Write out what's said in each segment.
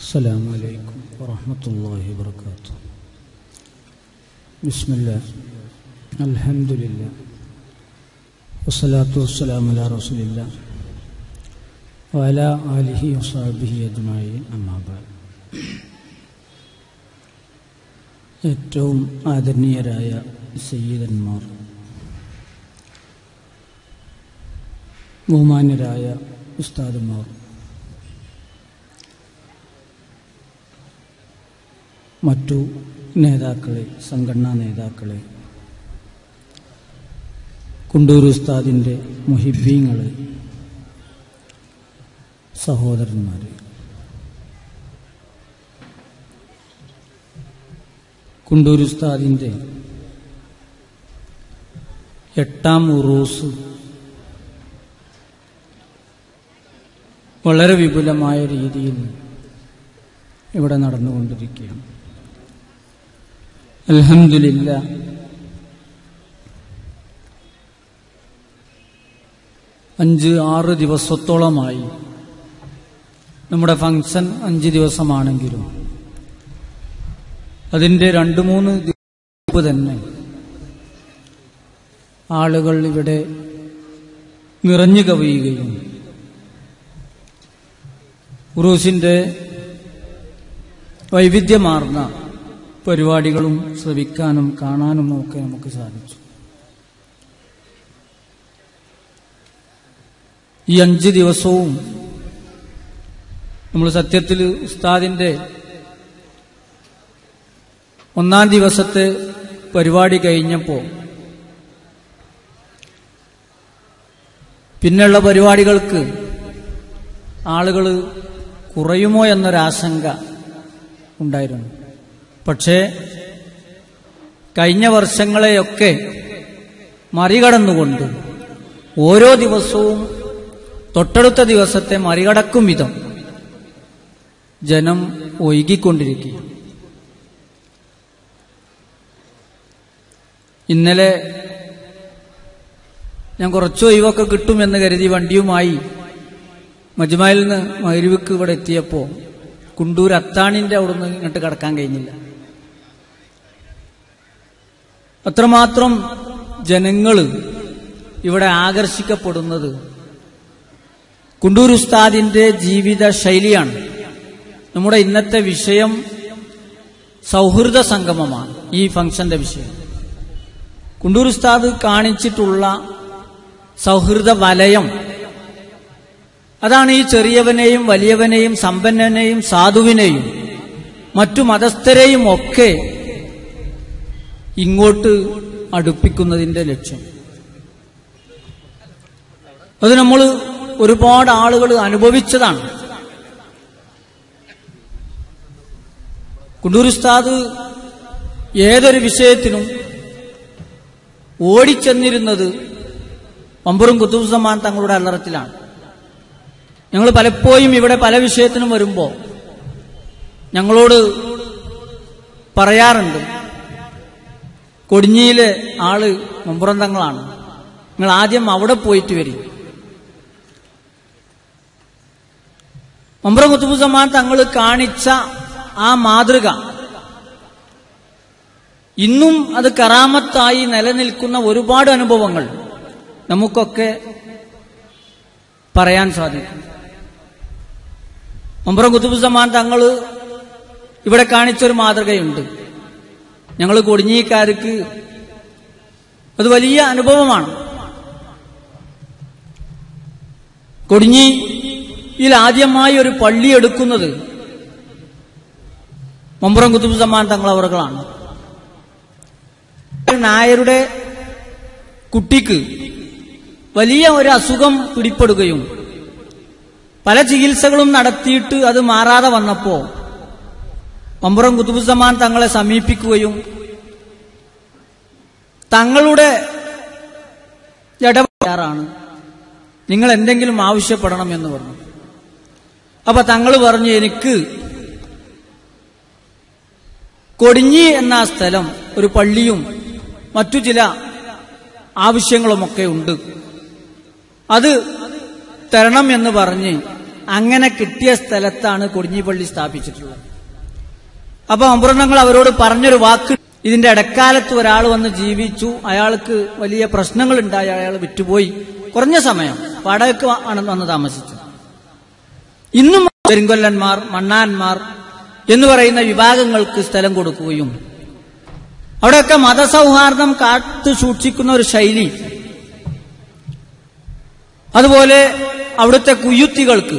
السلام عليكم ورحمة الله وبركاته بسم الله الحمد لله والصلاة والسلام على رسول الله وعلى آله وصحبه أجمعين أما بعد ഏറ്റവും ആദരണീയരായ സയ്യിദന്മാർ ബഹുമാന്യരായ ഉസ്താദുമാർ മറ്റു നേതാക്കളെ സംഘടനാ നേതാക്കളെ കുണ്ടൂർ ഉസ്താദിൻ്റെ മുഹിബീങ്ങളെ സഹോദരന്മാരെ കുണ്ടൂർ ഉസ്താദിൻ്റെ എട്ടാം ഉറൂസ് വളരെ വിപുലമായ രീതിയിൽ ഇവിടെ നടന്നുകൊണ്ടിരിക്കുകയാണ് അൽഹംദുലില്ല അഞ്ച് ആറ് ദിവസത്തോളമായി നമ്മുടെ ഫങ്ഷൻ അഞ്ച് ദിവസമാണെങ്കിലും അതിൻ്റെ രണ്ട് മൂന്ന് ദിവസം തന്നെ ആളുകൾ ഇവിടെ നിറഞ്ഞു കവിയുകയും ഉറൂസിൻ്റെ വൈവിധ്യമാർന്ന പരിപാടികളും ശ്രവിക്കാനും കാണാനും ഒക്കെ നമുക്ക് സാധിച്ചു ഈ അഞ്ച് ദിവസവും നമ്മൾ സത്യത്തിൽ ഉസ്താദിന്റെ ഒന്നാം ദിവസത്തെ പരിപാടി കഴിഞ്ഞപ്പോൾ പിന്നെയുള്ള പരിപാടികൾക്ക് ആളുകൾ കുറയുമോ എന്നൊരാശങ്ക ഉണ്ടായിരുന്നു പക്ഷേ കഴിഞ്ഞ വർഷങ്ങളെയൊക്കെ മറികടന്നുകൊണ്ട് ഓരോ ദിവസവും തൊട്ടടുത്ത ദിവസത്തെ മറികടക്കും വിധം ജനം ഒഴുകിക്കൊണ്ടിരിക്കുക ഇന്നലെ ഞാൻ കുറച്ച് ഒഴിവൊക്കെ കിട്ടുമെന്ന് കരുതി വണ്ടിയുമായി മജ്മായിൽ നിന്ന് മരുവിക്ക് ഇവിടെ എത്തിയപ്പോൾ കുണ്ടൂർ അത്താണിന്റെ അവിടുന്ന് ഇങ്ങോട്ട് കടക്കാൻ കഴിഞ്ഞില്ല അത്രമാത്രം ജനങ്ങൾ ഇവിടെ ആകർഷിക്കപ്പെടുന്നത് കുണ്ടൂർ ഉസ്താദിന്റെ ജീവിത ശൈലിയാണ് നമ്മുടെ ഇന്നത്തെ വിഷയം സൗഹൃദ സംഗമമാണ് ഈ ഫംഗ്ഷന്റെ വിഷയം കുണ്ടൂർ ഉസ്താദ് കാണിച്ചിട്ടുള്ള സൗഹൃദ വലയം അതാണ് ഈ ചെറിയവനെയും വലിയവനെയും സമ്പന്നനെയും സാധുവിനെയും മറ്റു മതസ്ഥരെയും ഒക്കെ ഇങ്ങോട്ട് അടുപ്പിക്കുന്നതിന്റെ ലക്ഷ്യം അത് നമ്മൾ ഒരുപാട് ആളുകൾ അനുഭവിച്ചതാണ് കുണ്ടൂർ ഉസ്താദ് ഏതൊരു വിഷയത്തിനും ഓടിച്ചെന്നിരുന്നത് ഒമ്പറും കുത്തുബുസമാൻ തങ്ങളുടെ അല്ലറത്തിലാണ് ഞങ്ങൾ പലപ്പോഴും ഇവിടെ പല വിഷയത്തിനും വരുമ്പോൾ ഞങ്ങളോട് പറയാറുണ്ട് കൊടിഞ്ഞിയിലെ ആള് മുമ്പുറന്തങ്ങളാണ് നിങ്ങൾ ആദ്യം അവിടെ പോയിട്ട് വരും മമ്പ്രം കുത്തുബുസമാൻ തങ്ങൾ കാണിച്ച ആ മാതൃക ഇന്നും അത് കറാമത്തായി നിലനിൽക്കുന്ന ഒരുപാട് അനുഭവങ്ങൾ നമുക്കൊക്കെ പറയാൻ സാധിക്കും മമ്പ്രം കുത്തുബുസമാൻ തങ്ങൾ ഇവിടെ കാണിച്ചൊരു മാതൃകയുണ്ട് ഞങ്ങൾ കൊടിഞ്ഞിക്കാർക്ക് അത് വലിയ അനുഭവമാണ് കൊടിഞ്ഞിയിൽ ആദ്യമായി ഒരു പള്ളി എടുക്കുന്നത് മമ്പ്രം കുത്തുബുസമാൻ തങ്ങൾ അവറുകളാണ് നായരുടെ കുട്ടിക്ക് വലിയ ഒരു അസുഖം പിടിപ്പെടുകയും പല ചികിത്സകളും നടത്തിയിട്ട് അത് മാറാതെ വന്നപ്പോ മമ്പുറം കുത്തുബുസമാൻ തങ്ങളെ സമീപിക്കുകയും തങ്ങളുടെ ഇടപെടാറാണ് നിങ്ങൾ എന്തെങ്കിലും ആവശ്യപ്പെടണം എന്ന് പറഞ്ഞു അപ്പൊ തങ്ങൾ പറഞ്ഞു എനിക്ക് കൊടിഞ്ഞി എന്ന സ്ഥലം ഒരു പള്ളിയും മറ്റു ചില ആവശ്യങ്ങളുമൊക്കെ ഉണ്ട് അത് തരണം എന്ന് പറഞ്ഞ് അങ്ങനെ കിട്ടിയ സ്ഥലത്താണ് കൊടിഞ്ഞിപ്പള്ളി സ്ഥാപിച്ചിട്ടുള്ളത് അപ്പൊ അമ്പുറങ്ങൾ അവരോട് പറഞ്ഞൊരു വാക്ക് ഇതിന്റെ ഇടക്കാലത്ത് ഒരാൾ വന്ന് ജീവിച്ചു അയാൾക്ക് വലിയ പ്രശ്നങ്ങൾ ഉണ്ടായി അയാൾ വിറ്റുപോയി കുറഞ്ഞ സമയം വാടകയ്ക്ക് ആണ് വന്ന് താമസിച്ചത് ഇന്നും പെരുങ്കൊല്ലന്മാർ മണ്ണാന്മാർ എന്ന് പറയുന്ന വിഭാഗങ്ങൾക്ക് സ്ഥലം കൊടുക്കുകയും അവിടെയൊക്കെ മതസൗഹാർദ്ദം കാത്തു സൂക്ഷിക്കുന്ന ഒരു ശൈലി അതുപോലെ അവിടുത്തെ കുയുത്തികൾക്ക്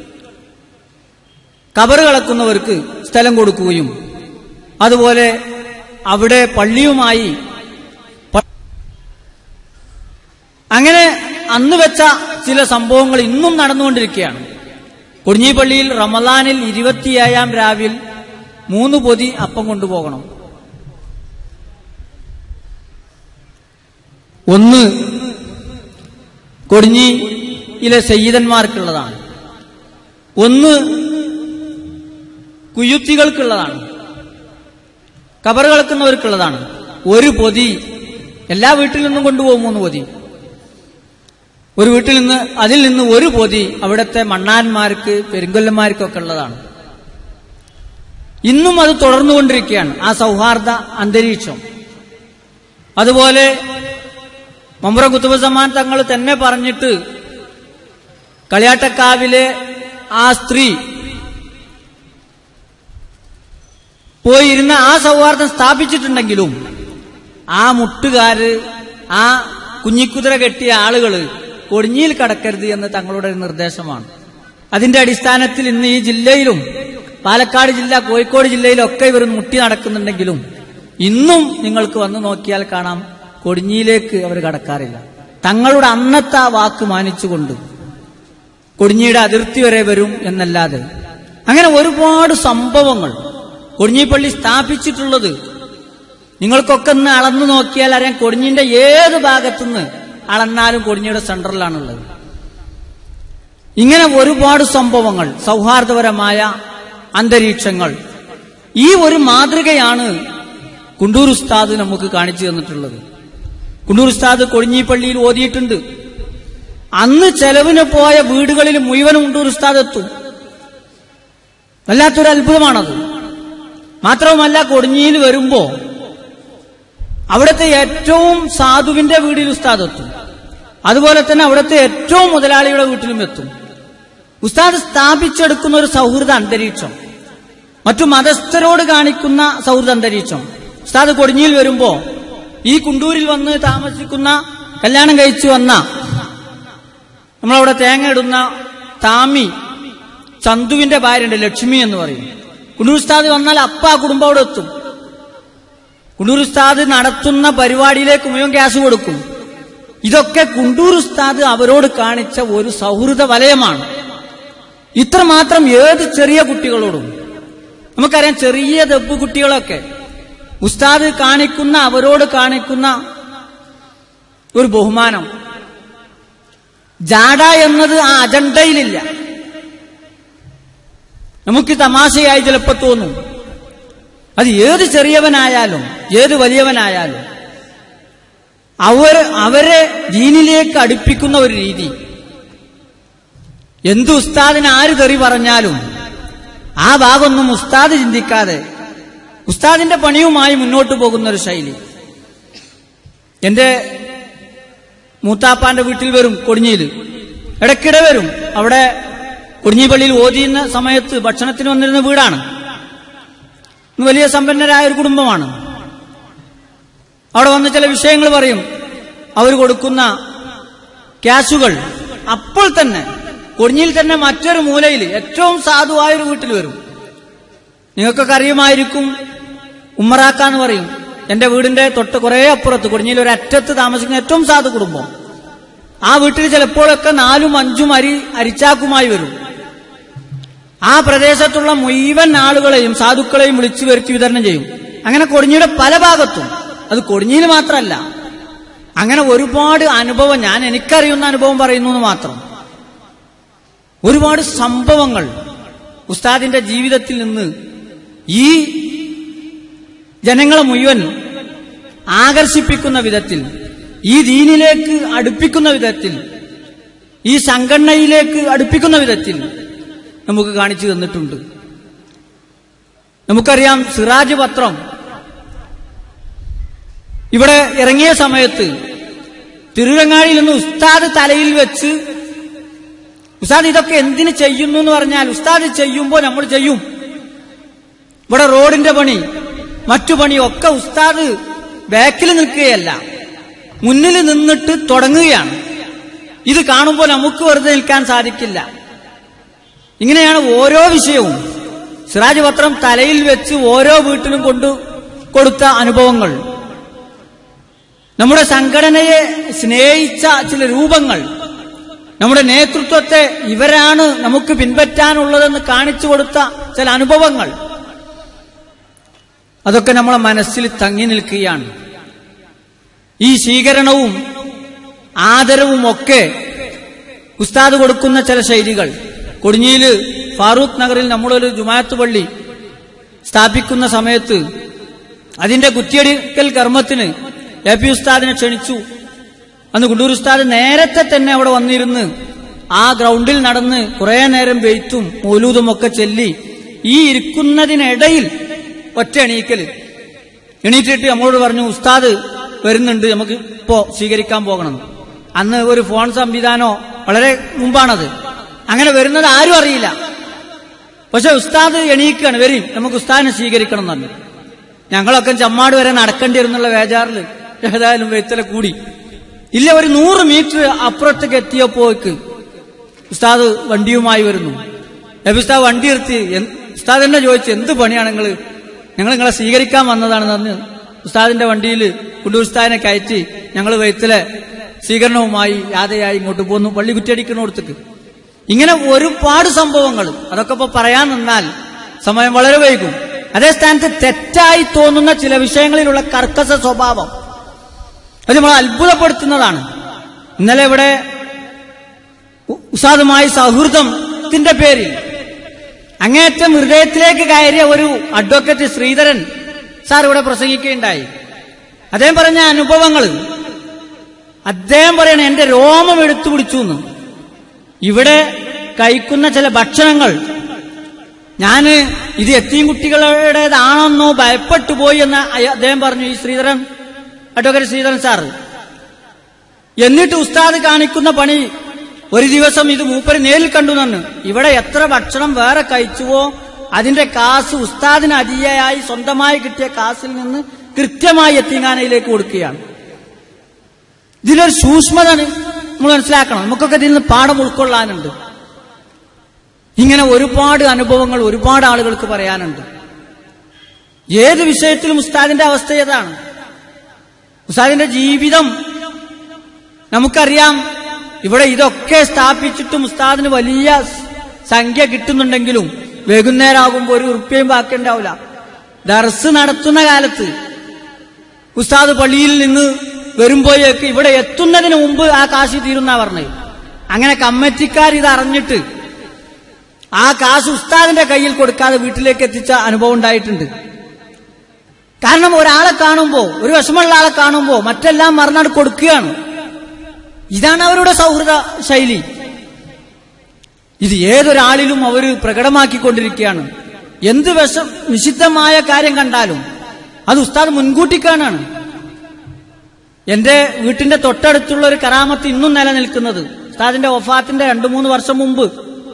കബറ് കളക്കുന്നവർക്ക് സ്ഥലം കൊടുക്കുകയും അതുപോലെ അവിടെ പള്ളിയുമായി പ- അങ്ങനെ അന്ന് വെച്ച ചില സംഭവങ്ങൾ ഇന്നും നടന്നുകൊണ്ടിരിക്കുകയാണ് കൊടിഞ്ഞിപ്പള്ളിയിൽ റമദാനിൽ ഇരുപത്തിയേഴാം രാവിൽ മൂന്ന് പൊതി അപ്പം കൊണ്ടുപോകണം ഒന്ന് കൊടിഞ്ഞിയിലെ സയ്യിദന്മാർക്കുള്ളതാണ് ഒന്ന് കുയുത്തികൾക്കുള്ളതാണ് കബർ കളക്കുന്നവർക്കുള്ളതാണ് ഒരു പൊതി എല്ലാ വീട്ടിൽ നിന്നും കൊണ്ടുപോകും മൂന്ന് പൊതി ഒരു വീട്ടിൽ നിന്ന് അതിൽ നിന്ന് ഒരു പൊതി അവിടുത്തെ മണ്ണാന്മാർക്ക് പെരുങ്കൊല്ലന്മാർക്കൊക്കെ ഉള്ളതാണ് ഇന്നും അത് തുടർന്നുകൊണ്ടിരിക്കുകയാണ് ആ സൗഹാർദ്ദ അന്തരീക്ഷം അതുപോലെ മമ്പ്ര കുത്തുബസമാൻ തങ്ങൾ തന്നെ പറഞ്ഞിട്ട് കളിയാട്ടക്കാവിലെ ആ സ്ത്രീ പോയിരുന്ന ആ സൗഹാർദ്ദം സ്ഥാപിച്ചിട്ടുണ്ടെങ്കിലും ആ മുട്ടുകാര് ആ കുഞ്ഞിക്കുതിര കെട്ടിയ ആളുകള് കൊടിഞ്ഞിയിൽ കടക്കരുത് എന്ന് തങ്ങളുടെ ഒരു നിർദ്ദേശമാണ് അതിന്റെ അടിസ്ഥാനത്തിൽ ഇന്ന് ഈ ജില്ലയിലും പാലക്കാട് ജില്ല കോഴിക്കോട് ജില്ലയിലൊക്കെ ഇവർ മുട്ടി നടക്കുന്നുണ്ടെങ്കിലും ഇന്നും നിങ്ങൾക്ക് വന്നു നോക്കിയാൽ കാണാം കൊടിഞ്ഞിയിലേക്ക് അവർ കടക്കാറില്ല തങ്ങളുടെ അന്നത്തെ ആ വാക്ക് മാനിച്ചുകൊണ്ട് കൊടിഞ്ഞിയുടെ അതിർത്തി വരെ വരും എന്നല്ലാതെ അങ്ങനെ ഒരുപാട് സംഭവങ്ങൾ കൊടിഞ്ഞിപ്പള്ളി സ്ഥാപിച്ചിട്ടുള്ളത് നിങ്ങൾക്കൊക്കെ ഒന്ന് അളന്നു നോക്കിയാൽ അറിയാം കൊടിഞ്ഞിന്റെ ഏത് ഭാഗത്തുനിന്ന് അളന്നാലും കൊടിഞ്ഞിയുടെ സെന്ററിലാണുള്ളത് ഇങ്ങനെ ഒരുപാട് സംഭവങ്ങൾ സൗഹാർദ്ദപരമായ അന്തരീക്ഷങ്ങൾ ഈ ഒരു മാതൃകയാണ് കുണ്ടൂർ ഉസ്താദ് നമുക്ക് കാണിച്ചു തന്നിട്ടുള്ളത് കുണ്ടൂർ ഉസ്താദ് കൊടിഞ്ഞിപ്പള്ളിയിൽ ഓതിയിട്ടുണ്ട് അന്ന് ചെലവിന് പോയ വീടുകളിൽ മുഴുവനും കുണ്ടൂർ ഉസ്താദ് എത്തും വല്ലാത്തൊരു അത്ഭുതമാണത് മാത്രവുമല്ല കൊടിഞ്ഞിയിൽ വരുമ്പോ അവിടുത്തെ ഏറ്റവും സാധുവിന്റെ വീടിൽ ഉസ്താദ് എത്തും അതുപോലെ തന്നെ അവിടുത്തെ ഏറ്റവും മുതലാളിയുടെ വീട്ടിലും എത്തും ഉസ്താദ് സ്ഥാപിച്ചെടുക്കുന്ന ഒരു സൗഹൃദ അന്തരീക്ഷം മറ്റു മതസ്ഥരോട് കാണിക്കുന്ന സൗഹൃദ അന്തരീക്ഷം ഉസ്താദ് കൊടിഞ്ഞിയിൽ വരുമ്പോ ഈ കുണ്ടൂരിൽ വന്ന് താമസിക്കുന്ന കല്യാണം കഴിച്ചു വന്ന നമ്മളവിടെ തേങ്ങ ഇടുന്ന താമി ചന്തുവിന്റെ ഭാര്യയുണ്ട് ലക്ഷ്മി എന്ന് പറയും കുണ്ടൂർ ഉസ്താദ് വന്നാൽ അപ്പ ആ കുടുംബം അവിടെ എത്തും കുണ്ടൂർ ഉസ്താദ് നടത്തുന്ന പരിപാടിയിലേക്ക് മുഴുവൻ ഗ്യാസ് കൊടുക്കും ഇതൊക്കെ കുണ്ടൂർ ഉസ്താദ് അവരോട് കാണിച്ച ഒരു സൗഹൃദ വലയമാണ് ഇത്രമാത്രം ഏത് ചെറിയ കുട്ടികളോടും നമുക്കറിയാം ചെറിയ ദബ്ബ് കുട്ടികളൊക്കെ ഉസ്താദ് കാണിക്കുന്ന അവരോട് കാണിക്കുന്ന ഒരു ബഹുമാനം ജാഡ എന്നത് ആ അജണ്ടയിലില്ല നമുക്ക് തമാശയായി ചിലപ്പോൾ തോന്നും അത് ഏത് ചെറിയവനായാലും ഏത് വലിയവനായാലും അവർ അവരെ ദീനിലേക്ക് അടുപ്പിക്കുന്ന ഒരു രീതി എന്ത് ഉസ്താദിന് ആര് തെറി പറഞ്ഞാലും ആ ഭാഗമൊന്നും ഉസ്താദ് ചിന്തിക്കാതെ ഉസ്താദിന്റെ പണിയുമായി മുന്നോട്ട് പോകുന്ന ഒരു ശൈലി എന്റെ മൂത്താപ്പാന്റെ വീട്ടിൽ വരും കൊടിഞ്ഞിയിൽ ഇടയ്ക്കിടെ വരും അവിടെ കൊടിഞ്ഞിപ്പള്ളിയിൽ ഓതിയുന്ന സമയത്ത് ഭക്ഷണത്തിന് വന്നിരുന്ന വീടാണ് ഇന്ന് വലിയ സമ്പന്നരായ ഒരു കുടുംബമാണ് അവിടെ വന്ന് ചില വിഷയങ്ങൾ പറയും അവർ കൊടുക്കുന്ന ക്യാഷുകൾ അപ്പോൾ തന്നെ കൊടിഞ്ഞിൽ തന്നെ മറ്റൊരു മൂലയിൽ ഏറ്റവും സാധുവായ ഒരു വീട്ടിൽ വരും നിങ്ങൾക്കൊക്കെ അറിയുമായിരിക്കും ഉമ്മറാക്ക എന്ന് പറയും എന്റെ വീടിന്റെ തൊട്ട് കുറെ അപ്പുറത്ത് കൊടിഞ്ഞിൽ ഒരു അറ്റത്ത് താമസിക്കുന്ന ഏറ്റവും സാധു കുടുംബം ആ വീട്ടിൽ ചിലപ്പോഴൊക്കെ നാലും അഞ്ചും അരി അരിച്ചാക്കുമായി വരും ആ പ്രദേശത്തുള്ള മുഴുവൻ ആളുകളെയും സാധുക്കളെയും വിളിച്ചു വരുത്തി വിതരണം ചെയ്യും അങ്ങനെ കൊടിഞ്ഞിയുടെ പല ഭാഗത്തും അത് കൊടിഞ്ഞിയിൽ മാത്രമല്ല അങ്ങനെ ഒരുപാട് അനുഭവം ഞാൻ എനിക്കറിയുന്ന അനുഭവം പറയുന്നു എന്ന് മാത്രം ഒരുപാട് സംഭവങ്ങൾ ഉസ്താദിന്റെ ജീവിതത്തിൽ നിന്ന് ഈ ജനങ്ങളെ മുഴുവൻ ആകർഷിപ്പിക്കുന്ന വിധത്തിൽ ഈ ദീനിലേക്ക് അടുപ്പിക്കുന്ന വിധത്തിൽ ഈ സംഘടനയിലേക്ക് അടുപ്പിക്കുന്ന വിധത്തിൽ നമുക്ക് കാണിച്ചു തന്നിട്ടുണ്ട് നമുക്കറിയാം സിറാജ് പത്രം ഇവിടെ ഇറങ്ങിയ സമയത്ത് തിരുരങ്ങാടിയിൽ നിന്ന് ഉസ്താദ് തലയിൽ വെച്ച് ഉസ്താദ് ഇതൊക്കെ എന്തിനു ചെയ്യുന്നു എന്ന് പറഞ്ഞാൽ ഉസ്താദ് ചെയ്യുമ്പോൾ നമ്മൾ ചെയ്യും ഇവിടെ റോഡിന്റെ പണി മറ്റു പണിയൊക്കെ ഉസ്താദ് ബാക്കിൽ നിൽക്കുകയല്ല മുന്നിൽ നിന്നിട്ട് തുടങ്ങുകയാണ് ഇത് കാണുമ്പോൾ നമുക്ക് വെറുതെ നിൽക്കാൻ സാധിക്കില്ല ഇങ്ങനെയാണ് ഓരോ വിഷയവും സിറാജ് പത്രം തലയിൽ വെച്ച് ഓരോ വീട്ടിലും കൊണ്ടു കൊടുത്ത അനുഭവങ്ങൾ നമ്മുടെ സംഘടനയെ സ്നേഹിച്ച ചില രൂപങ്ങൾ നമ്മുടെ നേതൃത്വത്തെ ഇവരാണ് നമുക്ക് പിൻപറ്റാനുള്ളതെന്ന് കാണിച്ചു കൊടുത്ത ചില അനുഭവങ്ങൾ അതൊക്കെ നമ്മളെ മനസ്സിൽ തങ്ങി നിൽക്കുകയാണ് ഈ സ്വീകരണവും ആദരവും ഒക്കെ ഉസ്താദ് കൊടുക്കുന്ന ചില ശൈലികൾ കൊടിഞ്ഞിയിൽ ഫാറൂഖ് നഗറിൽ നമ്മളൊരു ജുമാഅത്ത് പള്ളി സ്ഥാപിക്കുന്ന സമയത്ത് അതിന്റെ കുറ്റിയടിക്കൽ കർമ്മത്തിന് എ പി ഉസ്താദിനെ ക്ഷണിച്ചു അന്ന് കുണ്ടൂർ ഉസ്താദ് നേരത്തെ തന്നെ അവിടെ വന്നിരുന്ന് ആ ഗ്രൗണ്ടിൽ നടന്ന് കുറെ നേരം വെയിറ്റും മൂലൂതും ഒക്കെ ചെല്ലി ഈ ഇരിക്കുന്നതിനിടയിൽ ഒറ്റ എണീക്കല് എണീറ്റിട്ട് നമ്മളോട് പറഞ്ഞു ഉസ്താദ് വരുന്നുണ്ട് നമുക്ക് ഇപ്പോ സ്വീകരിക്കാൻ പോകണം അന്ന് ഒരു ഫോൺ സംവിധാനോ വളരെ മുമ്പാണത് അങ്ങനെ വരുന്നത് ആരും അറിയില്ല പക്ഷെ ഉസ്താദ് എണീക്കുകയാണ് വരും നമുക്ക് ഉസ്താദിനെ സ്വീകരിക്കണം എന്ന് പറഞ്ഞു ഞങ്ങളൊക്കെ ചമ്മാട് വരെ നടക്കേണ്ടി വരുന്നുള്ള വേജാറിൽ ഏതായാലും വെത്തല കൂടി ഇല്ല ഒരു നൂറ് മീറ്റർ അപ്പുറത്തേക്ക് എത്തിയപ്പോക്ക് ഉസ്താദ് വണ്ടിയുമായി വരുന്നു നബി ഉസ്താദ് വണ്ടി നിർത്തി എന്ത്- ഉസ്താദ് എന്നെ ചോദിച്ചു എന്ത് പണിയാണ് നിങ്ങൾ ഞങ്ങൾ നിങ്ങളെ സ്വീകരിക്കാൻ വന്നതാണെന്ന് പറഞ്ഞ് ഉസ്താദിന്റെ വണ്ടിയിൽ കുണ്ടൂർ ഉസ്താദിനെ കയറ്റി ഞങ്ങൾ വെയ്ത്തിലെ സ്വീകരണവുമായി യാതയായി ഇങ്ങോട്ട് പോന്നു പള്ളി കുറ്റിയടിക്കുന്നിടത്തേക്ക് ഇങ്ങനെ ഒരുപാട് സംഭവങ്ങൾ അതൊക്കെ ഇപ്പൊ പറയാൻ നിന്നാൽ സമയം വളരെ വൈകും അതേ സ്ഥാനത്ത് തെറ്റായി തോന്നുന്ന ചില വിഷയങ്ങളിലുള്ള കർക്കശ സ്വഭാവം അത് നമ്മളെ അത്ഭുതപ്പെടുത്തുന്നതാണ് ഇന്നലെ ഇവിടെ ഉ- ഉസാദുമായി സൗഹൃദത്തിന്റെ പേരിൽ അങ്ങേറ്റം ഹൃദയത്തിലേക്ക് കയറിയ ഒരു അഡ്വക്കേറ്റ് ശ്രീധരൻ സാർ ഇവിടെ പ്രസംഗിക്കുകയുണ്ടായി അദ്ദേഹം പറഞ്ഞ അനുഭവങ്ങൾ അദ്ദേഹം പറയണ എന്റെ രോമം എടുത്തു പിടിച്ചു എന്ന് ഇവിടെ കഴിക്കുന്ന ചില ഭക്ഷണങ്ങൾ ഞാന് ഇത് എത്തിയും കുട്ടികളുടേതാണെന്നോ ഭയപ്പെട്ടു പോയി എന്ന് അയ- അദ്ദേഹം പറഞ്ഞു ഈ ശ്രീധരൻ അഡ്വക്കേറ്റ് ശ്രീധരൻ സാർ എന്നിട്ട് ഉസ്താദ് കാണിക്കുന്ന പണി ഒരു ദിവസം ഇത് മൂപ്പര് നേരിൽ കണ്ടു നന്ന് ഇവിടെ എത്ര ഭക്ഷണം വേറെ കഴിച്ചുവോ അതിന്റെ കാസ് ഉസ്താദിന് അതിയായി സ്വന്തമായി കിട്ടിയ കാസിൽ നിന്ന് കൃത്യമായി എത്തിങ്ങാനയിലേക്ക് കൊടുക്കുകയാണ് ഇതിലൊരു സൂക്ഷ്മത നമ്മൾ മനസ്സിലാക്കണം നമുക്കൊക്കെ ഇതിൽ നിന്ന് പാഠം ഉൾക്കൊള്ളാനുണ്ട് ഇങ്ങനെ ഒരുപാട് അനുഭവങ്ങൾ ഒരുപാട് ആളുകൾക്ക് പറയാനുണ്ട് ഏത് വിഷയത്തിലും ഉസ്താദിന്റെ അവസ്ഥ ഏതാണ് ഉസ്താദിന്റെ ജീവിതം നമുക്കറിയാം ഇവിടെ ഇതൊക്കെ സ്ഥാപിച്ചിട്ടും ഉസ്താദിന് വലിയ സംഖ്യ കിട്ടുന്നുണ്ടെങ്കിലും വൈകുന്നേരമാകുമ്പോൾ ഒരു ഉറുപ്പ്യയും ബാക്കിയുണ്ടാവില്ല ദർസ് നടത്തുന്ന കാലത്ത് ഉസ്താദ് പള്ളിയിൽ നിന്ന് വരുമ്പോഴേക്ക് ഇവിടെ എത്തുന്നതിന് മുമ്പ് ആ കാശ് തീരുന്ന പറഞ്ഞത് അങ്ങനെ കമ്മിറ്റിക്കാർ ഇത് അറിഞ്ഞിട്ട് ആ കാശ് ഉസ്താദിന്റെ കയ്യിൽ കൊടുക്കാതെ വീട്ടിലേക്ക് എത്തിച്ച അനുഭവം ഉണ്ടായിട്ടുണ്ട് കാരണം ഒരാളെ കാണുമ്പോ ഒരു വിഷമമുള്ള ആളെ കാണുമ്പോ മറ്റെല്ലാം മറന്നാട് കൊടുക്കുകയാണ് ഇതാണ് അവരുടെ സൗഹൃദ ശൈലി ഇത് ഏതൊരാളിലും അവർ പ്രകടമാക്കിക്കൊണ്ടിരിക്കുകയാണ് എന്ത് വിഷം നിഷിദ്ധമായ കാര്യം കണ്ടാലും അത് ഉസ്താദ് മുൻകൂട്ടി കാണാണ് എന്റെ വീട്ടിന്റെ തൊട്ടടുത്തുള്ള ഒരു കറാമത്ത് ഇന്നും നിലനിൽക്കുന്നത് ഉസ്താദിന്റെ വഫാത്തിന്റെ രണ്ടു മൂന്ന് വർഷം മുമ്പ്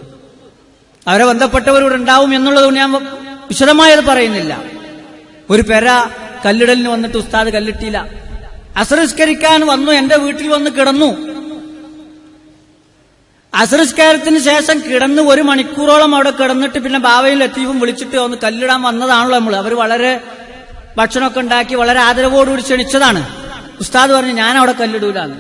അവരെ ബന്ധപ്പെട്ടവരോട് ഉണ്ടാവും എന്നുള്ളത് ഞാൻ വിശദമായത് പറയുന്നില്ല ഒരു പെര കല്ലിടലിന് വന്നിട്ട് ഉസ്താദ് കല്ലിട്ടില്ല അസറിസ്കരിക്കാൻ വന്നു എന്റെ വീട്ടിൽ വന്ന് കിടന്നു അസറിസ്കാരത്തിന് ശേഷം കിടന്ന് ഒരു മണിക്കൂറോളം അവിടെ കിടന്നിട്ട് പിന്നെ ബാവയിൽ ലത്തീഫും വിളിച്ചിട്ട് ഒന്ന് കല്ലിടാൻ വന്നതാണല്ലോ നമ്മൾ അവർ വളരെ ഭക്ഷണമൊക്കെ ഉണ്ടാക്കി വളരെ ആദരവോടുകൂടി ക്ഷണിച്ചതാണ് ഉസ്താദ് പറഞ്ഞു ഞാൻ അവിടെ കല്ലിടൂലാന്ന്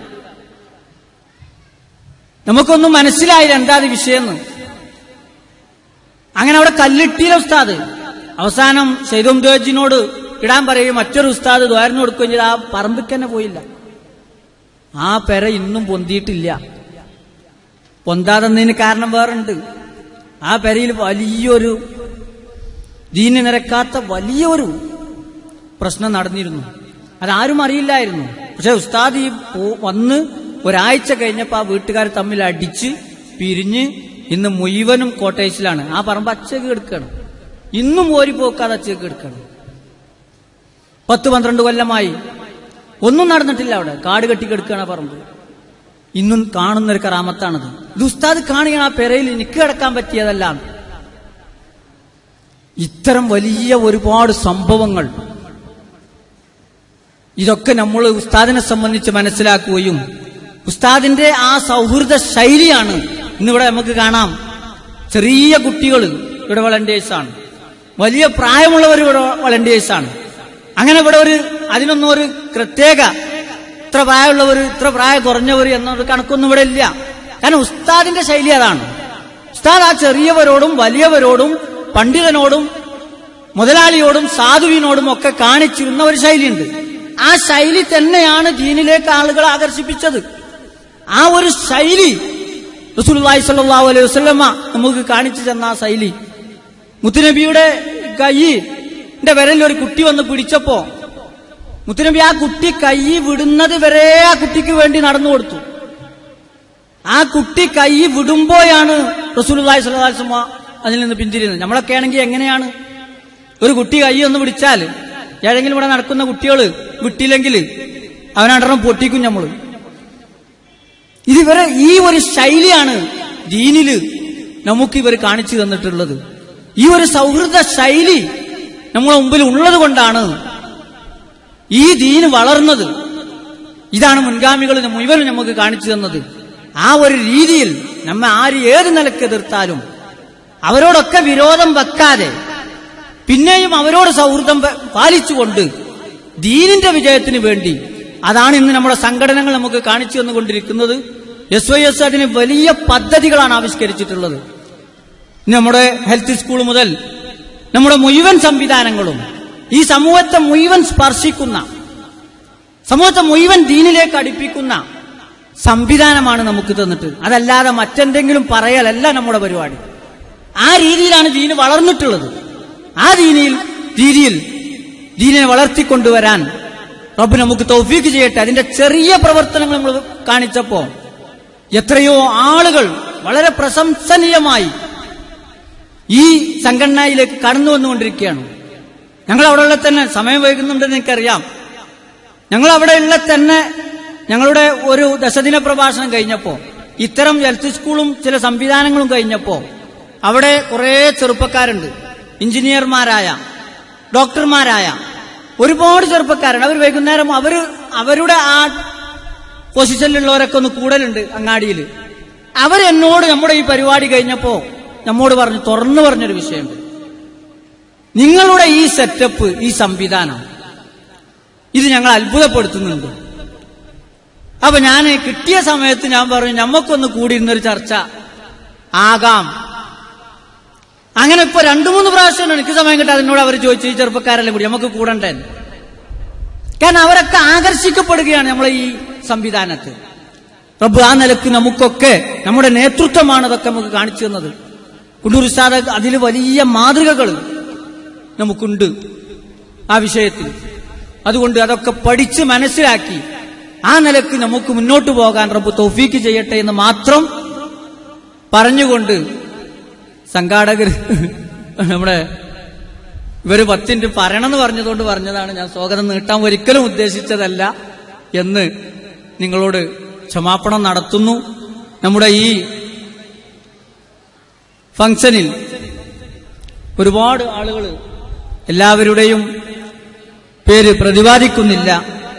നമുക്കൊന്നും മനസ്സിലായില്ല എന്താ അത് വിഷയം എന്ന് അങ്ങനെ അവിടെ കല്ലിട്ടിയില്ല ഉസ്താദ് അവസാനം സൈദും ദ്വേജിനോട് ഇടാൻ പറയുകയും മറ്റൊരു ഉസ്താദ് ദ്വാരന് കൊടുക്കുകയും ചെയ്ത് ആ പറമ്പിക്ക് തന്നെ പോയില്ല ആ പെര ഇന്നും പൊന്തിയിട്ടില്ല പൊന്താതെന്നതിന് കാരണം വേറുണ്ട് ആ പെരയിൽ വലിയൊരു ദീന് നിരക്കാത്ത വലിയൊരു പ്രശ്നം നടന്നിരുന്നു അതാരും അറിയില്ലായിരുന്നു പക്ഷെ ഉസ്താദ് ഈ പോ- വന്ന് ഒരാഴ്ച കഴിഞ്ഞപ്പോൾ ആ വീട്ടുകാർ തമ്മിൽ അടിച്ച് പിരിഞ്ഞ് ഇന്ന് മുഴുവനും കോട്ടേഴ്സിലാണ് ആ പറമ്പ് അച്ചേക്ക് എടുക്കണം ഇന്നും ഓരിപ്പോക്കാതെ അച്ചേക്ക് എടുക്കണം പത്ത് പന്ത്രണ്ട് കൊല്ലമായി ഒന്നും നടന്നിട്ടില്ല അവിടെ കാട് കെട്ടിക്കെടുക്കുകയാണ് ആ പറമ്പ് ഇന്നും കാണുന്നൊരു കറാമത്താണത് ഇത് ഉസ്താദ് കാണുകയാണ് ആ പെരയിൽ എനിക്ക് കിടക്കാൻ പറ്റിയതല്ല ഇത്തരം വലിയ ഒരുപാട് സംഭവങ്ങൾ ഇതൊക്കെ നമ്മൾ ഉസ്താദിനെ സംബന്ധിച്ച് മനസ്സിലാക്കുകയും ഉസ്താദിന്റെ ആ സൗഹൃദ ശൈലിയാണ് ഇന്നിവിടെ നമുക്ക് കാണാം ചെറിയ കുട്ടികൾ ഇവിടെ വളണ്ടിയേഴ്സാണ് വലിയ പ്രായമുള്ളവർ ഇവിടെ വളണ്ടിയേഴ്സാണ് അങ്ങനെ ഇവിടെ ഒരു അതിനൊന്നും ഒരു പ്രത്യേക ഇത്ര പ്രായമുള്ളവർ ഇത്ര പ്രായം കുറഞ്ഞവർ എന്നൊരു കണക്കൊന്നും ഇവിടെ ഇല്ല കാരണം ഉസ്താദിന്റെ ശൈലി അതാണ് ഉസ്താദ് ആ ചെറിയവരോടും വലിയവരോടും പണ്ഡിതനോടും മുതലാളിയോടും സാധുവിനോടും ഒക്കെ കാണിച്ചിരുന്ന ഒരു ശൈലിയുണ്ട് ആ ശൈലി തന്നെയാണ് ദീനിലേക്ക് ആളുകളെ ആകർഷിപ്പിച്ചത് ആ ഒരു ശൈലി റസൂലുള്ളാഹി സ്വല്ലല്ലാഹു അലൈഹി വസല്ലമ നമുക്ക് കാണിച്ചു തന്ന ആ ശൈലി മുത്തുനബിയുടെ കൈന്റെ വിരലിൽ ഒരു കുട്ടി വന്ന് പിടിച്ചപ്പോ മുത്തുനബി ആ കുട്ടി കൈ വിടുന്നത് വരെ ആ കുട്ടിക്ക് വേണ്ടി നടന്നു കൊടുത്തു ആ കുട്ടി കൈ വിടുമ്പോഴാണ് റസൂലുള്ളാഹി സ്വല്ലല്ലാഹു അലൈഹി വസല്ലമ അതിൽ നിന്ന് പിന്തിരിയുന്നത് നമ്മളൊക്കെ ആണെങ്കിൽ എങ്ങനെയാണ് ഒരു കുട്ടി കൈ ഒന്ന് പിടിച്ചാൽ ഏതെങ്കിലും ഇവിടെ നടക്കുന്ന കുട്ടികൾ വിട്ടില്ലെങ്കിൽ അവനടണം പൊട്ടിക്കും നമ്മള് ഇതിവരെ ഈ ഒരു ശൈലിയാണ് ദീനില് നമുക്ക് ഇവർ കാണിച്ചു തന്നിട്ടുള്ളത് ഈ ഒരു സൗഹൃദ ശൈലി നമ്മളെ മുമ്പിൽ ഉള്ളത് കൊണ്ടാണ് ഈ ദീന് വളർന്നത് ഇതാണ് മുൻഗാമികൾ മുഴുവനും നമുക്ക് കാണിച്ചു തന്നത് ആ ഒരു രീതിയിൽ നമ്മെ ആര് ഏത് നിലക്ക് എതിർത്താലും അവരോടൊക്കെ വിരോധം വെക്കാതെ പിന്നെയും അവരോട് സൗഹൃദം പ- പാലിച്ചുകൊണ്ട് ദീനിന്റെ വിജയത്തിന് വേണ്ടി അതാണ് ഇന്ന് നമ്മുടെ സംഘടനകൾ നമുക്ക് കാണിച്ചു തന്നുകൊണ്ടിരിക്കുന്നത് എസ് വൈ എസ് അതിന് വലിയ പദ്ധതികളാണ് ആവിഷ്കരിച്ചിട്ടുള്ളത് ഇന്ന് നമ്മുടെ ഹെൽത്ത് സ്കൂൾ മുതൽ നമ്മുടെ മുഴുവൻ സംവിധാനങ്ങളും ഈ സമൂഹത്തെ മുഴുവൻ സ്പർശിക്കുന്ന സമൂഹത്തെ മുഴുവൻ ദീനിലേക്ക് അടുപ്പിക്കുന്ന സംവിധാനമാണ് നമുക്ക് തന്നിട്ട് അതല്ലാതെ മറ്റെന്തെങ്കിലും പറയലല്ല നമ്മുടെ പരിപാടി ആ രീതിയിലാണ് ദീന് വളർന്നിട്ടുള്ളത് ആ ദീനിയിൽ രീതിയിൽ ദീനിനെ വളർത്തിക്കൊണ്ടുവരാൻ റബ്ബ് നമുക്ക് തൗഫീക്ക് ചെയ്യട്ടെ അതിന്റെ ചെറിയ പ്രവർത്തനങ്ങൾ നമ്മൾ കാണിച്ചപ്പോ എത്രയോ ആളുകൾ വളരെ പ്രശംസനീയമായി ഈ സംഘടനയിലേക്ക് കടന്നു വന്നുകൊണ്ടിരിക്കുകയാണ് ഞങ്ങൾ അവിടെയുള്ള തന്നെ സമയം വൈകുന്നുണ്ടെന്ന് എനിക്കറിയാം ഞങ്ങൾ അവിടെയുള്ള തന്നെ ഞങ്ങളുടെ ഒരു ദശദിന പ്രഭാഷണം കഴിഞ്ഞപ്പോ ഇത്തരം ഹെൽത്ത് സ്കൂളും ചില സംവിധാനങ്ങളും കഴിഞ്ഞപ്പോ അവിടെ കുറെ ചെറുപ്പക്കാരുണ്ട് എഞ്ചിനീയർമാരായ ഡോക്ടർമാരായ ഒരുപാട് ചെറുപ്പക്കാരുണ്ട് അവർ വൈകുന്നേരം അവർ അവരുടെ ആ പൊസിഷനിലുള്ളവരൊക്കെ ഒന്ന് കൂടലുണ്ട് അങ്ങാടിയിൽ അവരെന്നോട് നമ്മുടെ ഈ പരിപാടി കഴിഞ്ഞപ്പോ നമ്മോട് പറഞ്ഞു തുറന്നു പറഞ്ഞൊരു വിഷയമുണ്ട് നിങ്ങളുടെ ഈ സെറ്റപ്പ് ഈ സംവിധാനം ഇത് ഞങ്ങൾ അത്ഭുതപ്പെടുത്തുന്നുണ്ട് അപ്പൊ ഞാൻ കിട്ടിയ സമയത്ത് ഞാൻ പറഞ്ഞു ഞമ്മക്കൊന്ന് കൂടിയിരുന്നൊരു ചർച്ച ആകാം അങ്ങനെ ഇപ്പൊ രണ്ടു മൂന്ന് പ്രാവശ്യം എനിക്ക് സമയം കിട്ടാതെ എന്നോട് അവർ ചോദിച്ചു ഈ ചെറുപ്പക്കാരെല്ലാം കൂടി നമുക്ക് കൂടണ്ടേ കാരണം അവരൊക്കെ ആകർഷിക്കപ്പെടുകയാണ് നമ്മളെ ഈ സംവിധാനത്തിൽ റബ്ബ് ആ നിലക്ക് നമുക്കൊക്കെ നമ്മുടെ നേതൃത്വമാണ് അതൊക്കെ നമുക്ക് കാണിച്ചു തന്നത് കുണ്ടൂർ ഉസ്താദ് അതിൽ വലിയ മാതൃകകൾ നമുക്കുണ്ട് ആ വിഷയത്തിൽ അതുകൊണ്ട് അതൊക്കെ പഠിച്ച് മനസ്സിലാക്കി ആ നിലക്ക് നമുക്ക് മുന്നോട്ട് പോകാൻ റബ്ബ് തൗഫീക്ക് ചെയ്യട്ടെ എന്ന് മാത്രം പറഞ്ഞുകൊണ്ട് സംഘാടകർ നമ്മുടെ ഇവര് പത്തിൻ്റെ പറയണമെന്ന് പറഞ്ഞതുകൊണ്ട് പറഞ്ഞതാണ് ഞാൻ സ്വാഗതം നീട്ടാൻ ഒരിക്കലും ഉദ്ദേശിച്ചതല്ല എന്ന് നിങ്ങളോട് ക്ഷമാപണം നടത്തുന്നു നമ്മുടെ ഈ ഫംഗ്ഷനിൽ ഒരുപാട് ആളുകൾ എല്ലാവരുടെയും പേര് പ്രതിപാദിക്കുന്നില്ല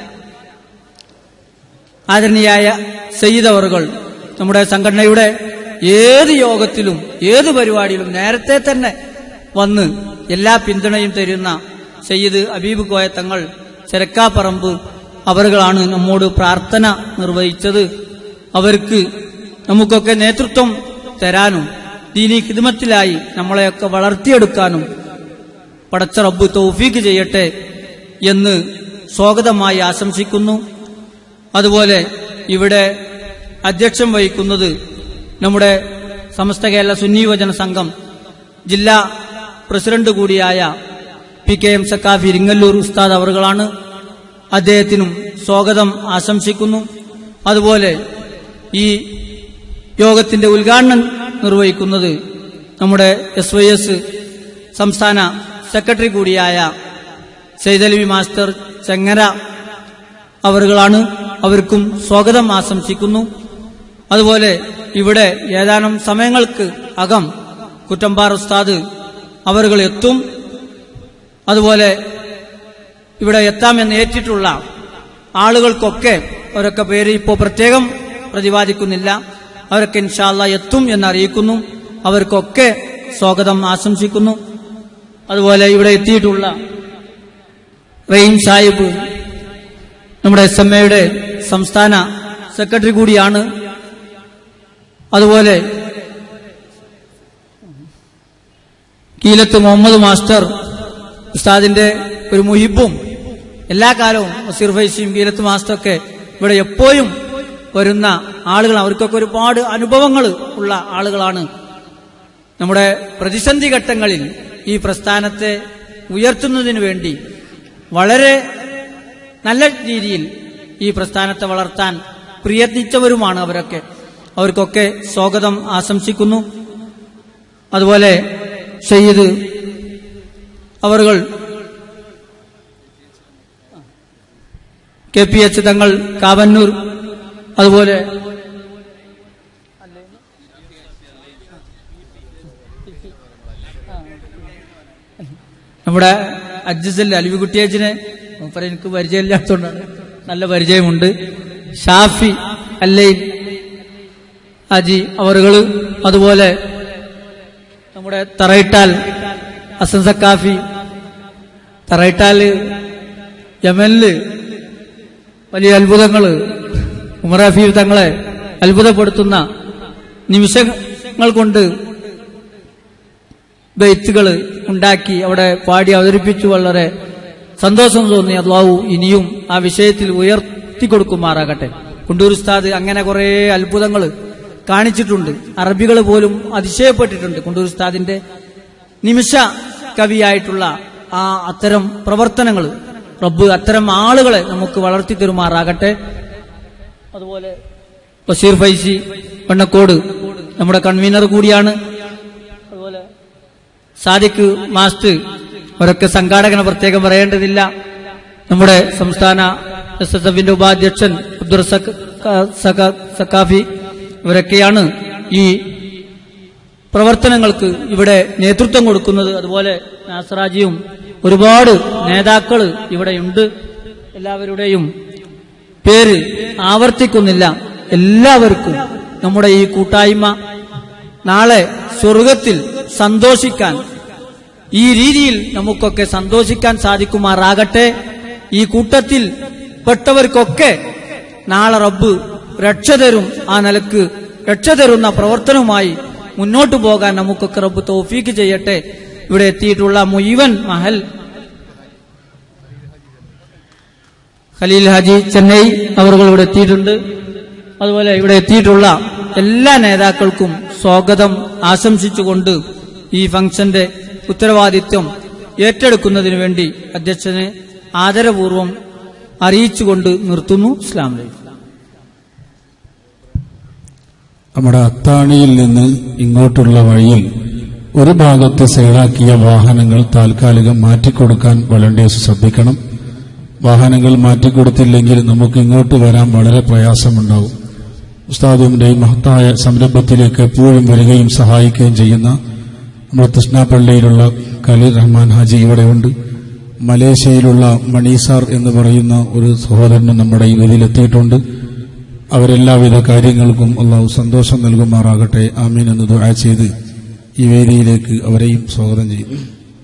ആദരണീയായ സയ്യിദ് അവറുകൾ നമ്മുടെ സംഘടനയുടെ ഏത് യോഗത്തിലും ഏത് പരിപാടിയിലും നേരത്തെ തന്നെ വന്ന് എല്ലാ പിന്തുണയും തരുന്ന സയ്യിദ് അബീബ് കോയ തങ്ങൾ ചെരക്കാപ്പറമ്പ് അവറുകളാണ് നമ്മോട് പ്രാർത്ഥന നിർവഹിച്ചത് അവർക്ക് നമുക്കൊക്കെ നേതൃത്വം തരാനും ദീനി ഹിദ്മത്തിലായി നമ്മളെയൊക്കെ വളർത്തിയെടുക്കാനും പടച്ച റബ്ബ് തൗഫീക്ക് ചെയ്യട്ടെ എന്ന് സ്വാഗതമായി ആശംസിക്കുന്നു അതുപോലെ ഇവിടെ അധ്യക്ഷം വഹിക്കുന്നത് നമ്മുടെ സമസ്ത കേരള സുന്നി യുവജന സംഘം ജില്ലാ പ്രസിഡന്റ് കൂടിയായ P K M Saqafi Iringallur Ustad അവറുകളാണ് അദ്ദേഹത്തിനും സ്വാഗതം ആശംസിക്കുന്നു അതുപോലെ ഈ യോഗത്തിന്റെ ഉദ്ഘാടനം നിർവഹിക്കുന്നത് നമ്മുടെ എസ് വൈ എസ് സംസ്ഥാന സെക്രട്ടറി കൂടിയായ സെയ്തലവി മാസ്റ്റർ ചെങ്ങര അവറുകളാണ് അവർക്കും സ്വാഗതം ആശംസിക്കുന്നു അതുപോലെ ഇവിടെ ഏതാനും സമയങ്ങൾക്ക് അകം കുറ്റമ്പാർ ഉസ്താദ് അവറുകൾ എത്തും അതുപോലെ ഇവിടെ എത്താമെന്ന് ഏറ്റിട്ടുള്ള ആളുകൾക്കൊക്കെ അവരൊക്കെ പേര് ഇപ്പോൾ പ്രത്യേകം പ്രതിപാദിക്കുന്നില്ല അവരൊക്കെ ഇൻഷാല്ല എത്തും എന്നറിയിക്കുന്നു അവർക്കൊക്കെ സ്വാഗതം ആശംസിക്കുന്നു അതുപോലെ ഇവിടെ എത്തിയിട്ടുള്ള റെയിൻ സാഹിബ് നമ്മുടെ എസ് എം എയുടെ സംസ്ഥാന സെക്രട്ടറി കൂടിയാണ് അതുപോലെ കീലത്ത് മുഹമ്മദ് മാസ്റ്റർ ഉസ്താദിന്റെ ഒരു മുഹിബും എല്ലാ കാലവും വസീർ ഫൈസിയും കീലത്ത് മാസ്റ്ററൊക്കെ ഇവിടെ എപ്പോഴും വരുന്ന ആളുകൾ അവർക്കൊക്കെ ഒരുപാട് അനുഭവങ്ങൾ ഉള്ള ആളുകളാണ് നമ്മുടെ പ്രതിസന്ധി ഘട്ടങ്ങളിൽ ഈ പ്രസ്ഥാനത്തെ ഉയർത്തുന്നതിന് വേണ്ടി വളരെ നല്ല രീതിയിൽ ഈ പ്രസ്ഥാനത്തെ വളർത്താൻ പ്രയത്നിച്ചവരുമാണ് അവരൊക്കെ അവർക്കൊക്കെ സ്വാഗതം ആശംസിക്കുന്നു അതുപോലെ സയ്യിദ് അവറുകൾ കെ പി എച്ച് തങ്ങൾ കാവന്നൂർ അതുപോലെ നമ്മുടെ അജ്ജസിൽ അലിവിക്കുട്ടിയച്ചിനെ മൂപ്പര എനിക്ക് പരിചയമില്ലാത്തതുകൊണ്ടാണ് നല്ല പരിചയമുണ്ട് ഷാഫി അല്ലൈൻ അജി അവറുകൾ അതുപോലെ നമ്മുടെ തറയിട്ടാൽ അസൻ സക്കാഫി തറയിട്ടാൽ യമനില് വലിയ അത്ഭുതങ്ങൾ ഉമർ ഹഫീഫ് തങ്ങളെ അത്ഭുതപ്പെടുത്തുന്ന നിമിഷങ്ങൾ കൊണ്ട് ബെയ്ത്തുകൾ ഉണ്ടാക്കി അവിടെ പാടി അവതരിപ്പിച്ചു വളരെ സന്തോഷം തോന്നി അള്ളാഹു ഇനിയും ആ വിഷയത്തിൽ ഉയർത്തി കൊടുക്കുമാറാകട്ടെ കുണ്ടൂർ ഉസ്താദ് അങ്ങനെ കുറെ അത്ഭുതങ്ങൾ കാണിച്ചിട്ടുണ്ട് അറബികൾ പോലും അതിശയപ്പെട്ടിട്ടുണ്ട് കുണ്ടൂർ ഉസ്താദിന്റെ നിമിഷ കവിയായിട്ടുള്ള ആ അത്തരം പ്രവർത്തനങ്ങൾ റബ്ബ് അത്തരം ആളുകളെ നമുക്ക് വളർത്തി തരുമാറാകട്ടെ അതുപോലെ ബഷീർ ഫൈസി വെണ്ണക്കോട് നമ്മുടെ കൺവീനർ കൂടിയാണ് അതുപോലെ സാദിഖ് മാസ്റ്റർ അവരൊക്കെ സംഘാടകനെ പ്രത്യേകം പറയേണ്ടതില്ല നമ്മുടെ സംസ്ഥാന എസ് എസ് എഫിന്റെ ഉപാധ്യക്ഷൻ അബ്ദുൾ സക്കാഫി ഇവരൊക്കെയാണ് ഈ പ്രവർത്തനങ്ങൾക്ക് ഇവിടെ നേതൃത്വം കൊടുക്കുന്നത് അതുപോലെ നാസറാജിയും ഒരുപാട് നേതാക്കൾ ഇവിടെയുണ്ട് എല്ലാവരുടെയും പേര് ആവർത്തിക്കുന്നില്ല എല്ലാവർക്കും നമ്മുടെ ഈ കൂട്ടായ്മ നാളെ സ്വർഗത്തിൽ സന്തോഷിക്കാൻ ഈ രീതിയിൽ നമുക്കൊക്കെ സന്തോഷിക്കാൻ സാധിക്കുമാറാകട്ടെ ഈ കൂട്ടത്തിൽ പെട്ടവർക്കൊക്കെ നാളെ റബ്ബ് രക്ഷ തരും ആ നിലക്ക് രക്ഷ തരുന്ന പ്രവർത്തനവുമായി മുന്നോട്ടു പോകാൻ നമുക്കൊക്കെ റബ്ബ് തോഫീക്ക് ചെയ്യട്ടെ ഇവിടെ എത്തിയിട്ടുള്ള മുഴുവൻ മഹൽ ഖലീൽ ഹാജി ചെന്നൈ അവർ ഇവിടെ എത്തിയിട്ടുണ്ട് അതുപോലെ ഇവിടെ എത്തിയിട്ടുള്ള എല്ലാ നേതാക്കൾക്കും സ്വാഗതം ആശംസിച്ചുകൊണ്ട് ഈ ഫംഗ്ഷന്റെ ഉത്തരവാദിത്വം ഏറ്റെടുക്കുന്നതിന് വേണ്ടി അധ്യക്ഷനെ ആദരപൂർവം അറിയിച്ചുകൊണ്ട് നിർത്തുന്നു ഇസ്ലാം ലൈഫ് നമ്മുടെ അത്താണിയിൽ നിന്ന് ഇങ്ങോട്ടുള്ള വഴിയിൽ ഒരു ഭാഗത്ത് സൈഡാക്കിയ വാഹനങ്ങൾ താൽക്കാലികം മാറ്റിക്കൊടുക്കാൻ വളണ്ടിയേഴ്സ് ശ്രദ്ധിക്കണം വാഹനങ്ങൾ മാറ്റിക്കൊടുത്തില്ലെങ്കിൽ നമുക്ക് ഇങ്ങോട്ട് വരാൻ വളരെ പ്രയാസമുണ്ടാവും ഉസ്താദിന്റെ ഈ മഹത്തായ സംരംഭത്തിലേക്ക് എപ്പോഴും വരികയും സഹായിക്കുകയും ചെയ്യുന്ന നമ്മുടെ തൃഷ്ണാപ്പള്ളിയിലുള്ള ഖലീൽ റഹ്മാൻ ഹാജി ഇവിടെയുണ്ട് മലേഷ്യയിലുള്ള മണീസാർ എന്ന് പറയുന്ന ഒരു സഹോദരനും നമ്മുടെ ഈ വേദിയിലെത്തിയിട്ടുണ്ട് അവരെല്ലാവിധ കാര്യങ്ങൾക്കും അള്ളാഹു സന്തോഷം നൽകുമാറാകട്ടെ ആമീൻ എന്ന് ദുആ ചെയ്ത് ഈ വേദിയിലേക്ക് അവരെയും സ്വാഗതം ചെയ്യുന്നു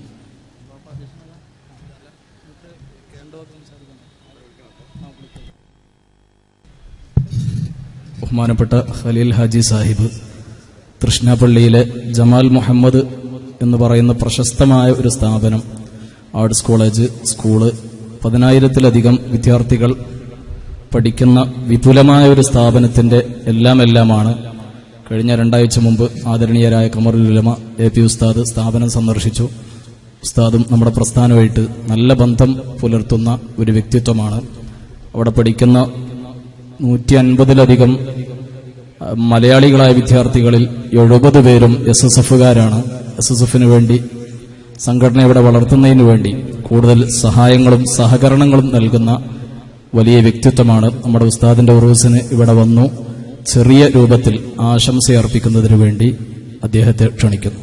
ബഹുമാനപ്പെട്ട ഖലീൽ ഹാജി സാഹിബ് തൃഷ്ണാപ്പള്ളിയിലെ ജമാൽ മുഹമ്മദ് എന്ന് പറയുന്ന പ്രശസ്തമായ ഒരു സ്ഥാപനം ആർട്സ് കോളേജ് സ്കൂള് പതിനായിരത്തിലധികം വിദ്യാർത്ഥികൾ പഠിക്കുന്ന വിപുലമായ ഒരു സ്ഥാപനത്തിന്റെ എല്ലാം എല്ലാമാണ് കഴിഞ്ഞ രണ്ടാഴ്ച മുമ്പ് ആദരണീയരായ കമറുലുലമ എ പി ഉസ്താദ് സ്ഥാപനം സന്ദർശിച്ചു ഉസ്താദും നമ്മുടെ പ്രസ്ഥാനമായിട്ട് നല്ല ബന്ധം പുലർത്തുന്ന ഒരു വ്യക്തിത്വമാണ് അവിടെ പഠിക്കുന്ന നൂറ്റി അൻപതിലധികം മലയാളികളായ വിദ്യാർത്ഥികളിൽ എഴുപത് പേരും എസ് എസ് എഫുകാരാണ് എസ് എസ് എഫിന് വേണ്ടി സംഘടന ഇവിടെ വളർത്തുന്നതിന് വേണ്ടി കൂടുതൽ സഹായങ്ങളും സഹകരണങ്ങളും നൽകുന്ന വലിയ വ്യക്തിത്വമാണ് നമ്മുടെ ഉസ്താദിന്റെ ഉറൂസിന് ഇവിടെ വന്നു ചെറിയ രൂപത്തിൽ ആശംസയർപ്പിക്കുന്നതിന് വേണ്ടി അദ്ദേഹത്തെ ക്ഷണിക്കുന്നു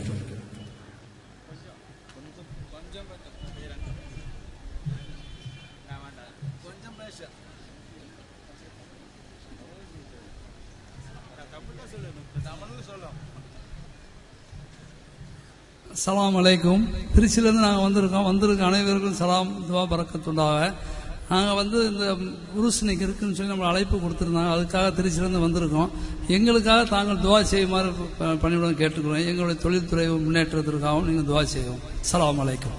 அஸ்ஸலாமு அலைக்கும் திருச்சியிலேருந்து நாங்கள் வந்திருக்கோம் வந்திருக்க அனைவருக்கும் சலாம் துவா பறக்கத்துண்டாக நாங்கள் வந்து இந்த உருஸ் இன்னைக்கு இருக்குன்னு சொல்லி நம்மளை அழைப்பு கொடுத்துருந்தாங்க அதுக்காக திருச்சியிலேருந்து வந்திருக்கோம் எங்களுக்காக தாங்கள் துவா செய்யுமாறு ப- பணிவுடன் கேட்டுக்கிறோம் எங்களுடைய தொழில்துறை முன்னேற்றத்திற்காகவும் நீங்கள் துவா செய்யும் அஸ்ஸலாமு அலைக்கும்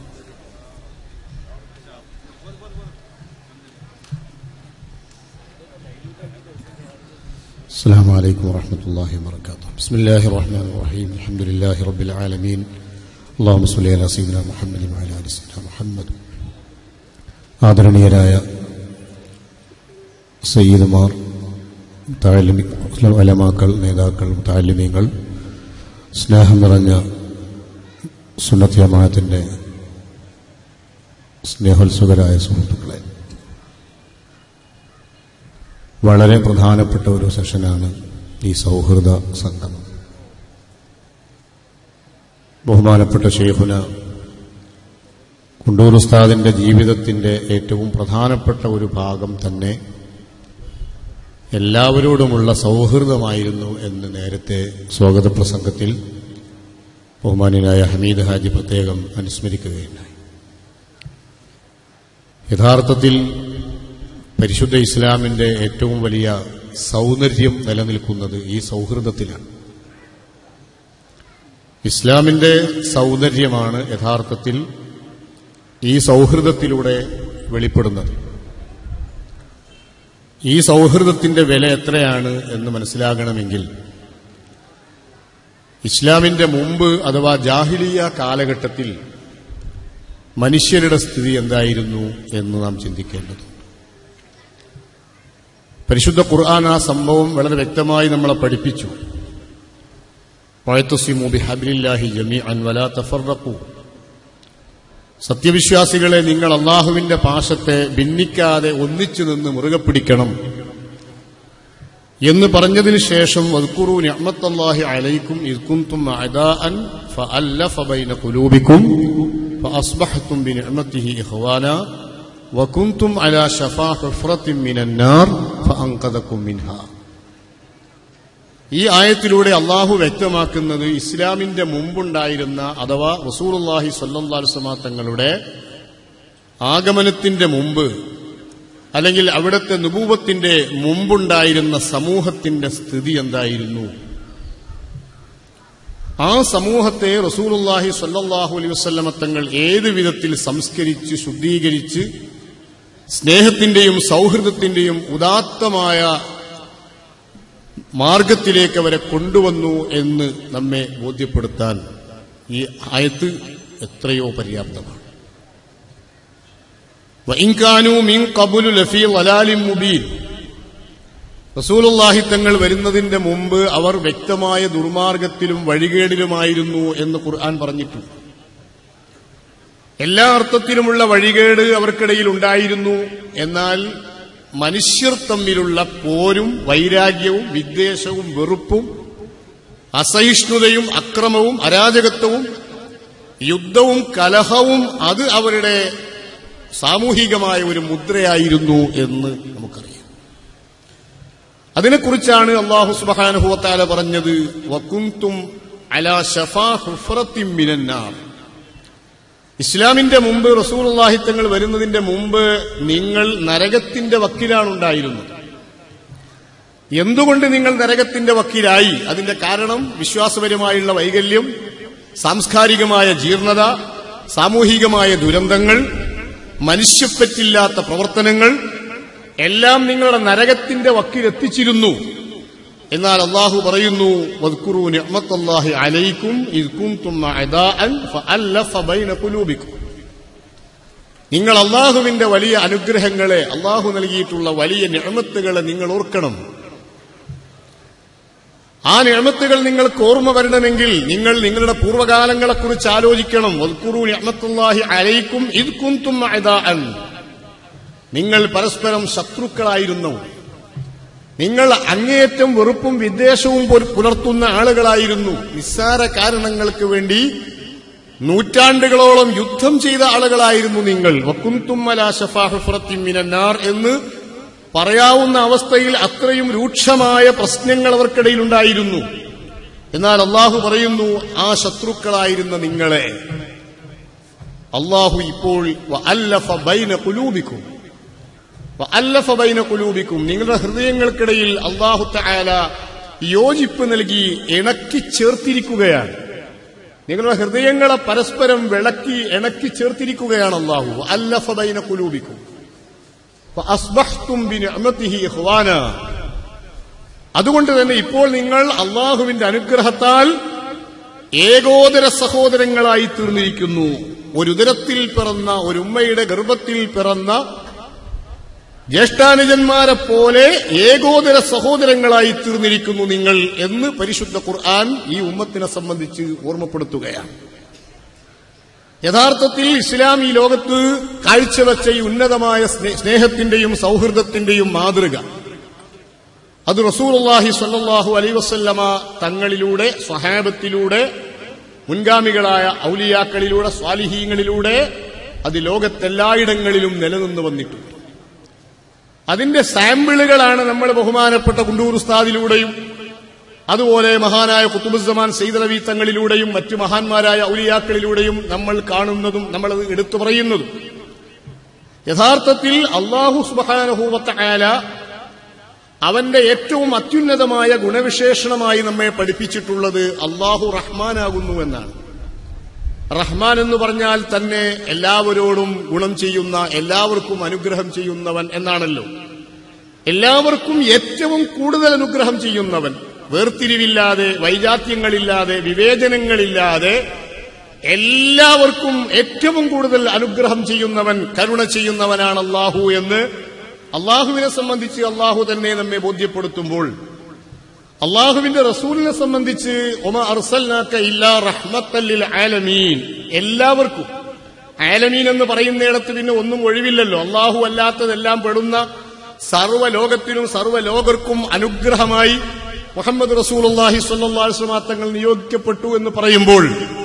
السلام عليكم ورحمة الله وبركاته بسم الله الرحمن الرحيم الحمد لله رب العالمين اللهم صل على سيدنا محمد وعلى آل سيدنا محمد ആദരണീയരായ സയ്യിദുമാർ താലിമി അലമാക്കൾ നേതാക്കൾ താലിമ്യങ്ങൾ സ്നേഹം നിറഞ്ഞ സുന്നത്ത് ജമാഅത്തിൻ്റെ സ്നേഹോത്സുകരായ സുഹൃത്തുക്കളെ വളരെ പ്രധാനപ്പെട്ട ഒരു സെഷനാണ് ഈ സൗഹൃദ സംഗമം ബഹുമാനപ്പെട്ട ഷെയ്ഖുന കുണ്ടൂർ ഉസ്താദിന്റെ ജീവിതത്തിന്റെ ഏറ്റവും പ്രധാനപ്പെട്ട ഒരു ഭാഗം തന്നെ എല്ലാവരോടുമുള്ള സൗഹൃദമായിരുന്നു എന്ന് നേരത്തെ സ്വാഗത പ്രസംഗത്തിൽ ബഹുമാന്യനായ ഹമീദ് ഹാജി പ്രത്യേകം അനുസ്മരിക്കുകയുണ്ടായി യഥാർത്ഥത്തിൽ പരിശുദ്ധ ഇസ്ലാമിന്റെ ഏറ്റവും വലിയ സൗന്ദര്യം നിലനിൽക്കുന്നത് ഈ സൗഹൃദത്തിലാണ് ഇസ്ലാമിന്റെ സൗന്ദര്യമാണ് യഥാർത്ഥത്തിൽ ഈ സൗഹൃദത്തിലൂടെ വെളിപ്പെടുന്നത് ഈ സൗഹൃദത്തിന്റെ വില എത്രയാണ് എന്ന് മനസ്സിലാകണമെങ്കിൽ ഇസ്ലാമിന്റെ മുമ്പ് അഥവാ ജാഹിലിയ കാലഘട്ടത്തിൽ മനുഷ്യരുടെ സ്ഥിതി എന്തായിരുന്നു എന്ന് നാം ചിന്തിക്കേണ്ടതുണ്ട് പരിശുദ്ധ ഖുർആൻ ആ സംഭവം വളരെ വ്യക്തമായി നമ്മളെ പഠിപ്പിച്ചു വഴത്തുസിമു ബിഹബിലില്ലാഹി ജമീ അൻ വലാ തഫറഖു സത്യവിശ്വാസികളെ നിങ്ങൾ അള്ളാഹുവിന്റെ പാശത്തെ ഭിന്നിക്കാതെ ഒന്നിച്ചു നിന്ന് മുറുകെ പിടിക്കണം എന്ന് പറഞ്ഞതിന് ശേഷം വദ്കുറു നിഅ്മത്തല്ലാഹി അലൈക്കും ഇദ് കുൻതും അഅദാഅൻ ഫഅല്ലഫ ബൈന ഖുലൂബിക്കും ഫഅസ്ബഹ്തും ബിനിഅ്മതിഹി ഇഖ്വാന വകുൻതും അലാ ശഫാ ഹുഫ്റത്തിൻ മിനൻ നാർ ഫഅൻഖദകും മിൻഹാ ഈ ആയത്തിലൂടെ അള്ളാഹു വ്യക്തമാക്കുന്നത് ഇസ്ലാമിന്റെ മുമ്പുണ്ടായിരുന്ന അഥവാ റസൂലുള്ളാഹി സ്വല്ലല്ലാഹു അലൈഹി വസല്ലമ തങ്ങളുടെ ആഗമനത്തിന്റെ മുമ്പ് അല്ലെങ്കിൽ അവിടുത്തെ നുപൂവത്തിന്റെ മുമ്പുണ്ടായിരുന്ന സമൂഹത്തിന്റെ സ്ഥിതി എന്തായിരുന്നു ആ സമൂഹത്തെ റസൂലുള്ളാഹി സ്വല്ലല്ലാഹു അലൈഹി വസല്ലമ തങ്ങൾ ഏത് വിധത്തിൽ സംസ്കരിച്ച് ശുദ്ധീകരിച്ച് സ്നേഹത്തിന്റെയും സൗഹൃദത്തിന്റെയും ഉദാത്തമായ മാർഗത്തിലേക്ക് അവരെ കൊണ്ടുവന്നു എന്ന് നമ്മെ ബോധ്യപ്പെടുത്താൻ ഈ ആയത്ത് എത്രയോ പര്യാപ്തമാണ് വഇൻകാനു മിൻ ഖബുലു ലഫീ വലാലിൻ മുബീൻ റസൂലുള്ളാഹി തങ്ങൾ വരുന്നതിന്റെ മുമ്പ് അവർ വ്യക്തമായ ദുർമാർഗത്തിലും വഴികേടിലുമായിരുന്നു എന്ന് ഖുർആൻ പറഞ്ഞിട്ടുണ്ട് എല്ലാ അർത്ഥത്തിലുമുള്ള വഴികേട് അവർക്കിടയിൽ ഉണ്ടായിരുന്നു എന്നാൽ മനുഷ്യർ തമ്മിലുള്ള പോരും വൈരാഗ്യവും വിദ്വേഷവും വെറുപ്പും അസഹിഷ്ണുതയും അക്രമവും അരാജകത്വവും യുദ്ധവും കലഹവും അത് അവരുടെ സാമൂഹികമായ ഒരു മുദ്രയായിരുന്നു എന്ന് നമുക്കറിയാം അതിനെക്കുറിച്ചാണ് അള്ളാഹു സുബാനുഭവത്താല പറഞ്ഞത് വക്കുന്തും അലാ ഷഫാ ഹുഫറത്തിൻ മിനന്നാർ ഇസ്ലാമിന്റെ മുമ്പ് റസൂലുള്ളാഹി തങ്ങൾ വരുന്നതിന്റെ മുമ്പ് നിങ്ങൾ നരകത്തിന്റെ വക്കീലാണുണ്ടായിരുന്നത് എന്തുകൊണ്ട് നിങ്ങൾ നരകത്തിന്റെ വക്കീലായി അതിന്റെ കാരണം വിശ്വാസപരമായുള്ള വൈകല്യം സാംസ്കാരികമായ ജീർണത സാമൂഹികമായ ദുരന്തങ്ങൾ മനുഷ്യപ്പറ്റില്ലാത്ത പ്രവർത്തനങ്ങൾ എല്ലാം നിങ്ങളുടെ നരകത്തിന്റെ വക്കീലെത്തിച്ചിരുന്നു എന്നാൽ അള്ളാഹു പറയുന്നു വദ്കുറു നിഅ്മത്തല്ലാഹി അലൈക്കും ഇദ് കുൻതും അഅദാഅൻ ഫഅല്ലഫ ബൈന ഖുലൂബിക്കും നിങ്ങൾ അള്ളാഹുവിന്റെ വലിയ അനുഗ്രഹങ്ങളെ അള്ളാഹു നൽകിയിട്ടുള്ള വലിയ നിഅമത്തുകളെ നിങ്ങൾ ഓർക്കണം ആ നിയമത്തുകൾ നിങ്ങൾക്ക് ഓർമ്മ വരണമെങ്കിൽ നിങ്ങൾ നിങ്ങളുടെ പൂർവ്വകാലങ്ങളെക്കുറിച്ച് ആലോചിക്കണം വദ്കുറു നിഅമത്തുല്ലാഹി അലൈക്കും ഇദ് കുന്തും അഅദാഅൻ. നിങ്ങൾ പരസ്പരം ശത്രുക്കളായിരുന്നു നിങ്ങൾ അങ്ങേയറ്റം വെറുപ്പും വിദ്വേഷവും പുല- പുലർത്തുന്ന ആളുകളായിരുന്നു നിസ്സാര കാരണങ്ങൾക്ക് വേണ്ടി നൂറ്റാണ്ടുകളോളം യുദ്ധം ചെയ്ത ആളുകളായിരുന്നു നിങ്ങൾ വക്കുന്തുമ്മലാഷഫാഹുഫറത്തിമിനാർ എന്ന് പറയാവുന്ന അവസ്ഥയിൽ അത്രയും രൂക്ഷമായ പ്രശ്നങ്ങൾ അവർക്കിടയിൽ ഉണ്ടായിരുന്നു എന്നാൽ അള്ളാഹു പറയുന്നു ആ ശത്രുക്കളായിരുന്ന നിങ്ങളെ അള്ളാഹു ഇപ്പോൾ വഅല്ലഫ ബൈന ഖുലൂബിക്കും വഅല്ലഫ ബൈന ഖുലൂബിക്കും നിങ്ങളുടെ ഹൃദയങ്ങൾക്കിടയിൽ അള്ളാഹു തആല യോജിപ്പ് നൽകി ഇണക്കി ചേർത്തിരിക്കുകയാണ് നിങ്ങളുടെ ഹൃദയങ്ങളെ പരസ്പരം വിളക്കി ഇണക്കി ചേർത്തിരിക്കുകയാണ് അള്ളാഹു അല്ലഫ ബൈന ഖുലൂബിക്കും ഫഅസ്ബഹ്തും ബിനിഅമതിഹി ഇഖ്വാന അതുകൊണ്ട് തന്നെ ഇപ്പോൾ നിങ്ങൾ അള്ളാഹുവിന്റെ അനുഗ്രഹത്താൽ ഏകോദര സഹോദരങ്ങളായി തീർന്നിരിക്കുന്നു ഒരു ഉദരത്തിൽ പിറന്ന ഒരു ഉമ്മയുടെ ഗർഭത്തിൽ പിറന്ന ജ്യേഷ്ഠാനുജന്മാരെ പോലെ ഏകോദര സഹോദരങ്ങളായി തീർന്നിരിക്കുന്നു നിങ്ങൾ എന്ന് പരിശുദ്ധ ഖുർആൻ ഈ ഉമ്മത്തിനെ സംബന്ധിച്ച് ഓർമ്മപ്പെടുത്തുകയാണ് യഥാർത്ഥത്തിൽ ഇസ്ലാം ഈ ലോകത്ത് കാഴ്ചവെച്ച ഈ ഉന്നതമായ സ്നേ- സ്നേഹത്തിന്റെയും സൗഹൃദത്തിന്റെയും മാതൃക അത് റസൂലുള്ളാഹി സ്വല്ലല്ലാഹു അലൈഹി വസല്ലമ തങ്ങളിലൂടെ സ്വഹാബത്തിലൂടെ മുൻഗാമികളായ ഔലിയാക്കളിലൂടെ സ്വാലിഹീങ്ങളിലൂടെ അത് ലോകത്തെല്ലായിടങ്ങളിലും നിലനിന്ന് വന്നിട്ടുണ്ട് അതിന്റെ സാമ്പിളുകളാണ് നമ്മൾ ബഹുമാനപ്പെട്ട കുണ്ടൂർ ഉസ്താദിലൂടെയും അതുപോലെ മഹാനായ കുത്തുബുസമാൻ സെയ്തലവി തങ്ങളിലൂടെയും മറ്റു മഹാന്മാരായ ഔലിയാക്കളിലൂടെയും നമ്മൾ കാണുന്നതും നമ്മളത് എടുത്തു പറയുന്നതും യഥാർത്ഥത്തിൽ അള്ളാഹു സുബാനഹൂവത്ത അവന്റെ ഏറ്റവും അത്യുന്നതമായ ഗുണവിശേഷണമായി നമ്മെ പഠിപ്പിച്ചിട്ടുള്ളത് അള്ളാഹു റഹ്മാനാകുന്നു എന്നാണ് റഹ്മാൻ എന്ന് പറഞ്ഞാൽ തന്നെ എല്ലാവരോടും ഗുണം ചെയ്യുന്ന എല്ലാവർക്കും അനുഗ്രഹം ചെയ്യുന്നവൻ എന്നാണല്ലോ എല്ലാവർക്കും ഏറ്റവും കൂടുതൽ അനുഗ്രഹം ചെയ്യുന്നവൻ വേർതിരിവില്ലാതെ വൈജാത്യങ്ങളില്ലാതെ വിവേചനങ്ങളില്ലാതെ എല്ലാവർക്കും ഏറ്റവും കൂടുതൽ അനുഗ്രഹം ചെയ്യുന്നവൻ കരുണ ചെയ്യുന്നവനാണ് അള്ളാഹു എന്ന് അള്ളാഹുവിനെ സംബന്ധിച്ച് അള്ളാഹു തന്നെ നമ്മെ ബോധ്യപ്പെടുത്തുമ്പോൾ അള്ളാഹുവിന്റെ റസൂലിനെ സംബന്ധിച്ച് ഒമ അർസൽനാക്ക ഇല്ലാ റഹ്മത്തല്ലിൽ ആലമീൻ എല്ലാവർക്കും ആലമീൻ എന്ന് പറയുന്നിടത്ത് പിന്നെ ഒന്നും ഒഴിവില്ലല്ലോ അള്ളാഹു അല്ലാത്തതെല്ലാം പെടുന്ന സർവ്വലോകത്തിനും സർവ്വലോകർക്കും അനുഗ്രഹമായി മുഹമ്മദ് റസൂലുള്ളാഹി സ്വല്ലല്ലാഹു അലൈഹി വസല്ലം തങ്ങൾ നിയോഗിക്കപ്പെട്ടു എന്ന് പറയുമ്പോൾ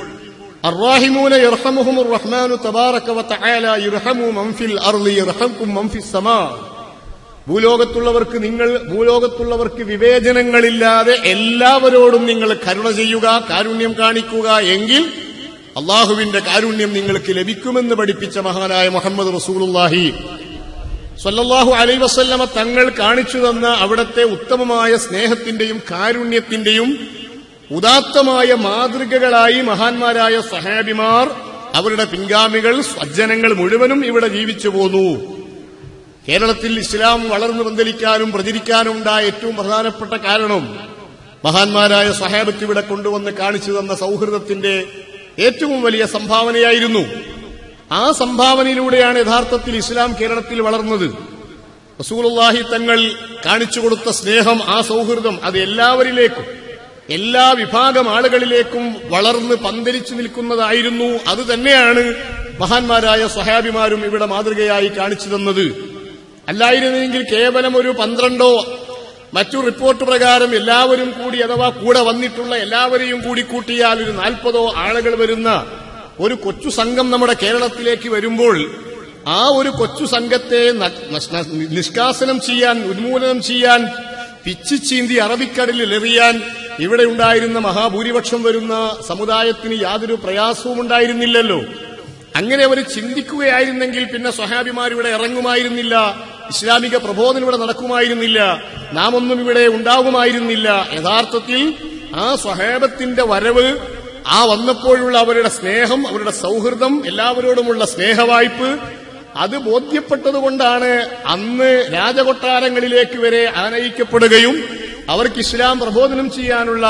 الراحمون يرحمهم الرحمن تبارك وتعالى يرحموا من في الأرض يرحمكم من في السماء ഭൂലോകത്തുള്ളവർക്ക് നിങ്ങൾ ഭൂലോകത്തുള്ളവർക്ക് വിവേചനങ്ങളില്ലാതെ എല്ലാവരോടും നിങ്ങൾ കരുണ ചെയ്യുക കാരുണ്യം കാണിക്കുക എങ്കിൽ അള്ളാഹുവിന്റെ കാരുണ്യം നിങ്ങൾക്ക് ലഭിക്കുമെന്ന് പഠിപ്പിച്ച മഹാനായ മുഹമ്മദ് റസൂലുള്ളാഹി സ്വല്ലല്ലാഹു അലൈ വസല്ലമ തങ്ങൾ കാണിച്ചു തന്ന അവിടത്തെ ഉത്തമമായ സ്നേഹത്തിന്റെയും കാരുണ്യത്തിന്റെയും ഉദാത്തമായ മാതൃകകളായി മഹാന്മാരായ സഹാബിമാർ അവരുടെ പിൻഗാമികൾ സജ്ജനങ്ങൾ മുഴുവനും ഇവിടെ ജീവിച്ചു പോന്നു കേരളത്തിൽ ഇസ്ലാം വളർന്നു പന്തലിക്കാനും പ്രചരിക്കാനും ഉണ്ടായ ഏറ്റവും പ്രധാനപ്പെട്ട കാരണം മഹാന്മാരായ സഹാബത്ത് ഇവിടെ കൊണ്ടുവന്ന് കാണിച്ചു തന്ന സൗഹൃദത്തിന്റെ ഏറ്റവും വലിയ സംഭാവനയായിരുന്നു ആ സംഭാവനയിലൂടെയാണ് യഥാർത്ഥത്തിൽ ഇസ്ലാം കേരളത്തിൽ വളർന്നത് റസൂലുള്ളാഹി തങ്ങൾ കാണിച്ചു കൊടുത്ത സ്നേഹം ആ സൗഹൃദം അത് എല്ലാവരിലേക്കും എല്ലാ വിഭാഗം ആളുകളിലേക്കും വളർന്ന് പന്തലിച്ചു നിൽക്കുന്നതായിരുന്നു അത് തന്നെയാണ് മഹാന്മാരായ സഹാബിമാരും ഇവിടെ മാതൃകയായി കാണിച്ചു തന്നത് അല്ലായിരുന്നെങ്കിൽ കേവലം ഒരു പന്ത്രണ്ടോ മറ്റു റിപ്പോർട്ട് പ്രകാരം എല്ലാവരും കൂടി അഥവാ കൂടെ വന്നിട്ടുള്ള എല്ലാവരെയും കൂടി കൂട്ടിയാൽ ഒരു നാൽപ്പതോ ആളുകൾ വരുന്ന ഒരു കൊച്ചു സംഘം നമ്മുടെ കേരളത്തിലേക്ക് വരുമ്പോൾ ആ ഒരു കൊച്ചു സംഘത്തെ ന- നഷ്- നിഷ്കാസനം ചെയ്യാൻ ഉന്മൂലനം ചെയ്യാൻ പിച്ചു ചീന്തി അറബിക്കടലിൽ എറിയാൻ ഇവിടെ ഉണ്ടായിരുന്ന മഹാഭൂരിപക്ഷം വരുന്ന സമുദായത്തിന് യാതൊരു പ്രയാസവും ഉണ്ടായിരുന്നില്ലല്ലോ അങ്ങനെ അവർ ചിന്തിക്കുകയായിരുന്നെങ്കിൽ പിന്നെ സ്വഹാബിമാർ ഇവിടെ ഇറങ്ങുമായിരുന്നില്ല ഇസ്ലാമിക പ്രബോധനം ഇവിടെ നടക്കുമായിരുന്നില്ല നാം ഒന്നും ഇവിടെ ഉണ്ടാകുമായിരുന്നില്ല യഥാർത്ഥത്തിൽ ആ സ്വഹാബത്തിന്റെ വരവ് ആ വന്നപ്പോഴുള്ള അവരുടെ സ്നേഹം അവരുടെ സൗഹൃദം എല്ലാവരോടുമുള്ള സ്നേഹവായ്പ് അത് ബോധ്യപ്പെട്ടതുകൊണ്ടാണ് അന്ന് രാജകൊട്ടാരങ്ങളിലേക്ക് വരെ ആനയിക്കപ്പെടുകയും അവർക്ക് ഇസ്ലാം പ്രബോധനം ചെയ്യാനുള്ള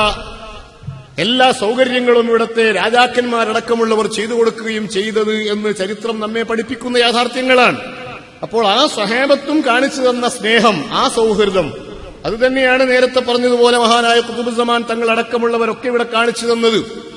എല്ലാ സൗകര്യങ്ങളും ഇവിടുത്തെ രാജാക്കന്മാരടക്കമുള്ളവർ ചെയ്തു കൊടുക്കുകയും ചെയ്തത് എന്ന് ചരിത്രം നമ്മെ പഠിപ്പിക്കുന്ന യാഥാർത്ഥ്യങ്ങളാണ് അപ്പോൾ ആ സ്വഹേബത്തും കാണിച്ചു തന്ന സ്നേഹം ആ സൗഹൃദം അത് തന്നെയാണ് നേരത്തെ പറഞ്ഞതുപോലെ മഹാനായ കുതുബുസമാൻ തങ്ങൾ അടക്കമുള്ളവരൊക്കെ ഇവിടെ കാണിച്ചു തന്നത്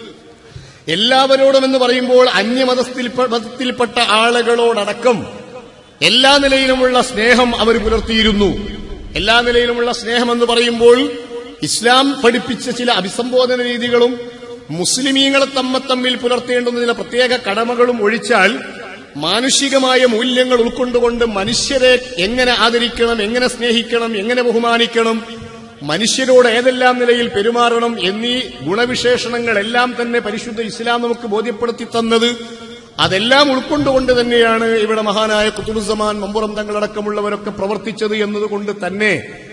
എല്ലാവരോടും എന്ന് പറയുമ്പോൾ അന്യമതത്തിൽ മതത്തിൽപ്പെട്ട ആളുകളോടടക്കം എല്ലാ നിലയിലുമുള്ള സ്നേഹം അവർ പുലർത്തിയിരുന്നു എല്ലാ നിലയിലുമുള്ള സ്നേഹം എന്ന് പറയുമ്പോൾ ഇസ്ലാം പഠിപ്പിച്ച ചില അഭിസംബോധന രീതികളും മുസ്ലിമീങ്ങളെ തമ്മ തമ്മിൽ പുലർത്തേണ്ടുന്ന ചില പ്രത്യേക കടമകളും ഒഴിച്ചാൽ മാനുഷികമായ മൂല്യങ്ങൾ ഉൾക്കൊണ്ടുകൊണ്ട് മനുഷ്യരെ എങ്ങനെ ആദരിക്കണം എങ്ങനെ സ്നേഹിക്കണം എങ്ങനെ ബഹുമാനിക്കണം മനുഷ്യരോട് ഏതെല്ലാം നിലയിൽ പെരുമാറണം എന്നീ ഗുണവിശേഷണങ്ങളെല്ലാം തന്നെ പരിശുദ്ധ ഇസ്ലാം നമുക്ക് ബോധ്യപ്പെടുത്തി തന്നത് അതെല്ലാം ഉൾക്കൊണ്ടുകൊണ്ട് തന്നെയാണ് ഇവിടെ മഹാനായ കുത്തുബുസമാൻ മമ്പുറം തങ്ങളടക്കമുള്ളവരൊക്കെ പ്രവർത്തിച്ചത് എന്നതുകൊണ്ട് തന്നെ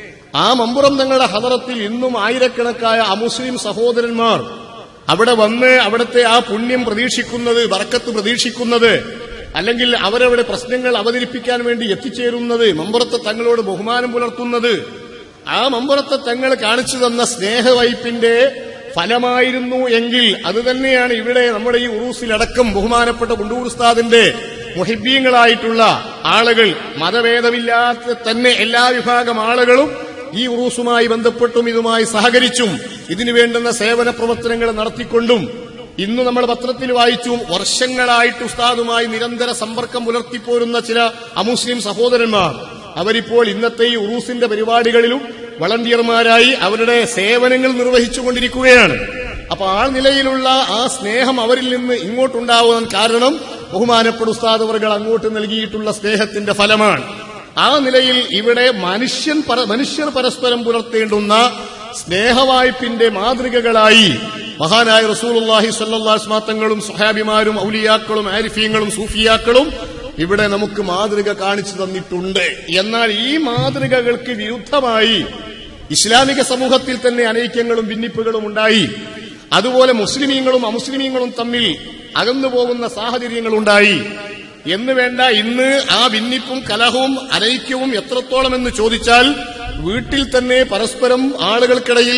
ആ മമ്പുറം തങ്ങളുടെ ഹദറത്തിൽ ഇന്നും ആയിരക്കണക്കായ അമുസ്ലിം സഹോദരന്മാർ അവിടെ വന്ന് അവിടുത്തെ ആ പുണ്യം പ്രതീക്ഷിക്കുന്നത് വറക്കത്ത് പ്രതീക്ഷിക്കുന്നത് അല്ലെങ്കിൽ അവരവിടെ പ്രശ്നങ്ങൾ അവതരിപ്പിക്കാൻ വേണ്ടി എത്തിച്ചേരുന്നത് മമ്പുറത്തെ തങ്ങളോട് ബഹുമാനം പുലർത്തുന്നത് ആ മമ്പുറത്തെ തങ്ങൾ കാണിച്ചു തന്ന സ്നേഹവയ്പിന്റെ ഫലമായിരുന്നു എങ്കിൽ അത് തന്നെയാണ് ഇവിടെ നമ്മുടെ ഈ ഉറൂസിലടക്കം ബഹുമാനപ്പെട്ട കുണ്ടൂർ ഉസ്താദിന്റെ മുഹിബീങ്ങളായിട്ടുള്ള ആളുകൾ മതഭേദമില്ലാത്ത തന്നെ എല്ലാ വിഭാഗം ആളുകളും ഈ ഉറൂസുമായി ബന്ധപ്പെട്ടും ഇതുമായി സഹകരിച്ചും ഇതിനു വേണ്ടുന്ന സേവന പ്രവർത്തനങ്ങൾ നടത്തിക്കൊണ്ടും ഇന്ന് നമ്മൾ പത്രത്തിൽ വായിച്ചു വർഷങ്ങളായിട്ട് ഉസ്താദുമായി നിരന്തര സമ്പർക്കം പുലർത്തിപ്പോരുന്ന ചില അമുസ്ലിം സഹോദരന്മാർ അവരിപ്പോൾ ഇന്നത്തെ ഈ ഉറൂസിന്റെ പരിപാടികളിലും വളണ്ടിയർമാരായി അവരുടെ സേവനങ്ങൾ നിർവഹിച്ചുകൊണ്ടിരിക്കുകയാണ് അപ്പൊ ആ നിലയിലുള്ള ആ സ്നേഹം അവരിൽ നിന്ന് ഇങ്ങോട്ടുണ്ടാവാൻ കാരണം ബഹുമാനപ്പെട്ട ഉസ്താദവർകൾ അങ്ങോട്ട് നൽകിയിട്ടുള്ള സ്നേഹത്തിന്റെ ഫലമാണ് ആ നിലയിൽ ഇവിടെ മനുഷ്യൻ പര- മനുഷ്യർ പരസ്പരം പുലർത്തേണ്ടുന്ന സ്നേഹവായ്പിന്റെ മാതൃകകളായി മഹാനായ റസൂലുള്ളാഹി സ്വല്ലല്ലാഹു തങ്ങളും സുഹാബിമാരും ഔലിയാക്കളും ആരിഫീങ്ങളും സൂഫിയാക്കളും ഇവിടെ നമുക്ക് മാതൃക കാണിച്ചു തന്നിട്ടുണ്ട് എന്നാൽ ഈ മാതൃകകൾക്ക് വിരുദ്ധമായി ഇസ്ലാമിക സമൂഹത്തിൽ തന്നെ അനൈക്യങ്ങളും ഭിന്നിപ്പുകളും ഉണ്ടായി അതുപോലെ മുസ്ലിമീങ്ങളും അമുസ്ലിമീങ്ങളും തമ്മിൽ അകന്നു പോകുന്ന സാഹചര്യങ്ങളുണ്ടായി എന്ന് വേണ്ട ഇന്ന് ആ ഭിന്നിപ്പും കലഹവും അനൈക്യവും എത്രത്തോളം എന്ന് ചോദിച്ചാൽ വീട്ടിൽ തന്നെ പരസ്പരം ആളുകൾക്കിടയിൽ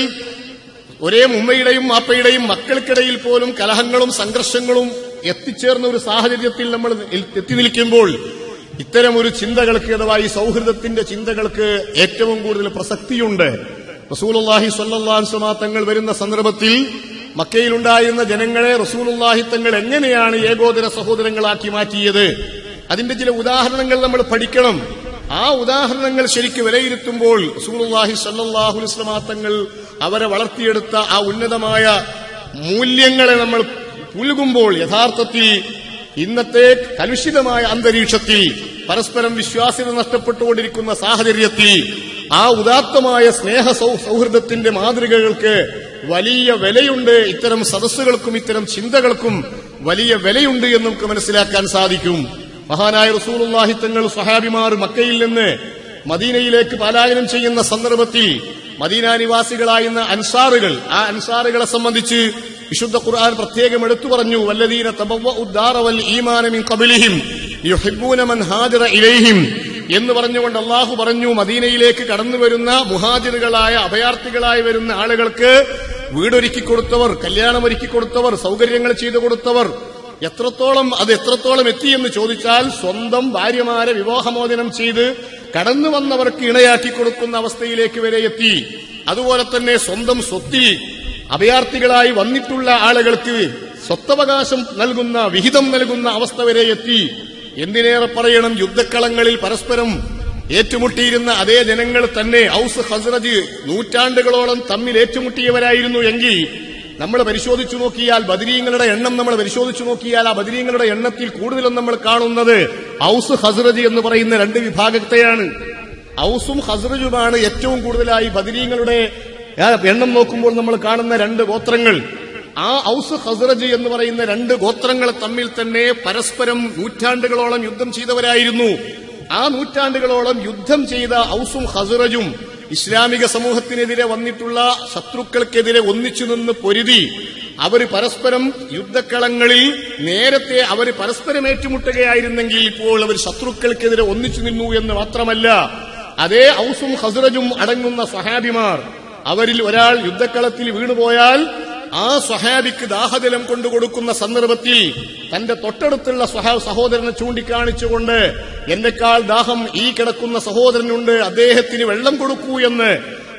ഒരേ ഉമ്മയുടെയും മാപ്പയുടെയും മക്കൾക്കിടയിൽ പോലും കലഹങ്ങളും സംഘർഷങ്ങളും എത്തിച്ചേർന്ന ഒരു സാഹചര്യത്തിൽ നമ്മൾ എത്തി നിൽക്കുമ്പോൾ ഇത്തരം ഒരു ചിന്തകൾക്ക് അഥവാ ഈ സൗഹൃദത്തിന്റെ ചിന്തകൾക്ക് ഏറ്റവും കൂടുതൽ പ്രസക്തിയുണ്ട് റസൂലുള്ളാഹി സ്വല്ലല്ലാഹു അലൈഹി വസല്ലം തങ്ങൾ വരുന്ന സന്ദർഭത്തിൽ മക്കയിലുണ്ടായിരുന്ന ജനങ്ങളെ റസൂലുള്ളാഹി തങ്ങൾ എങ്ങനെയാണ് ഏകോദര സഹോദരങ്ങളാക്കി മാറ്റിയത് അതിന്റെ ചില ഉദാഹരണങ്ങൾ നമ്മൾ പഠിക്കണം ആ ഉദാഹരണങ്ങൾ ശരിക്ക് വിലയിരുത്തുമ്പോൾ റസൂലുള്ളാഹി സ്വല്ലല്ലാഹു അലൈഹി വസല്ലം തങ്ങൾ അവരെ വളർത്തിയെടുത്ത ആ ഉന്നതമായ മൂല്യങ്ങളെ നമ്മൾ പുൽകുമ്പോൾ യഥാർത്ഥത്തിൽ ഇന്നത്തെ കലുഷിതമായ അന്തരീക്ഷത്തിൽ പരസ്പരം വിശ്വാസ്യത നഷ്ടപ്പെട്ടുകൊണ്ടിരിക്കുന്ന സാഹചര്യത്തിൽ ആ ഉദാത്തമായ സ്നേഹ സൗ- സൗഹൃദത്തിന്റെ മാതൃകകൾക്ക് വലിയ വിലയുണ്ട് ഇത്തരം സദസ്സുകൾക്കും ഇത്തരം ചിന്തകൾക്കും വലിയ വിലയുണ്ട് എന്ന് നമുക്ക് മനസ്സിലാക്കാൻ സാധിക്കും മഹാനായ റസൂലുള്ളാഹി തങ്ങൾ സഹാബിമാർ മക്കയിൽ നിന്ന് മദീനയിലേക്ക് പലായനം ചെയ്യുന്ന സന്ദർഭത്തിൽ മദീന നിവാസികളായിരുന്ന അൻസാറുകൾ ആ അൻസാറുകളെ സംബന്ധിച്ച് വിശുദ്ധ ഖുർആൻ പ്രത്യേകം എടുത്തു പറഞ്ഞു വല്ലദീന തബവ്വഉ الدار والإيمان من قبلهم يحبون من هاجر إليهم എന്ന് പറഞ്ഞുകൊണ്ട് അള്ളാഹു പറഞ്ഞു മദീനയിലേക്ക് കടന്നു വരുന്ന മുഹാജിറുകളായ അഭയാർത്ഥികളായി വരുന്ന ആളുകൾക്ക് വീടൊരുക്കി കൊടുത്തവർ കല്യാണം ഒരുക്കി കൊടുത്തവർ സൗകര്യങ്ങൾ ചെയ്തു കൊടുത്തവർ എത്രത്തോളം അത് എത്രത്തോളം എത്തിയെന്ന് ചോദിച്ചാൽ സ്വന്തം ഭാര്യമാരെ വിവാഹമോചനം ചെയ്ത് കടന്നു വന്നവർക്ക് ഇണയാക്കി കൊടുക്കുന്ന അവസ്ഥയിലേക്ക് വരെ എത്തി അതുപോലെ തന്നെ സ്വന്തം സ്വത്തിൽ അഭയാർത്ഥികളായി വന്നിട്ടുള്ള ആളുകൾക്ക് സ്വത്തവകാശം നൽകുന്ന വിഹിതം നൽകുന്ന അവസ്ഥ വരെ എത്തി എന്തിനേറെ പറയണം യുദ്ധക്കളങ്ങളിൽ പരസ്പരം ഏറ്റുമുട്ടിയിരുന്ന അതേ ജനങ്ങൾ തന്നെ ഔസ് ഹസ്രജ് നൂറ്റാണ്ടുകളോളം തമ്മിൽ ഏറ്റുമുട്ടിയവരായിരുന്നു എങ്കിൽ നമ്മൾ പരിശോധിച്ചു നോക്കിയാൽ ബദരീങ്ങളുടെ എണ്ണം നമ്മൾ പരിശോധിച്ചു നോക്കിയാൽ ആ ബദരീങ്ങളുടെ എണ്ണത്തിൽ കൂടുതലും നമ്മൾ കാണുന്നത് ഔസ് ഹസ്രജ് എന്ന് പറയുന്ന രണ്ട് വിഭാഗത്തെയാണ് ഔസും ഹസ്രജുമാണ് ഏറ്റവും കൂടുതലായി ബദരീങ്ങളുടെ ആ, എണ്ണം നോക്കുമ്പോൾ നമ്മൾ കാണുന്ന രണ്ട് ഗോത്രങ്ങൾ ആ ഔസ് ഹസ്രജ് എന്ന് പറയുന്ന രണ്ട് ഗോത്രങ്ങൾ തമ്മിൽ തന്നെ പരസ്പരം നൂറ്റാണ്ടുകളോളം യുദ്ധം ചെയ്തവരായിരുന്നു ആ നൂറ്റാണ്ടുകളോളം യുദ്ധം ചെയ്ത ഔസും ഹസ്രജും ഇസ്ലാമിക സമൂഹത്തിനെതിരെ വന്നിട്ടുള്ള ശത്രുക്കൾക്കെതിരെ ഒന്നിച്ചു നിന്ന് പൊരുതി അവർ പരസ്പരം യുദ്ധക്കളങ്ങളിൽ നേരത്തെ അവർ പരസ്പരം ഏറ്റുമുട്ടുകയായിരുന്നെങ്കിൽ ഇപ്പോൾ അവർ ശത്രുക്കൾക്കെതിരെ ഒന്നിച്ചു നിന്നു എന്ന് മാത്രമല്ല അതേ ഔസും ഹസ്രജും അടങ്ങുന്ന സഹാബിമാർ അവരിൽ ഒരാൾ യുദ്ധക്കളത്തിൽ വീണുപോയാൽ ആ സ്വഹാബിക്ക് ദാഹജലം കൊണ്ടു കൊടുക്കുന്ന സന്ദർഭത്തിൽ തന്റെ തൊട്ടടുത്തുള്ള സ്വഹാ സഹോദരനെ ചൂണ്ടിക്കാണിച്ചുകൊണ്ട് എന്നെക്കാൾ ദാഹം ഈ കിടക്കുന്ന സഹോദരനുണ്ട് അദ്ദേഹത്തിന് വെള്ളം കൊടുക്കൂ എന്ന്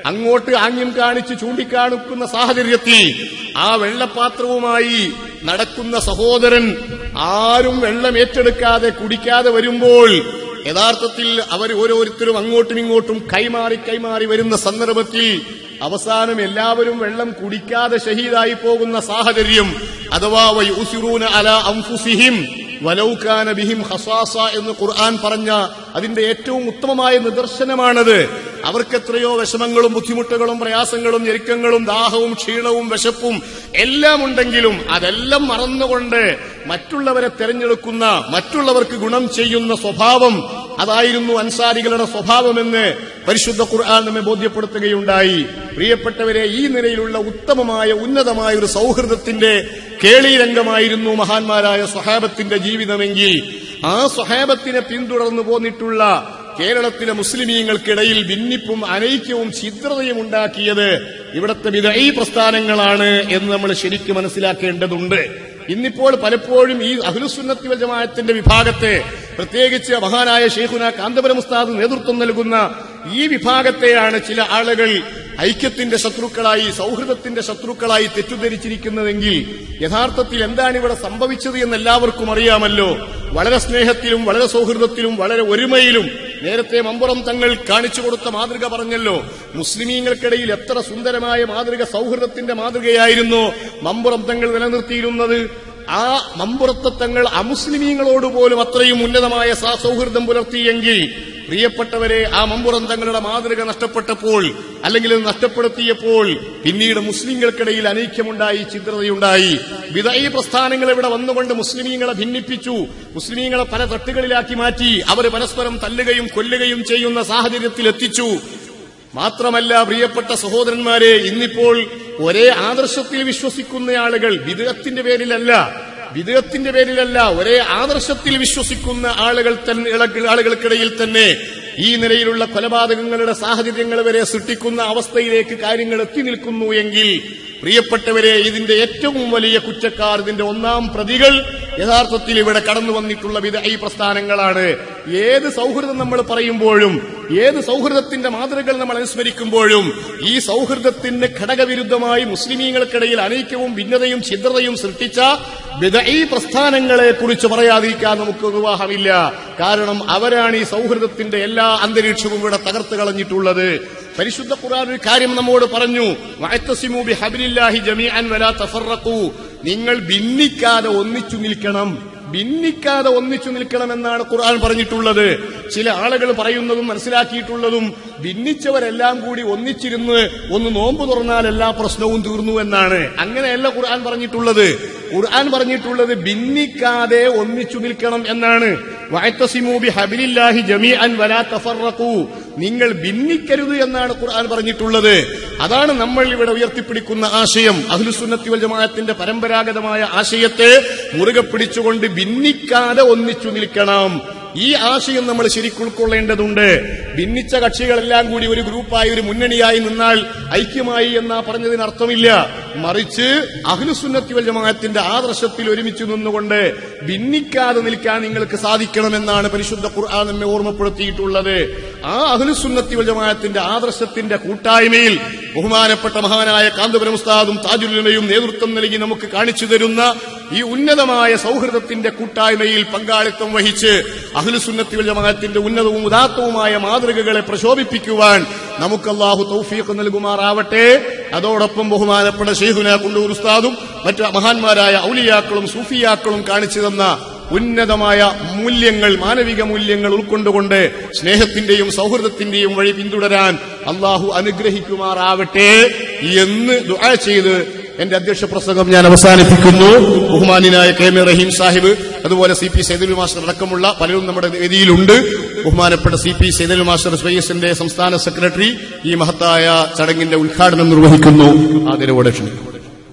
അങ്ങോട്ട് ആംഗ്യം കാണിച്ച് ചൂണ്ടിക്കാണിക്കുന്ന സാഹചര്യത്തിൽ ആ വെള്ളപാത്രവുമായി നടക്കുന്ന സഹോദരൻ ആരും വെള്ളം ഏറ്റെടുക്കാതെ കുടിക്കാതെ വരുമ്പോൾ യഥാർത്ഥത്തിൽ അവർ ഓരോരുത്തരും അങ്ങോട്ടും ഇങ്ങോട്ടും കൈമാറി കൈമാറി വരുന്ന സന്ദർഭത്തിൽ അവസാനം എല്ലാവരും വെള്ളം കുടിക്കാതെ ഷഹീദായി പോകുന്ന സാഹചര്യം അഥവാ വയൂസിറൂന അല അംഫുസിഹിം വലൗകാന ബിഹിം ഹസാസ എന്ന് ഖുർആൻ പറഞ്ഞ അതിന്റെ ഏറ്റവും ഉത്തമമായ നിദർശനമാണത് അവർക്ക് എത്രയോ വിഷമങ്ങളും ബുദ്ധിമുട്ടുകളും പ്രയാസങ്ങളും ഞെരുക്കങ്ങളും ദാഹവും ക്ഷീണവും വിശപ്പും എല്ലാം ഉണ്ടെങ്കിലും അതെല്ലാം മറന്നുകൊണ്ട് മറ്റുള്ളവരെ തെരഞ്ഞെടുക്കുന്ന മറ്റുള്ളവർക്ക് ഗുണം ചെയ്യുന്ന സ്വഭാവം അതായിരുന്നു അൻസാരികളുടെ സ്വഭാവമെന്ന് പരിശുദ്ധ ഖുർആൻ നമ്മെ ബോധ്യപ്പെടുത്തുകയുണ്ടായി പ്രിയപ്പെട്ടവരെ ഈ നിലയിലുള്ള ഉത്തമമായ ഉന്നതമായ ഒരു സൗഹൃദത്തിന്റെ കേളീരംഗമായിരുന്നു മഹാന്മാരായ സ്വഹാബത്തിന്റെ ജീവിതമെങ്കിൽ ആ സ്വഹാബത്തിനെ പിന്തുടർന്നു പോന്നിട്ടുള്ള കേരളത്തിലെ മുസ്ലിമീങ്ങൾക്കിടയിൽ ഭിന്നിപ്പും അനൈക്യവും ഛിദ്രതയും ഉണ്ടാക്കിയത് ഇവിടുത്തെ വിദഈ പ്രസ്ഥാനങ്ങളാണ് എന്ന് നമ്മൾ ശരിക്കും മനസ്സിലാക്കേണ്ടതുണ്ട് ഇന്നിപ്പോൾ പലപ്പോഴും ഈ അഹ്ലുസുന്നത്തി വൽ ജമാഅത്തിന്റെ വിഭാഗത്തെ പ്രത്യേകിച്ച് മഹാനായ ഷെയ്ഖുന കാന്തപുരം ഉസ്താദ് നേതൃത്വം നൽകുന്ന ഈ വിഭാഗത്തെയാണ് ചില ആളുകൾ ഐക്യത്തിന്റെ ശത്രുക്കളായി സൗഹൃദത്തിന്റെ ശത്രുക്കളായി തെറ്റിദ്ധരിച്ചിരിക്കുന്നതെങ്കിൽ യഥാർത്ഥത്തിൽ എന്താണ് ഇവിടെ സംഭവിച്ചത് എന്ന് എല്ലാവർക്കും അറിയാമല്ലോ വളരെ സ്നേഹത്തിലും വളരെ സൗഹൃദത്തിലും വളരെ ഒരുമയിലും നേരത്തെ മമ്പുറം തങ്ങൾ കാണിച്ചു കൊടുത്ത മാതൃക പറഞ്ഞല്ലോ മുസ്ലിമീങ്ങൾക്കിടയിൽ എത്ര സുന്ദരമായ മാതൃക സൗഹൃദത്തിന്റെ മാതൃകയായിരുന്നു മമ്പുറം തങ്ങൾ നിലനിർത്തിയിരുന്നത് ആ മമ്പുറത്തെ തങ്ങൾ അമുസ്ലിമീങ്ങളോട് പോലും അത്രയും ഉന്നതമായ സ- സൗഹൃദം പുലർത്തിയെങ്കിൽ പ്രിയപ്പെട്ടവരെ ആ മമ്പുറം തങ്ങളുടെ മാതൃക നഷ്ടപ്പെട്ടപ്പോൾ അല്ലെങ്കിൽ ഇത് നഷ്ടപ്പെടുത്തിയപ്പോൾ പിന്നീട് മുസ്ലിങ്ങൾക്കിടയിൽ അനൈക്യമുണ്ടായി ചിത്രതയുണ്ടായി വിദയി പ്രസ്ഥാനങ്ങൾ ഇവിടെ വന്നുകൊണ്ട് മുസ്ലിമീങ്ങളെ ഭിന്നിപ്പിച്ചു മുസ്ലിമീങ്ങളെ പല തട്ടുകളിലാക്കി മാറ്റി അവർ പരസ്പരം തല്ലുകയും കൊല്ലുകയും ചെയ്യുന്ന സാഹചര്യത്തിൽ എത്തിച്ചു മാത്രമല്ല പ്രിയപ്പെട്ട സഹോദരന്മാരെ ഇന്നിപ്പോൾ ഒരേ ആദർശത്തിൽ വിശ്വസിക്കുന്ന ആളുകൾ വിദേഹത്തിന്റെ പേരിലല്ല വിദേഹത്തിന്റെ പേരിലല്ല ഒരേ ആദർശത്തിൽ വിശ്വസിക്കുന്ന ആളുകൾ തന്നെ ഇള- ആളുകൾക്കിടയിൽ തന്നെ ഈ നിലയിലുള്ള കൊലപാതകങ്ങളുടെ സാഹചര്യങ്ങൾ വരെ സൃഷ്ടിക്കുന്ന അവസ്ഥയിലേക്ക് കാര്യങ്ങൾ എത്തി നിൽക്കുന്നു എങ്കിൽ പ്രിയപ്പെട്ടവരെ ഇതിന്റെ ഏറ്റവും വലിയ കുറ്റക്കാർ ഇതിന്റെ ഒന്നാം പ്രതികൾ യഥാർത്ഥത്തിൽ ഇവിടെ കടന്നു വന്നിട്ടുള്ള വിധ ഈ പ്രസ്ഥാനങ്ങളാണ് ഏത് സൗഹൃദം നമ്മൾ പറയുമ്പോഴും ഏത് സൗഹൃദത്തിന്റെ മാതൃകകൾ നമ്മൾ അനുസ്മരിക്കുമ്പോഴും ഈ സൗഹൃദത്തിന് ഘടകവിരുദ്ധമായി മുസ്ലിമീങ്ങൾക്കിടയിൽ അനൈക്യവും ഭിന്നതയും ഛിദ്രതയും സൃഷ്ടിച്ച വിദഈ പ്രസ്ഥാനങ്ങളെ കുറിച്ച് പറയാതിരിക്കാൻ നമുക്ക് നിർവാഹമില്ല കാരണം അവരാണ് ഈ സൗഹൃദത്തിന്റെ എല്ലാ അന്തരീക്ഷവും ഇവിടെ തകർത്ത് കളഞ്ഞിട്ടുള്ളത് പരിശുദ്ധ ഖുർആൻ ഒരു കാര്യം നമ്മോട് പറഞ്ഞു വഅത്തസിമു ബിഹബ്ലില്ലാഹി ജമീഅൻ വലാ തഫറഖൂ നിങ്ങൾ ഭിന്നിക്കാതെ ഒന്നിച്ചു നിൽക്കണം ഭിന്നിക്കാതെ ഒന്നിച്ചു നിൽക്കണമെന്നാണ് ഖുർആൻ പറഞ്ഞിട്ടുള്ളത് ചില ആളുകൾ പറയുന്നതും മനസ്സിലാക്കിയിട്ടുള്ളതും ഭിന്നിച്ചവരെല്ലാം കൂടി ഒന്നിച്ചിരുന്ന് ഒന്ന് നോമ്പ് തുറന്നാൽ എല്ലാ പ്രശ്നവും തീർന്നു എന്നാണ് അങ്ങനെയല്ല ഖുർആൻ പറഞ്ഞിട്ടുള്ളത് ഖുർആൻ പറഞ്ഞിട്ടുള്ളത് ഭിന്നിക്കാതെ ഒന്നിച്ചു നിൽക്കണം എന്നാണ് വഅത്തസിമു ബിഹബ്ലില്ലാഹി ജമീഅൻ വലാ തഫറഖൂ നിങ്ങൾ ഭിന്നിക്കരുത് എന്നാണ് ഖുർആൻ പറഞ്ഞിട്ടുള്ളത് അതാണ് നമ്മൾ ഇവിടെ ഉയർത്തിപ്പിടിക്കുന്ന ആശയം അഹ്ലുസുന്നത്തി വൽ ജമാഅത്തിന്റെ പരമ്പരാഗതമായ ആശയത്തെ മുറുകെ പിടിച്ചുകൊണ്ട് ഭിന്നിക്കാതെ ഒന്നിച്ചു നിൽക്കണം ഈ ആശയം നമ്മൾ ശരിക്കും ഉൾക്കൊള്ളേണ്ടതുണ്ട് ഭിന്നിച്ച കക്ഷികളെല്ലാം കൂടി ഒരു ഗ്രൂപ്പായി ഒരു മുന്നണിയായി നിന്നാൽ ഐക്യമായി എന്നാ പറഞ്ഞതിന് അർത്ഥമില്ല മറിച്ച് അഹ്ലുസുന്നത്തി വൽ ജമാഅത്തിന്റെ ആദർശത്തിൽ ഒരുമിച്ച് നിന്നുകൊണ്ട് ഭിന്നിക്കാതെ നിൽക്കാൻ നിങ്ങൾക്ക് സാധിക്കണമെന്നാണ് പരിശുദ്ധ ഖുർആൻ നമ്മെ ഓർമ്മപ്പെടുത്തിയിട്ടുള്ളത് ആ അഹ്ലുസുന്നത്തി വൽ ജമാഅത്തിന്റെ ആദർശത്തിന്റെ കൂട്ടായ്മയിൽ ബഹുമാനപ്പെട്ട മഹാനായ കാന്തപുരം ഉസ്താദും താജുലിനയും നേതൃത്വം നൽകി നമുക്ക് കാണിച്ചു തരുന്ന ഈ ഉന്നതമായ സൗഹൃദത്തിന്റെ കൂട്ടായ്മയിൽ പങ്കാളിത്തം വഹിച്ച് അഹ്ലുസുന്നത്തി വൽ ജമാഅത്തിന്റെ ഉന്നതവും ഉദാത്തവുമായ മാതൃകകളെ പ്രശോഭിപ്പിക്കുവാൻ നമുക്ക് അള്ളാഹു തൗഫീഖ് നൽകുമാറാവട്ടെ അതോടൊപ്പം ബഹുമാനപ്പെട്ട ഷെയ്ഖുന കുണ്ടൂർ ഉസ്താദും മറ്റു മഹാന്മാരായ ഔലിയാക്കളും സൂഫിയാക്കളും കാണിച്ചു തന്ന ഉന്നതമായ മൂല്യങ്ങൾ മാനവിക മൂല്യങ്ങൾ ഉൾക്കൊണ്ടുകൊണ്ട് സ്നേഹത്തിന്റെയും സൗഹൃദത്തിന്റെയും വഴി പിന്തുടരാൻ അള്ളാഹു അനുഗ്രഹിക്കുമാറാവട്ടെ എന്ന് ദുആ ചെയ്ത് എന്റെ അധ്യക്ഷ പ്രസംഗം ഞാൻ അവസാനിപ്പിക്കുന്നു ബഹുമാനായ K M A Rahim Sahib അതുപോലെ സി പി സൈദുൽ മാസ്റ്റർ അടക്കമുള്ള പലരും നമ്മുടെ വേദിയിലുണ്ട് ബഹുമാനപ്പെട്ട സി പി സൈദുൽ മാസ്റ്റർ സ്പേസിന്റെ സംസ്ഥാന സെക്രട്ടറി ഈ മഹത്തായ ചടങ്ങിന്റെ ഉദ്ഘാടനം നിർവഹിക്കുന്നു ആദരവോടെ ക്ഷണിക്കുന്നു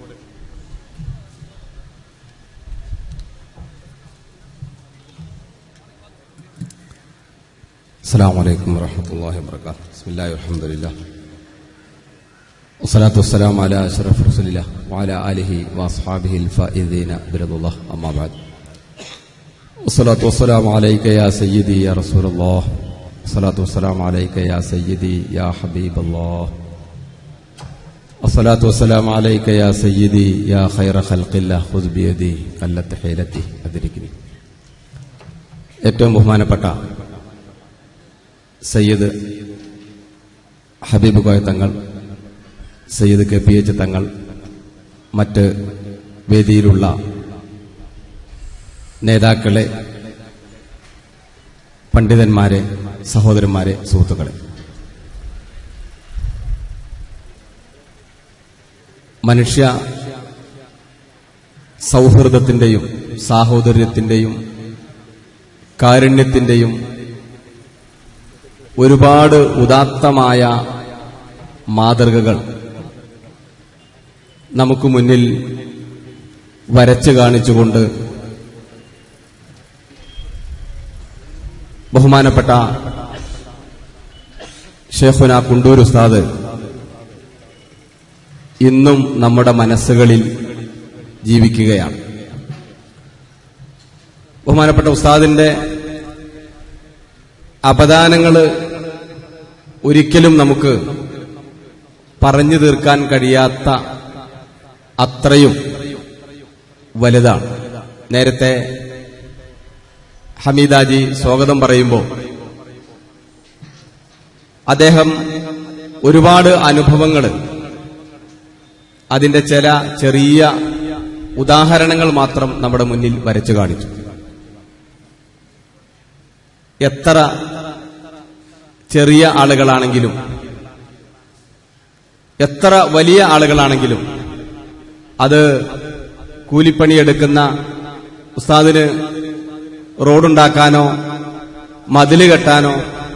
السلام عليكم ورحمة الله وبركاته بسم الله والحمد لله والصلاة والسلام على أشرف رسول الله وعلى آله وأصحابه الفائزين برضا الله أما بعد والصلاة والسلام عليك يا سيدي يا رسول الله والصلاة والسلام عليك يا سيدي يا حبيب الله والصلاة والسلام عليك يا سيدي يا خير خلق الله خذ بيدي قلت حيلتي أدركني ഏറ്റവും ബഹുമാനപ്പെട്ട സയ്യിദ് ഹബീബ് കോയ തങ്ങൾ സയ്യിദ് കെ പി എച്ച് തങ്ങൾ മറ്റ് വേദിയിലുള്ള നേതാക്കളെ പണ്ഡിതന്മാരെ സഹോദരന്മാരെ സുഹൃത്തുക്കളെ മനുഷ്യ സൗഹൃദത്തിന്റെയും സാഹോദര്യത്തിന്റെയും കാരുണ്യത്തിന്റെയും ഒരുപാട് ഉദാത്തമായ മാതൃകകൾ നമുക്ക് മുന്നിൽ വരച്ചു കാണിച്ചുകൊണ്ട് ബഹുമാനപ്പെട്ട ഷേഖുന കുണ്ടൂർ ഉസ്താദ് ഇന്നും നമ്മുടെ മനസ്സുകളിൽ ജീവിക്കുകയാണ് ബഹുമാനപ്പെട്ട ഉസ്താദിന്റെ അപദാനങ്ങൾ ഒരിക്കലും നമുക്ക് പറഞ്ഞു തീർക്കാൻ കഴിയാത്ത അത്രയും വലുതാണ് നേരത്തെ ഹമീദാജി സ്വാഗതം പറയുമ്പോൾ അദ്ദേഹം ഒരുപാട് അനുഭവങ്ങൾ അതിന്റെ ചില ചെറിയ ഉദാഹരണങ്ങൾ മാത്രം നമ്മുടെ മുന്നിൽ വരച്ചു കാണിച്ചു എത്ര ചെറിയ ആളുകളാണെങ്കിലും എത്ര വലിയ ആളുകളാണെങ്കിലും അത് കൂലിപ്പണിയെടുക്കുന്ന ഉസ്താദിന് റോഡുണ്ടാക്കാനോ മതില് കെട്ടാനോ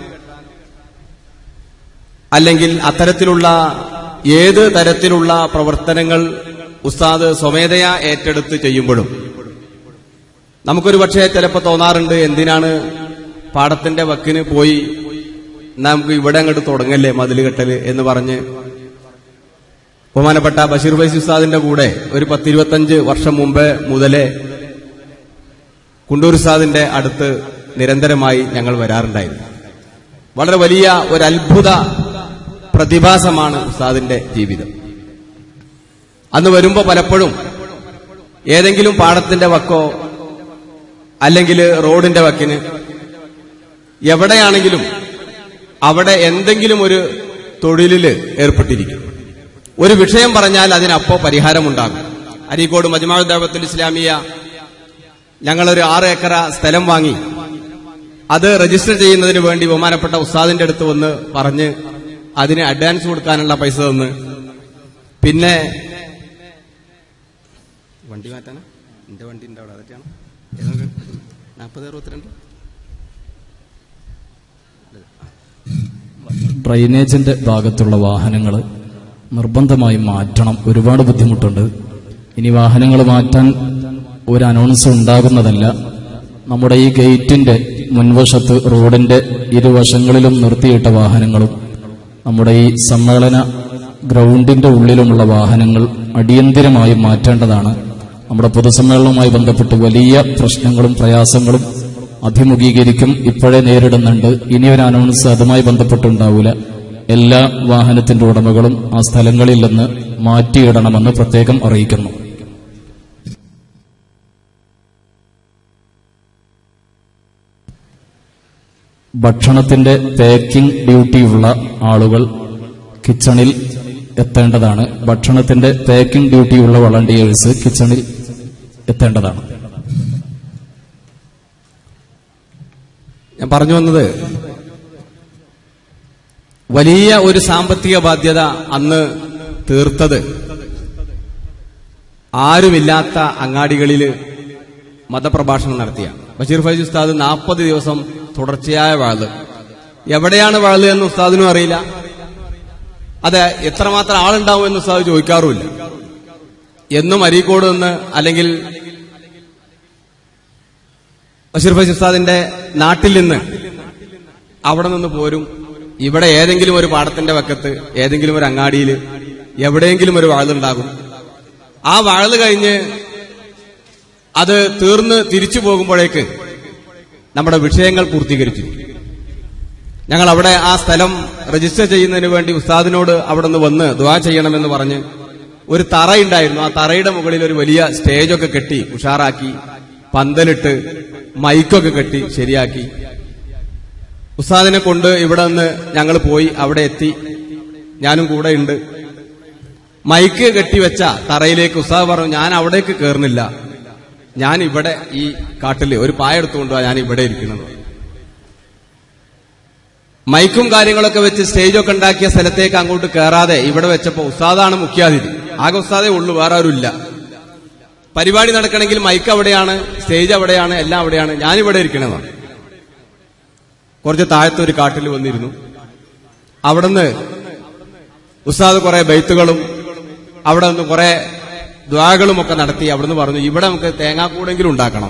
അല്ലെങ്കിൽ അത്തരത്തിലുള്ള ഏത് തരത്തിലുള്ള പ്രവർത്തനങ്ങൾ ഉസ്താദ് സ്വമേധയാ ഏറ്റെടുത്ത് ചെയ്യുമ്പോഴും നമുക്കൊരു പക്ഷേ ചിലപ്പോൾ തോന്നാറുണ്ട് എന്തിനാണ് പാടത്തിന്റെ വക്കിന് പോയി നമുക്ക് ഇവിടെ അങ്ങോട്ട് തുടങ്ങല്ലേ മതിൽ കെട്ടല് എന്ന് പറഞ്ഞ് ബഹുമാനപ്പെട്ട ബഷീർ ഫൈസി ഉസ്താദിന്റെ കൂടെ ഒരു പത്തിരുപത്തഞ്ച് വർഷം മുമ്പ് മുതലേ കുണ്ടൂർ ഉസ്താദിന്റെ അടുത്ത് നിരന്തരമായി ഞങ്ങൾ വരാറുണ്ടായിരുന്നു വളരെ വലിയ ഒരു അത്ഭുത പ്രതിഭാസമാണ് ഉസ്താദിന്റെ ജീവിതം അന്ന് വരുമ്പോ പലപ്പോഴും ഏതെങ്കിലും പാടത്തിന്റെ വക്കോ അല്ലെങ്കിൽ റോഡിന്റെ വക്കിന് എവിടെയാണെങ്കിലും അവിടെ എന്തെങ്കിലും ഒരു തൊഴിലിൽ ഏർപ്പെട്ടിരിക്കും ഒരു വിഷയം പറഞ്ഞാൽ അതിനപ്പോ പരിഹാരമുണ്ടാകും അരീക്കോട് മജ്മാദാബത്തുൽ ഇസ്ലാമിയ ഞങ്ങളൊരു ആറ് ഏക്കറ സ്ഥലം വാങ്ങി അത് രജിസ്റ്റർ ചെയ്യുന്നതിന് വേണ്ടി ബഹുമാനപ്പെട്ട ഉസ്താദിന്റെ അടുത്ത് വന്ന് പറഞ്ഞ് അതിന് അഡ്വാൻസ് കൊടുക്കാനുള്ള പൈസ തന്ന് പിന്നെ വണ്ടി മാറ്റാനാ എന്റെ വണ്ടി ഉണ്ട് അവിടെ അതൊക്കെയാണ് നാൽപ്പത് അറുപത്തിരണ്ട് ഡ്രൈനേജിന്റെ ഭാഗത്തുള്ള വാഹനങ്ങൾ നിർബന്ധമായും മാറ്റണം ഒരുപാട് ബുദ്ധിമുട്ടുണ്ട് ഇനി വാഹനങ്ങൾ മാറ്റാൻ ഒരു അനൗൺസ് ഉണ്ടാകുന്നതല്ല നമ്മുടെ ഈ ഗേറ്റിന്റെ മുൻവശത്ത് റോഡിന്റെ ഇരുവശങ്ങളിലും നിർത്തിയിട്ട വാഹനങ്ങളും നമ്മുടെ ഈ സമ്മേളന ഗ്രൗണ്ടിന്റെ ഉള്ളിലുമുള്ള വാഹനങ്ങൾ അടിയന്തിരമായി മാറ്റേണ്ടതാണ് നമ്മുടെ പൊതുസമ്മേളനവുമായി ബന്ധപ്പെട്ട് വലിയ പ്രശ്നങ്ങളും പ്രയാസങ്ങളും അഭിമുഖീകരിക്കും ഇപ്പോഴേ നേരിടുന്നുണ്ട് ഇനിയൊരു അനൗൺസ് അതുമായി ബന്ധപ്പെട്ടുണ്ടാവില്ല എല്ലാ വാഹനത്തിന്റെ ഉടമകളും ആ സ്ഥലങ്ങളിൽ നിന്ന് മാറ്റിയിടണമെന്ന് പ്രത്യേകം അറിയിക്കുന്നു ഭക്ഷണത്തിന്റെ പാക്കിംഗ് ഡ്യൂട്ടിയുള്ള ആളുകൾ കിച്ചണിൽ എത്തേണ്ടതാണ് ഭക്ഷണത്തിന്റെ പാക്കിംഗ് ഡ്യൂട്ടിയുള്ള വളണ്ടിയേഴ്സ് കിച്ചണിൽ എത്തേണ്ടതാണ് ഞാൻ പറഞ്ഞു വന്നത് വലിയ ഒരു സാമ്പത്തിക ബാധ്യത അന്ന് തീർത്തത് ആരുമില്ലാത്ത അങ്ങാടികളിൽ മതപ്രഭാഷണം നടത്തിയ ബഷീർ ഫൈസ് ഉസ്താദ് നാൽപ്പത് ദിവസം തുടർച്ചയായ വാഴ് എവിടെയാണ് വാഴ് എന്ന് ഉസ്താദിനും അറിയില്ല അത് എത്രമാത്രം ആളുണ്ടാവും എന്ന് ഉസ്താദ് ചോദിക്കാറുമില്ല എന്നും അരീക്കോട് നിന്ന് അല്ലെങ്കിൽ ബഷീർ ഫൈസ് ഉസ്താദിന്റെ നാട്ടിൽ നിന്ന് അവിടെ നിന്ന് പോരും ഇവിടെ ഏതെങ്കിലും ഒരു പാടത്തിന്റെ വക്കത്ത് ഏതെങ്കിലും ഒരു അങ്ങാടിയിൽ എവിടെയെങ്കിലും ഒരു വാഴുണ്ടാകും ആ വാഴ് കഴിഞ്ഞ് അത് തീർന്ന് തിരിച്ചു പോകുമ്പോഴേക്ക് നമ്മുടെ വിഷയങ്ങൾ പൂർത്തീകരിച്ചു ഞങ്ങൾ അവിടെ ആ സ്ഥലം രജിസ്റ്റർ ചെയ്യുന്നതിന് വേണ്ടി ഉസ്താദിനോട് അവിടെ നിന്ന് വന്ന് ദുവാ ചെയ്യണമെന്ന് പറഞ്ഞ് ഒരു തറയുണ്ടായിരുന്നു ആ തറയുടെ മുകളിൽ ഒരു വലിയ സ്റ്റേജൊക്കെ കെട്ടി ഉഷാറാക്കി പന്തലിട്ട് മൈക്കൊക്കെ കെട്ടി ശരിയാക്കി ഉസ്താദിനെ കൊണ്ട് ഇവിടെ നിന്ന് ഞങ്ങൾ പോയി അവിടെ എത്തി ഞാനും കൂടെ ഉണ്ട് മൈക്ക് കെട്ടിവെച്ച തറയിലേക്ക് ഉസ്താദ് പറഞ്ഞു ഞാൻ അവിടേക്ക് കയറുന്നില്ല ഞാൻ ഇവിടെ ഈ കാട്ടില് ഒരു പായ എടുത്തുകൊണ്ടുവാ ഞാൻ ഇവിടെ ഇരിക്കുന്നത് മൈക്കും കാര്യങ്ങളൊക്കെ വെച്ച് സ്റ്റേജൊക്കെ ഉണ്ടാക്കിയ സ്ഥലത്തേക്ക് അങ്ങോട്ട് കയറാതെ ഇവിടെ വെച്ചപ്പോ ഉസ്താദാണ് മുഖ്യാതിഥി ആകെ ഉസ്താദേ ഉള്ളൂ വേറെ ആരുമില്ല പരിപാടി നടക്കണമെങ്കിൽ മൈക്ക് അവിടെയാണ് സ്റ്റേജ് അവിടെയാണ് എല്ലാം അവിടെയാണ് ഞാനിവിടെ ഇരിക്കണതാണ് കുറച്ച് താഴത്തെ ഒരു കാട്ടിൽ വന്നിരുന്നു അവിടുന്ന് ഉസ്താദ് കുറെ ബൈത്തുകളും അവിടെ നിന്ന് കുറെ ദ്വാകളും ഒക്കെ നടത്തി അവിടുന്ന് പറഞ്ഞു ഇവിടെ നമുക്ക് തേങ്ങാക്കൂടെങ്കിലും ഉണ്ടാക്കണം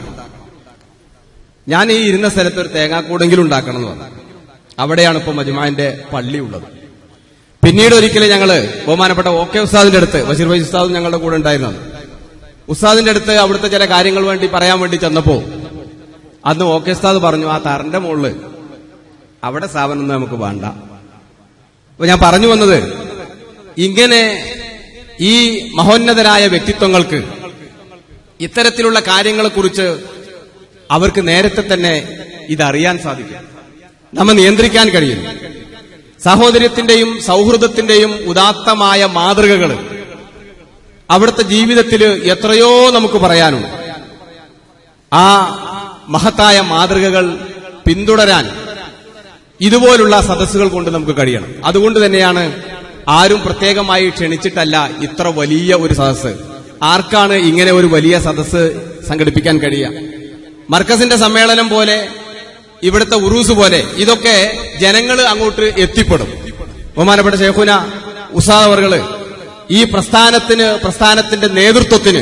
ഞാൻ ഈ ഇരുന്ന സ്ഥലത്ത് ഒരു തേങ്ങാക്കൂടെങ്കിലും ഉണ്ടാക്കണം എന്ന് പറഞ്ഞു അവിടെയാണ് ഇപ്പൊ മജുമാന്റെ പള്ളി ഉള്ളത് പിന്നീട് ഒരിക്കലും ഞങ്ങള് ബഹുമാനപ്പെട്ട ഓ കെ ഉസ്താദിന്റെ അടുത്ത് ബഷീർ ഭായി ഉസ്താദും ഞങ്ങളുടെ കൂടെ ഉണ്ടായിരുന്നത് ഉസ്താദിന്റെ അടുത്ത് അവിടുത്തെ ചില കാര്യങ്ങൾ വേണ്ടി പറയാൻ വേണ്ടി ചെന്നപ്പോ അന്ന് ഓ കെ ഉസ്താദ് പറഞ്ഞു ആ തറന്റെ മുകളില് അവിടെ സ്ഥാപനം നമുക്ക് വേണ്ട അപ്പൊ ഞാൻ പറഞ്ഞു വന്നത് ഇങ്ങനെ ഈ മഹോന്നതരായ വ്യക്തിത്വങ്ങൾക്ക് ഇത്തരത്തിലുള്ള കാര്യങ്ങളെക്കുറിച്ച് അവർക്ക് നേരത്തെ തന്നെ ഇതറിയാൻ സാധിക്കും നമ്മെ നിയന്ത്രിക്കാൻ കഴിയും സഹോദര്യത്തിന്റെയും സൗഹൃദത്തിന്റെയും ഉദാത്തമായ മാതൃകകൾ അവിടുത്തെ ജീവിതത്തിൽ എത്രയോ നമുക്ക് പറയാനുണ്ട് ആ മഹത്തായ മാതൃകകൾ പിന്തുടരാൻ ഇതുപോലുള്ള സദസ്സുകൾ കൊണ്ട് നമുക്ക് കഴിയണം അതുകൊണ്ട് തന്നെയാണ് ആരും പ്രത്യേകമായി ക്ഷണിച്ചിട്ടല്ല ഇത്ര വലിയ ഒരു സദസ്സ് ആർക്കാണ് ഇങ്ങനെ ഒരു വലിയ സദസ്സ് സംഘടിപ്പിക്കാൻ കഴിയുക മർക്കസിന്റെ സമ്മേളനം പോലെ ഇവിടുത്തെ ഉറൂസ് പോലെ ഇതൊക്കെ ജനങ്ങൾ അങ്ങോട്ട് എത്തിപ്പെടും ബഹുമാനപ്പെട്ട ഷേഖുന ഉസാദവർകള് ഈ പ്രസ്ഥാനത്തിന് പ്രസ്ഥാനത്തിന്റെ നേതൃത്വത്തിന്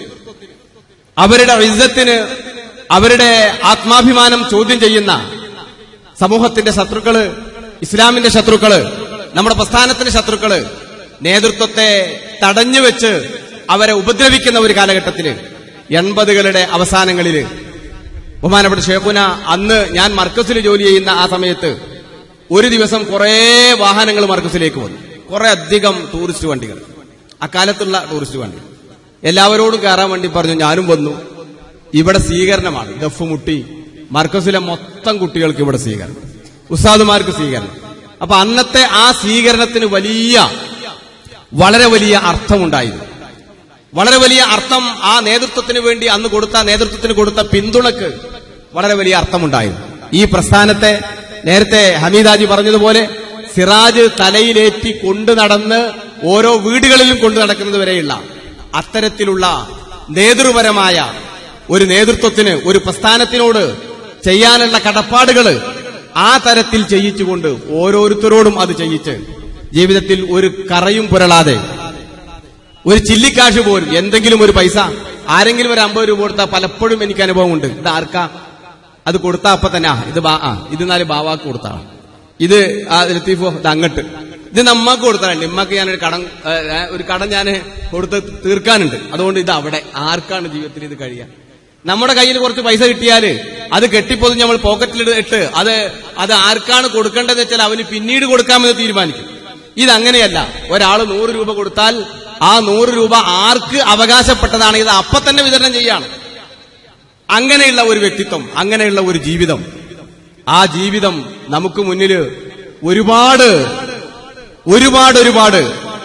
അവരുടെ ഇജ്ജത്തിന് അവരുടെ ആത്മാഭിമാനം ചോദ്യം ചെയ്യുന്ന സമൂഹത്തിന്റെ ശത്രുക്കള് ഇസ്ലാമിന്റെ ശത്രുക്കള് നമ്മുടെ പ്രസ്ഥാനത്തിന്റെ ശത്രുക്കള് നേതൃത്വത്തെ തടഞ്ഞു വെച്ച് അവരെ ഉപദ്രവിക്കുന്ന ഒരു കാലഘട്ടത്തില് എൺപതുകളുടെ അവസാനങ്ങളില് ബഹുമാനപ്പെട്ട ഷേഖുന അന്ന് ഞാൻ മർക്കസിൽ ജോലി ചെയ്യുന്ന ആ സമയത്ത് ഒരു ദിവസം കുറേ വാഹനങ്ങൾ മർക്കസിലേക്ക് വന്നു കുറെ അധികം ടൂറിസ്റ്റ് വണ്ടികൾ അക്കാലത്തുള്ള ടൂറിസ്റ്റ് വണ്ടി എല്ലാവരോടും കയറാൻ വേണ്ടി പറഞ്ഞു ഞാനും വന്നു ഇവിടെ സ്വീകരണമാണ് ദഫ് മുട്ടി മർക്കസിലെ മൊത്തം കുട്ടികൾക്ക് ഇവിടെ സ്വീകരണം ഉസ്താദുമാർക്ക് സ്വീകരണം അപ്പൊ അന്നത്തെ ആ സ്വീകരണത്തിന് വലിയ വളരെ വലിയ അർത്ഥമുണ്ടായിരുന്നു വളരെ വലിയ അർത്ഥം ആ നേതൃത്വത്തിന് വേണ്ടി അന്ന് കൊടുത്ത നേതൃത്വത്തിന് കൊടുത്ത പിന്തുണക്ക് വളരെ വലിയ അർത്ഥമുണ്ടായിരുന്നു ഈ പ്രസ്ഥാനത്തെ നേരത്തെ ഹമീദാജി പറഞ്ഞതുപോലെ സിറാജ് തലയിലേറ്റി കൊണ്ടു നടന്ന് ഓരോ വീടുകളിലും കൊണ്ടു നടക്കുന്നത് വരെയുള്ള അത്തരത്തിലുള്ള നേതൃപരമായ ഒരു നേതൃത്വത്തിന് ഒരു പ്രസ്ഥാനത്തിനോട് ചെയ്യാനുള്ള കടപ്പാടുകൾ ആ തരത്തിൽ ചെയ്യിച്ചുകൊണ്ട് ഓരോരുത്തരോടും അത് ചെയ്യിച്ച് ജീവിതത്തിൽ ഒരു കറയും പുരളാതെ ഒരു ചില്ലിക്കാശ് പോലും എന്തെങ്കിലും ഒരു പൈസ ആരെങ്കിലും ഒരു അമ്പത് രൂപ കൊടുത്താൽ പലപ്പോഴും എനിക്ക് അനുഭവമുണ്ട് ഇത് ആർക്കാ അത് കൊടുത്താ അപ്പൊ തന്നെ ആ ഇത് ബാ ആ ഇത് നാല് ബാവാക്ക് കൊടുത്താ ഇത് ആ ലത്തീഫോ ഇത് അങ്ങട്ട് ഇത് നമ്മക്ക് കൊടുത്താലുണ്ട് ഇമ്മക്ക് ഞാനൊരു കടം ഏ, ഏ, ഒരു കടം ഞാൻ കൊടുത്ത് തീർക്കാനുണ്ട് അതുകൊണ്ട് ഇത് അവിടെ ആർക്കാണ് ജീവിതത്തിൽ ഇത് കഴിയുക നമ്മുടെ കയ്യിൽ കുറച്ച് പൈസ കിട്ടിയാല് അത് കെട്ടിപ്പോതും നമ്മൾ പോക്കറ്റിൽ ഇട്ട് അത് അത് ആർക്കാണ് കൊടുക്കേണ്ടതെന്ന് വെച്ചാൽ അവന് പിന്നീട് കൊടുക്കാമെന്ന് തീരുമാനിക്കും ഇതങ്ങനെയല്ല ഒരാൾ നൂറ് രൂപ കൊടുത്താൽ ആ നൂറ് രൂപ ആർക്ക് അവകാശപ്പെട്ടതാണ് ഇത് അപ്പൊ തന്നെ വിതരണം ചെയ്യാണ് അങ്ങനെയുള്ള ഒരു വ്യക്തിത്വം അങ്ങനെയുള്ള ഒരു ജീവിതം ആ ജീവിതം നമുക്ക് മുന്നിൽ ഒരുപാട് ഒരുപാട് ഒരുപാട്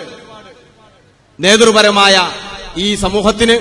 നേതൃപരമായ ഈ സമൂഹത്തിന്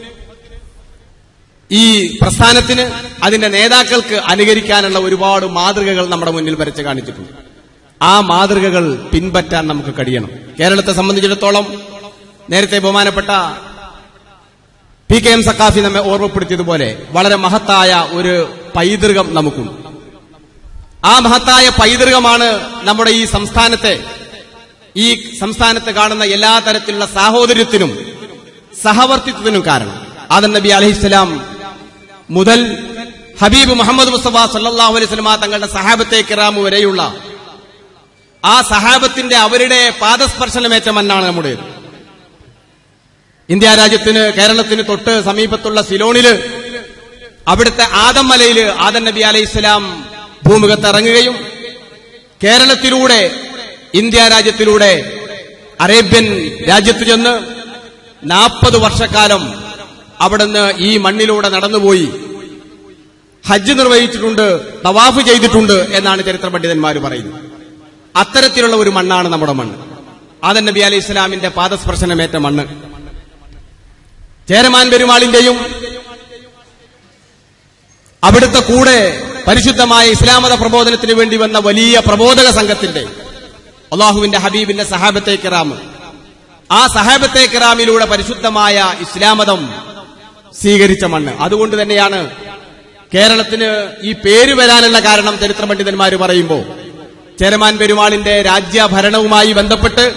ഈ പ്രസ്ഥാനത്തിന് അതിന്റെ നേതാക്കൾക്ക് അനുകരിക്കാനുള്ള ഒരുപാട് മാതൃകകൾ നമ്മുടെ മുന്നിൽ വരച്ച് കാണിച്ചിട്ടുണ്ട് ആ മാതൃകകൾ പിൻപറ്റാൻ നമുക്ക് കഴിയണം കേരളത്തെ സംബന്ധിച്ചിടത്തോളം നേരത്തെ ബഹുമാനപ്പെട്ട പി കെ എം സക്കാഫി നമ്മെ ഓർമ്മപ്പെടുത്തിയതുപോലെ വളരെ മഹത്തായ ഒരു പൈതൃകം നമുക്കുണ്ട് ആ മഹത്തായ പൈതൃകമാണ് നമ്മുടെ ഈ സംസ്ഥാനത്തെ ഈ സംസ്ഥാനത്ത് കാണുന്ന എല്ലാ തരത്തിലുള്ള സാഹോദര്യത്തിനും സഹവർത്തിത്വത്തിനും കാരണം ആദം നബി അലഹിസ്സലാം മുതൽ ഹബീബ് മുഹമ്മദ് മുസ്തഫ സല്ലാഹു അലൈഹി സ്വലമ തങ്ങളുടെ സഹാബത്തെ കിറാമു വരെയുള്ള ആ സഹാബത്തിന്റെ അവരുടെ പാദസ്പർശനമേറ്റ മണ്ണാണ് നമ്മുടേത് ഇന്ത്യ രാജ്യത്തിന് കേരളത്തിന് തൊട്ട് സമീപത്തുള്ള സിലോണില് അവിടുത്തെ ആദം മലയില് ആദം നബി അലൈഹി സ്വലാം ഭൂമുഖത്ത് ഇറങ്ങുകയും കേരളത്തിലൂടെ ഇന്ത്യ രാജ്യത്തിലൂടെ അറേബ്യൻ രാജ്യത്ത് ചെന്ന് നാൽപ്പത് വർഷക്കാലം അവിടുന്ന് ഈ മണ്ണിലൂടെ നടന്നുപോയി ഹജ്ജ് നിർവഹിച്ചിട്ടുണ്ട് തവാഫ് ചെയ്തിട്ടുണ്ട് എന്നാണ് ചരിത്ര പണ്ഡിതന്മാർ പറയുന്നത് അത്തരത്തിലുള്ള ഒരു മണ്ണാണ് നമ്മുടെ മണ്ണ് ആദൻ നബി അലൈഹി ഇസ്ലാമിന്റെ പാദസ്പർശനമേറ്റ മണ്ണ് ചേരമാൻ പെരുമാളിന്റെയും അവിടുത്തെ കൂടെ പരിശുദ്ധമായ ഇസ്ലാമത പ്രബോധനത്തിന് വേണ്ടി വന്ന വലിയ പ്രബോധക സംഘത്തിന്റെ അള്ളാഹുവിന്റെ ഹബീബിന്റെ സഹാബത്തെ കിറാമ് ആ സഹാബത്തെ കിറാമിലൂടെ പരിശുദ്ധമായ ഇസ്ലാമതം സ്വീകരിച്ച മണ്ണ് അതുകൊണ്ട് തന്നെയാണ് കേരളത്തിന് ഈ പേര് വരാനുള്ള കാരണം ചരിത്ര പണ്ഡിതന്മാർ പറയുമ്പോൾ ചേരമാൻ പെരുമാളിന്റെ രാജ്യഭരണവുമായി ബന്ധപ്പെട്ട്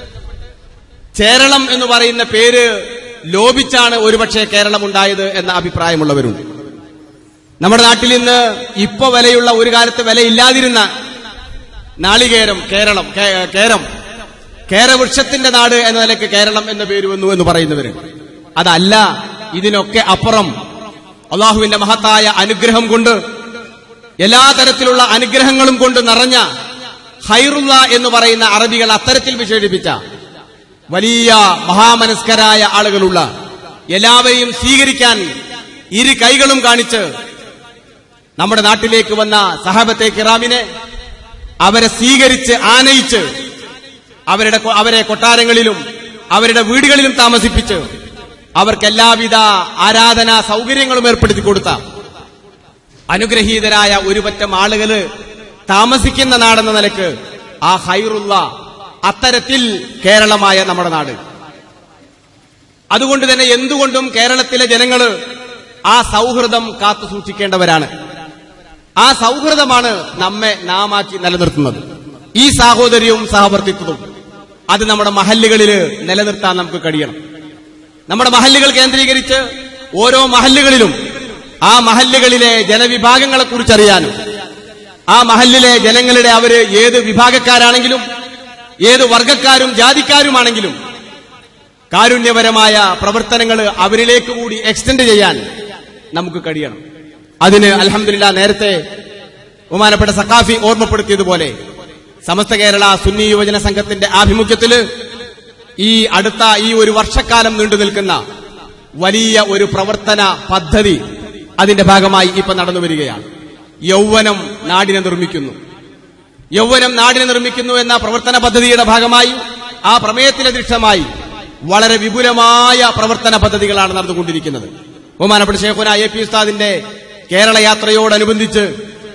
കേരളം എന്ന് പറയുന്ന പേര് ലോപിച്ചാണ് ഒരുപക്ഷെ കേരളം ഉണ്ടായത് എന്ന അഭിപ്രായമുള്ളവരുണ്ട് നമ്മുടെ നാട്ടിൽ ഇന്ന് ഇപ്പൊ വിലയുള്ള ഒരു കാലത്ത് വിലയില്ലാതിരുന്ന നാളികേരം കേരളം കേ- കേരം കേരവൃക്ഷത്തിന്റെ നാട് എന്ന നിലയ്ക്ക് കേരളം എന്ന പേര് വന്നു എന്ന് പറയുന്നവര് അതല്ല ഇതിനൊക്കെ അപ്പുറം അള്ളാഹുവിന്റെ മഹത്തായ അനുഗ്രഹം കൊണ്ട് എല്ലാ തരത്തിലുള്ള അനുഗ്രഹങ്ങളും കൊണ്ട് നിറഞ്ഞ ഹൈറുള്ള എന്ന് പറയുന്ന അറബികൾ അത്തരത്തിൽ വിശേഷിപ്പിച്ച വലിയ മഹാമനസ്കരായ ആളുകളുള്ള എല്ലാവരെയും സ്വീകരിക്കാൻ ഇരു കൈകളും കാണിച്ച് നമ്മുടെ നാട്ടിലേക്ക് വന്ന സഹാബത്തെ കിറാമിനെ അവരെ സ്വീകരിച്ച് ആനയിച്ച് അവരുടെ കൊ- അവരെ കൊട്ടാരങ്ങളിലും അവരുടെ വീടുകളിലും താമസിപ്പിച്ച് അവർക്ക് എല്ലാവിധ ആരാധനാ സൗകര്യങ്ങളും ഏർപ്പെടുത്തി കൊടുത്ത അനുഗ്രഹീതരായ ഒരു പറ്റം ആളുകള് താമസിക്കുന്ന നാടെന്ന നിലക്ക് ആ ഹൈറുള്ള അത്തരത്തിൽ കേരളമായ നമ്മുടെ നാട് അതുകൊണ്ട് തന്നെ എന്തുകൊണ്ടും കേരളത്തിലെ ജനങ്ങള് ആ സൗഹൃദം കാത്തു സൂക്ഷിക്കേണ്ടവരാണ് ആ സൗഹൃദമാണ് നമ്മെ നാമാക്കി നിലനിർത്തുന്നത് ഈ സാഹോദര്യവും സഹവർത്തിത്വവും അത് നമ്മുടെ മഹല്ലുകളിൽ നിലനിർത്താൻ നമുക്ക് കഴിയണം നമ്മുടെ മഹല്ലുകൾ കേന്ദ്രീകരിച്ച് ഓരോ മഹല്ലുകളിലും ആ മഹല്ലുകളിലെ ജനവിഭാഗങ്ങളെ കുറിച്ചറിയാനും ആ മഹല്ലിലെ ജനങ്ങളുടെ അവര് ഏത് വിഭാഗക്കാരാണെങ്കിലും ഏത് വർഗക്കാരും ജാതിക്കാരുമാണെങ്കിലും കാരുണ്യപരമായ പ്രവർത്തനങ്ങൾ അവരിലേക്ക് കൂടി എക്സ്റ്റെൻഡ് ചെയ്യാൻ നമുക്ക് കഴിയണം അതിന് അലഹമില്ല നേരത്തെ ബഹുമാനപ്പെട്ട സക്കാഫി ഓർമ്മപ്പെടുത്തിയതുപോലെ സമസ്ത കേരള സുന്നി യുവജന സംഘത്തിന്റെ ആഭിമുഖ്യത്തില് ഈ അടുത്ത ഈ ഒരു വർഷക്കാലം നീണ്ടു നിൽക്കുന്ന വലിയ ഒരു പ്രവർത്തന പദ്ധതി അതിന്റെ ഭാഗമായി ഇപ്പൊ നടന്നു വരികയാണ് യൗവനം നാടിനെ നിർമ്മിക്കുന്നു യൗവനം നാടിനെ നിർമ്മിക്കുന്നു എന്ന പ്രവർത്തന പദ്ധതിയുടെ ഭാഗമായി ആ പ്രമേയത്തിലധിഷ്ഠമായി വളരെ വിപുലമായ പ്രവർത്തന പദ്ധതികളാണ് നടന്നുകൊണ്ടിരിക്കുന്നത് ബഹുമാനപ്പെട്ട ഷേഖുന എ പി ഉസ്താദിന്റെ കേരള യാത്രയോടനുബന്ധിച്ച്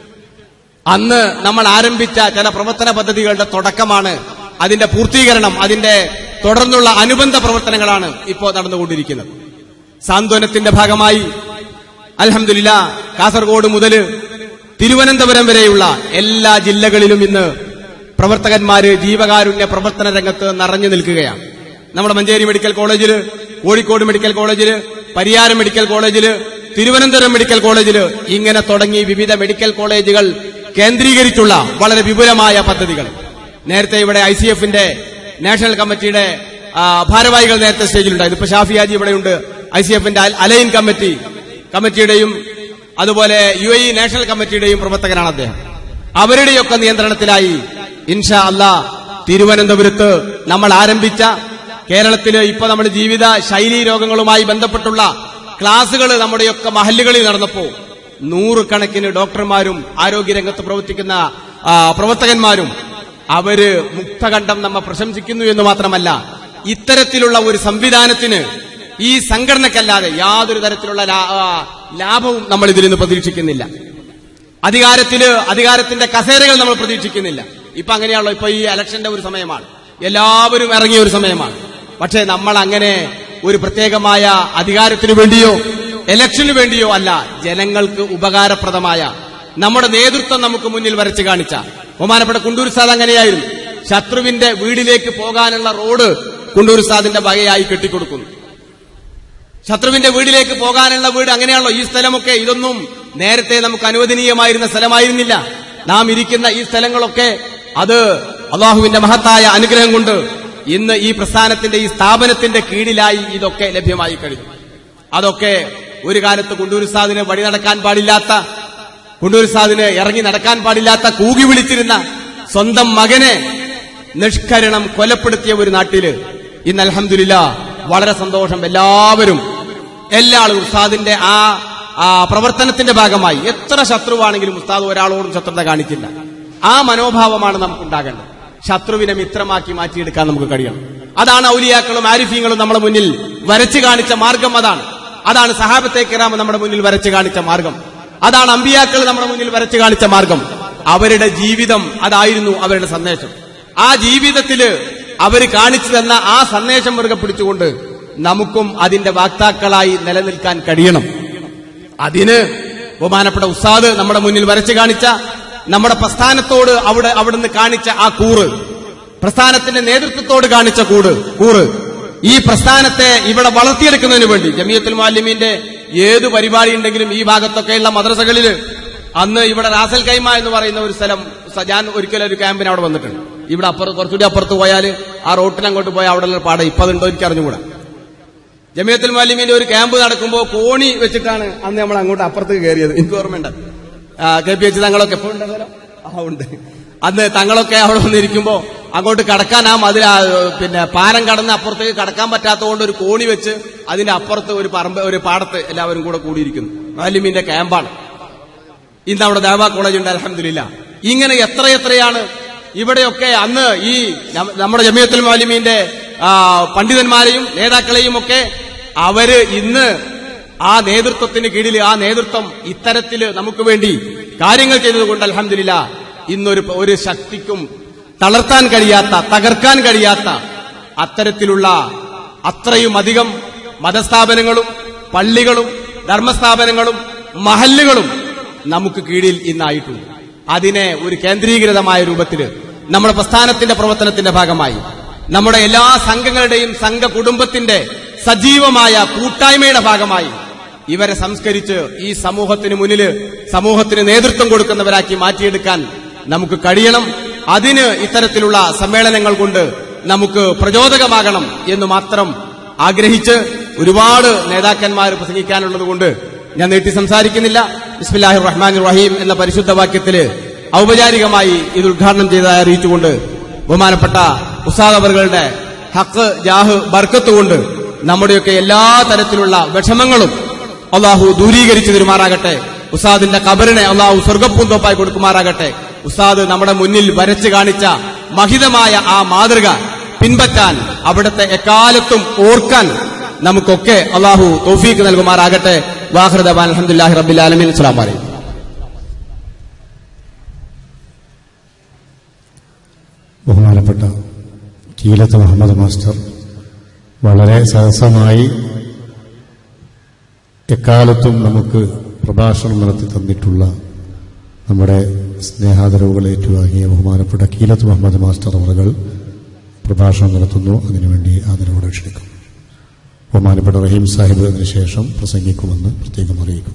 അന്ന് നമ്മൾ ആരംഭിച്ച ചില പ്രവർത്തന പദ്ധതികളുടെ തുടക്കമാണ് അതിന്റെ പൂർത്തീകരണം അതിന്റെ തുടർന്നുള്ള അനുബന്ധ പ്രവർത്തനങ്ങളാണ് ഇപ്പോൾ നടന്നുകൊണ്ടിരിക്കുന്നത് സാന്ത്വനത്തിന്റെ ഭാഗമായി അൽഹംദുലില്ല കാസർഗോഡ് മുതൽ തിരുവനന്തപുരം വരെയുള്ള എല്ലാ ജില്ലകളിലും ഇന്ന് പ്രവർത്തകന്മാര് ജീവകാരുണ്യ പ്രവർത്തന രംഗത്ത് നിറഞ്ഞു നിൽക്കുകയാണ് നമ്മുടെ മഞ്ചേരി മെഡിക്കൽ കോളേജില് കോഴിക്കോട് മെഡിക്കൽ കോളേജില് പരിയാരം മെഡിക്കൽ കോളേജില് തിരുവനന്തപുരം മെഡിക്കൽ കോളേജില് ഇങ്ങനെ തുടങ്ങി വിവിധ മെഡിക്കൽ കോളേജുകൾ കേന്ദ്രീകരിച്ചുള്ള വളരെ വിപുലമായ പദ്ധതികൾ നേരത്തെ ഇവിടെ ഐ സി എഫിന്റെ നാഷണൽ കമ്മിറ്റിയുടെ ആ, ഭാരവാഹികൾ നേരത്തെ സ്റ്റേജിലുണ്ടായിരുന്നു ഇപ്പൊ ഷാഫിയാജി ഇവിടെയുണ്ട് ഐ സി എഫിന്റെ അലൈൻ കമ്മിറ്റി കമ്മിറ്റിയുടെയും അതുപോലെ യു എ ഇ നാഷണൽ കമ്മിറ്റിയുടെയും പ്രവർത്തകനാണ് അദ്ദേഹം അവരുടെയൊക്കെ നിയന്ത്രണത്തിലായി ഇൻഷാ അല്ലാ തിരുവനന്തപുരത്ത് നമ്മൾ ആരംഭിച്ച കേരളത്തില് ഇപ്പൊ നമ്മുടെ ജീവിത ശൈലീ രോഗങ്ങളുമായി ബന്ധപ്പെട്ടുള്ള ക്ലാസുകൾ നമ്മുടെയൊക്കെ മഹല്ലുകളിൽ നടന്നപ്പോ നൂറുകണക്കിന് ഡോക്ടർമാരും ആരോഗ്യരംഗത്ത് പ്രവർത്തിക്കുന്ന ആ, പ്രവർത്തകന്മാരും അവര് മുക്തകണ്ഠം നമ്മെ പ്രശംസിക്കുന്നു എന്ന് മാത്രമല്ല ഇത്തരത്തിലുള്ള ഒരു സംവിധാനത്തിന് ഈ സംഘടനക്കല്ലാതെ യാതൊരു തരത്തിലുള്ള ലാ- ആ, ലാഭവും നമ്മൾ ഇതിൽ നിന്ന് പ്രതീക്ഷിക്കുന്നില്ല അധികാരത്തില് അധികാരത്തിന്റെ കസേരകൾ നമ്മൾ പ്രതീക്ഷിക്കുന്നില്ല ഇപ്പൊ അങ്ങനെയാണല്ലോ ഇപ്പൊ ഈ ഇലക്ഷന്റെ ഒരു സമയമാണ് എല്ലാവരും ഇറങ്ങിയ ഒരു സമയമാണ് പക്ഷേ നമ്മൾ അങ്ങനെ ഒരു പ്രത്യേകമായ അധികാരത്തിനു വേണ്ടിയോ ഇലക്ഷന് വേണ്ടിയോ അല്ല ജനങ്ങൾക്ക് ഉപകാരപ്രദമായ നമ്മുടെ നേതൃത്വം നമുക്ക് മുന്നിൽ വരച്ചു കാണിച്ച ബഹുമാനപ്പെട്ട കുണ്ടൂർ സാദ് അങ്ങനെയായിരുന്നു ശത്രുവിന്റെ വീടിലേക്ക് പോകാനുള്ള റോഡ് കുണ്ടൂർ സാദിന്റെ വകയായി കെട്ടിക്കൊടുക്കുന്നു ശത്രുവിന്റെ വീട്ടിലേക്ക് പോകാനുള്ള വീട് അങ്ങനെയാണല്ലോ ഈ സ്ഥലമൊക്കെ ഇതൊന്നും നേരത്തെ നമുക്ക് അനുവദനീയമായിരുന്ന സ്ഥലമായിരുന്നില്ല നാം ഇരിക്കുന്ന ഈ സ്ഥലങ്ങളൊക്കെ അത് അള്ളാഹുവിന്റെ മഹത്തായ അനുഗ്രഹം കൊണ്ട് ഇന്ന് ഈ പ്രസ്ഥാനത്തിന്റെ ഈ സ്ഥാപനത്തിന്റെ കീഴിലായി ഇതൊക്കെ ലഭ്യമായി കഴിഞ്ഞു അതൊക്കെ ഒരു കാലത്ത് കുണ്ടൂർ സാദിന് വഴി നടക്കാൻ പാടില്ലാത്ത കുണ്ടൂർ സാദിന് ഇറങ്ങി നടക്കാൻ പാടില്ലാത്ത കൂകി വിളിച്ചിരുന്ന സ്വന്തം മകനെ നിഷ്കരണം കൊലപ്പെടുത്തിയ ഒരു നാട്ടില് ഇന്ന് അൽഹംദുലില്ല വളരെ സന്തോഷം എല്ലാവരും എല്ലാ ആളും ഉസ്താദിന്റെ ആ ആ പ്രവർത്തനത്തിന്റെ ഭാഗമായി എത്ര ശത്രുവാണെങ്കിലും ഉസ്താദ് ഒരാളോടും ശത്രുത കാണിക്കില്ല ആ മനോഭാവമാണ് നമുക്കുണ്ടാകേണ്ടത് ശത്രുവിനെ മിത്രമാക്കി മാറ്റിയെടുക്കാൻ നമുക്ക് കഴിയണം അതാണ് ഔലിയാക്കളും ആരിഫീങ്ങളും നമ്മുടെ മുന്നിൽ വരച്ചു കാണിച്ച മാർഗം അതാണ് അതാണ് സഹാബത്തെ കിറാമ നമ്മുടെ മുന്നിൽ വരച്ചു കാണിച്ച മാർഗം അതാണ് അമ്പിയാക്കൾ നമ്മുടെ മുന്നിൽ വരച്ചു കാണിച്ച മാർഗം അവരുടെ ജീവിതം അതായിരുന്നു അവരുടെ സന്ദേശം ആ ജീവിതത്തില് അവർ കാണിച്ചു തന്ന ആ സന്ദേശം മുറുകെ പിടിച്ചുകൊണ്ട് നമുക്കും അതിന്റെ വാക്താക്കളായി നിലനിൽക്കാൻ കഴിയണം അതിന് ബഹുമാനപ്പെട്ട ഉസ്താദ് നമ്മുടെ മുന്നിൽ വരച്ചു കാണിച്ച നമ്മുടെ പ്രസ്ഥാനത്തോട് അവിടെ അവിടുന്ന് കാണിച്ച ആ കൂറ് പ്രസ്ഥാനത്തിന്റെ നേതൃത്വത്തോട് കാണിച്ച കൂട് കൂറ് ഈ പ്രസ്ഥാനത്തെ ഇവിടെ വളർത്തിയെടുക്കുന്നതിന് വേണ്ടി ജമിയത്തുൽ മാലിമീന്റെ ഏത് പരിപാടി ഉണ്ടെങ്കിലും ഈ ഭാഗത്തൊക്കെയുള്ള മദ്രസകളിൽ അന്ന് ഇവിടെ റാസൽ കൈമ എന്ന് പറയുന്ന ഒരു സ്ഥലം സ- ഞാൻ ഒരിക്കലും ഒരു ക്യാമ്പിന് അവിടെ വന്നിട്ടുണ്ട് ഇവിടെ അപ്പുറത്ത് കുറച്ചുകൂടി അപ്പുറത്ത് പോയാൽ ആ റോട്ടിൽ അങ്ങോട്ട് പോയാൽ അവിടെ പാടം ഇപ്പൊ അതുണ്ടോ എനിക്ക് അറിഞ്ഞുകൂടാ ജമിയത്തുൽ മാലിമിന്റെ ഒരു ക്യാമ്പ് നടക്കുമ്പോൾ കോണി വെച്ചിട്ടാണ് അന്ന് നമ്മൾ അങ്ങോട്ട് അപ്പുറത്ത് കയറിയത് എനിക്ക് ഓർമ്മയുണ്ട് ആ, കെ പി എച്ച് തങ്ങളൊക്കെ എപ്പോൾ ഉണ്ടല്ലോ ആ ഉണ്ട് അന്ന് തങ്ങളൊക്കെ അവിടെ വന്നിരിക്കുമ്പോ അങ്ങോട്ട് കടക്കാൻ ആ മതിൽ ആ, പിന്നെ പാലം കടന്ന് അപ്പുറത്തേക്ക് കടക്കാൻ പറ്റാത്തതുകൊണ്ട് ഒരു കോണി വെച്ച് അതിന്റെ അപ്പുറത്ത് ഒരു പറമ്പ് ഒരു പാടത്ത് എല്ലാവരും കൂടെ കൂടിയിരിക്കുന്നു മാലിമിന്റെ ക്യാമ്പാണ് ഇന്ന് അവിടെ ദേവാ കോളേജ് ഉണ്ട് അലഹമില്ല ഇങ്ങനെ എത്ര എത്രയാണ് ഇവിടെയൊക്കെ അന്ന് ഈ നം- നമ്മുടെ ജമിയത്തുൽ മാലിമീന്റെ ആ, പണ്ഡിതന്മാരെയും നേതാക്കളെയും ഒക്കെ അവര് ഇന്ന് ആ നേതൃത്വത്തിന് കീഴിൽ ആ നേതൃത്വം ഇത്തരത്തില് നമുക്ക് വേണ്ടി കാര്യങ്ങൾ ചെയ്തതുകൊണ്ട് അലഹമില്ല ഇന്നൊരു ഒരു ശക്തിക്കും തളർത്താൻ കഴിയാത്ത തകർക്കാൻ കഴിയാത്ത അത്തരത്തിലുള്ള അത്രയും അധികം മതസ്ഥാപനങ്ങളും പള്ളികളും ധർമ്മസ്ഥാപനങ്ങളും മഹല്ലുകളും നമുക്ക് കീഴിൽ ഇന്നായിട്ടുണ്ട് അതിനെ ഒരു കേന്ദ്രീകൃതമായ രൂപത്തിൽ നമ്മുടെ പ്രസ്ഥാനത്തിന്റെ പ്രവർത്തനത്തിന്റെ ഭാഗമായി നമ്മുടെ എല്ലാ സംഘങ്ങളുടെയും സംഘ കുടുംബത്തിന്റെ സജീവമായ കൂട്ടായ്മയുടെ ഭാഗമായി ഇവരെ സംസ്കരിച്ച് ഈ സമൂഹത്തിന് മുന്നിൽ സമൂഹത്തിന് നേതൃത്വം കൊടുക്കുന്നവരാക്കി മാറ്റിയെടുക്കാൻ നമുക്ക് കഴിയണം അതിന് ഇത്തരത്തിലുള്ള സമ്മേളനങ്ങൾ കൊണ്ട് നമുക്ക് പ്രചോദകമാകണം എന്ന് മാത്രം ആഗ്രഹിച്ച് ഒരുപാട് നേതാക്കന്മാർ പ്രസംഗിക്കാനുള്ളത് കൊണ്ട് ഞാൻ നീട്ടി സംസാരിക്കുന്നില്ല ബിസ്മില്ലാഹിർ റഹ്മാൻ റഹീം എന്ന പരിശുദ്ധ വാക്യത്തില് ഔപചാരികമായി ഇത് ഉദ്ഘാടനം ചെയ്തതായി അറിയിച്ചുകൊണ്ട് ബഹുമാനപ്പെട്ട ഉസ്താദ് അവറുകളുടെ ഹക്ക് ജാഹ് ബർക്കത്ത് കൊണ്ട് നമ്മുടെയൊക്കെ എല്ലാ തരത്തിലുള്ള വിഷമങ്ങളും അള്ളാഹു ദൂരീകരിച്ചു തരുമാറാകട്ടെ ഉസ്താദിന്റെ കബറിനെ അള്ളാഹു സ്വർഗപ്പൂന്തോപ്പായി കൊടുക്കുമാറാകട്ടെ ഉസ്താദ് നമ്മുടെ മുന്നിൽ വരച്ചു കാണിച്ച മഹിതമായ ആ മാതൃക പിൻപറ്റാൻ അവിടുത്തെ എക്കാലത്തും ഓർക്കാൻ നമുക്കൊക്കെ അള്ളാഹു തൗഫീക്ക് നൽകുമാറാകട്ടെ വാഹൃദാൻ അലഹമുല്ലാഹി റബ്ബിൽ ആലമീൻ അസ്സലാമു അലൈക്കും ബഹുമാനപ്പെട്ട കീലത്ത് മുഹമ്മദ് മാസ്റ്റർ വളരെ സഹസമായി എക്കാലത്തും നമുക്ക് പ്രഭാഷണം നടത്തി തന്നിട്ടുള്ള നമ്മുടെ സ്നേഹാദരവുകൾ ഏറ്റുവാങ്ങിയ ബഹുമാനപ്പെട്ട കീലത്ത് മുഹമ്മദ് മാസ്റ്റർ അവറുകൾ പ്രഭാഷണം നടത്തുന്നു അതിനുവേണ്ടി ആദരവോടെ ക്ഷണിക്കും ബഹുമാനപ്പെട്ട റഹീം സാഹിബ് അതിനുശേഷം പ്രസംഗിക്കുമെന്ന് പ്രത്യേകം അറിയിക്കും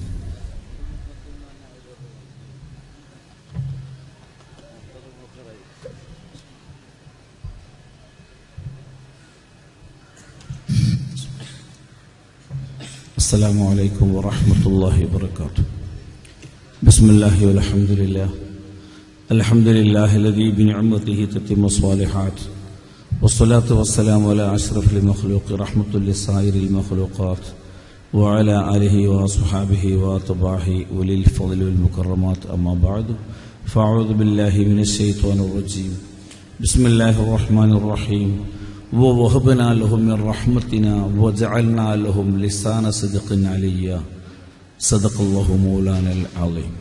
السلام عليكم ورحمة الله وبركاته بسم الله والحمد لله الحمد لله الذي بنعمته تتم الصالحات والصلاة والسلام على أشرف المخلوق رحمة لسائر المخلوقات وعلى آله وأصحابه وأتباعه ولي الفضل والمكرمات أما بعد فأعوذ بالله من الشيطان الرجيم بسم الله الرحمن الرحيم ووهبنا لهم من رحمتنا وجعلنا لهم لسان صدق عليا صدق الله مولانا العظيم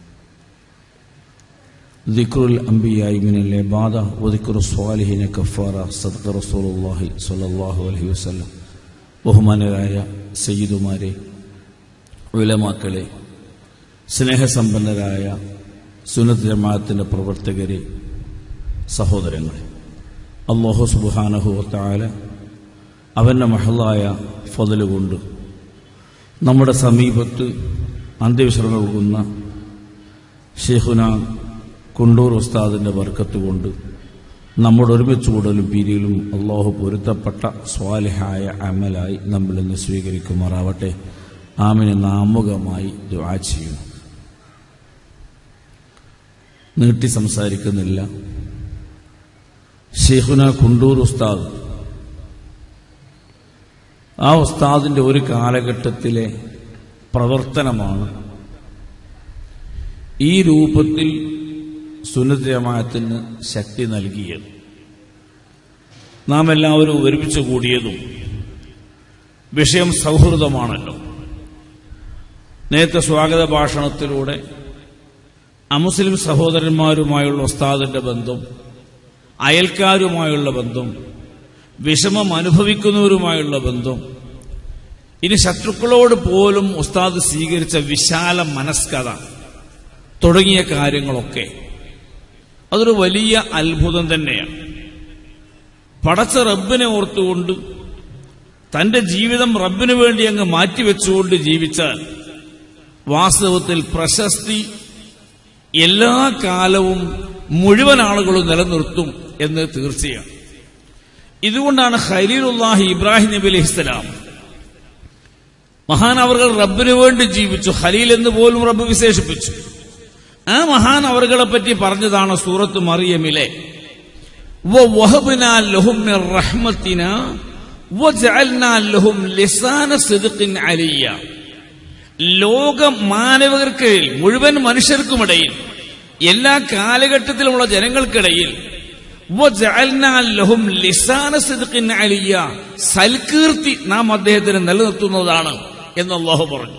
ذكر الأنبياء من العبادة وذكر الصالحين كفارة صدق رسول الله صلى الله عليه وسلم ബഹുമാനരായ സയ്യിദുമാരെ ഉലമാക്കളെ സ്നേഹസമ്പന്നരായ സുനത് ജമാഅത്തിൻ്റെ പ്രവർത്തകരെ സഹോദരങ്ങളെ അള്ളാഹു സുബാനഹുവത്തായ അവൻ്റെ മഹളായ ഫതലുകൊണ്ട് നമ്മുടെ സമീപത്ത് അന്ത്യവിശ്രമം നൽകുന്ന ഷെയ്ഖുന കുണ്ടൂർ ഉസ്താദിൻ്റെ വർക്കത്ത് കൊണ്ട് നമ്മുടെ ഒരുമിച്ച് കൂടലും പീരിയിലും അള്ളാഹു പൊരുത്തപ്പെട്ട സ്വാലിഹായ അമലായി നമ്മിൽ നിന്ന് സ്വീകരിക്കുമാറാവട്ടെ ആമിനെ നാമുകമായി ദുആ ചെയ്യുന്നു നീട്ടി സംസാരിക്കുന്നില്ല ഷെയ്ഖുന കുണ്ടൂർ ഉസ്താദ് ആ ഉസ്താദിന്റെ ഒരു കാലഘട്ടത്തിലെ പ്രവർത്തനമാണ് ഈ രൂപത്തിൽ സുന്നത്ത് ജമാഅത്തിന് ശക്തി നൽകിയത് നാം എല്ലാവരും ഒരുമിച്ച് കൂടിയതും വിഷയം സൗഹൃദമാണല്ലോ നേരത്തെ സ്വാഗത ഭാഷണത്തിലൂടെ അമുസ്ലിം സഹോദരന്മാരുമായുള്ള ഉസ്താദിന്റെ ബന്ധം അയൽക്കാരുമായുള്ള ബന്ധം വിഷമം അനുഭവിക്കുന്നവരുമായുള്ള ബന്ധം ഇനി ശത്രുക്കളോട് പോലും ഉസ്താദ് സ്വീകരിച്ച വിശാല മനസ്കഥ തുടങ്ങിയ കാര്യങ്ങളൊക്കെ അതൊരു വലിയ അത്ഭുതം തന്നെയാണ് പടച്ച റബ്ബിനെ ഓർത്തുകൊണ്ട് തന്റെ ജീവിതം റബ്ബിനു വേണ്ടി അങ്ങ് മാറ്റിവെച്ചുകൊണ്ട് ജീവിച്ചാൽ വാസ്തവത്തിൽ പ്രശസ്തി എല്ലാ കാലവും മുഴുവൻ ആളുകളും നിലനിർത്തും എന്ന് തീർച്ചയാണ് ഇതുകൊണ്ടാണ് ഖലീലുല്ലാഹി ഇബ്രാഹിം നബി അലൈഹി ഇസ്ലാം മഹാൻ അവർ റബ്ബിനു വേണ്ടി ജീവിച്ചു ഖലീൽ എന്ന് പോലും റബ്ബ് വിശേഷിപ്പിച്ചു ആ മഹാൻ അവറുകളെ പറ്റി പറഞ്ഞതാണ് സൂറത്ത് മറിയമിലെ وَوَهَبْنَا لَهُم مِّن رَّحْمَتِنَا وَجَعَلْنَا لَهُمْ لِسَانَ صِدْقٍ عَلِيًّا ലോക മാനവകർക്കിടയിൽ മുഴുവൻ മനുഷ്യർക്കുമിടയിൽ എല്ലാ കാലഘട്ടത്തിലുമുള്ള ജനങ്ങൾക്കിടയിൽ وَجَعَلْنَا لَهُمْ لِسَانَ صِدْقٍ عَلِيًّا സൽകീർത്തി നാം അദ്ദേഹത്തിന് നിലനിർത്തുന്നതാണ് എന്ന് അള്ളാഹു പറഞ്ഞു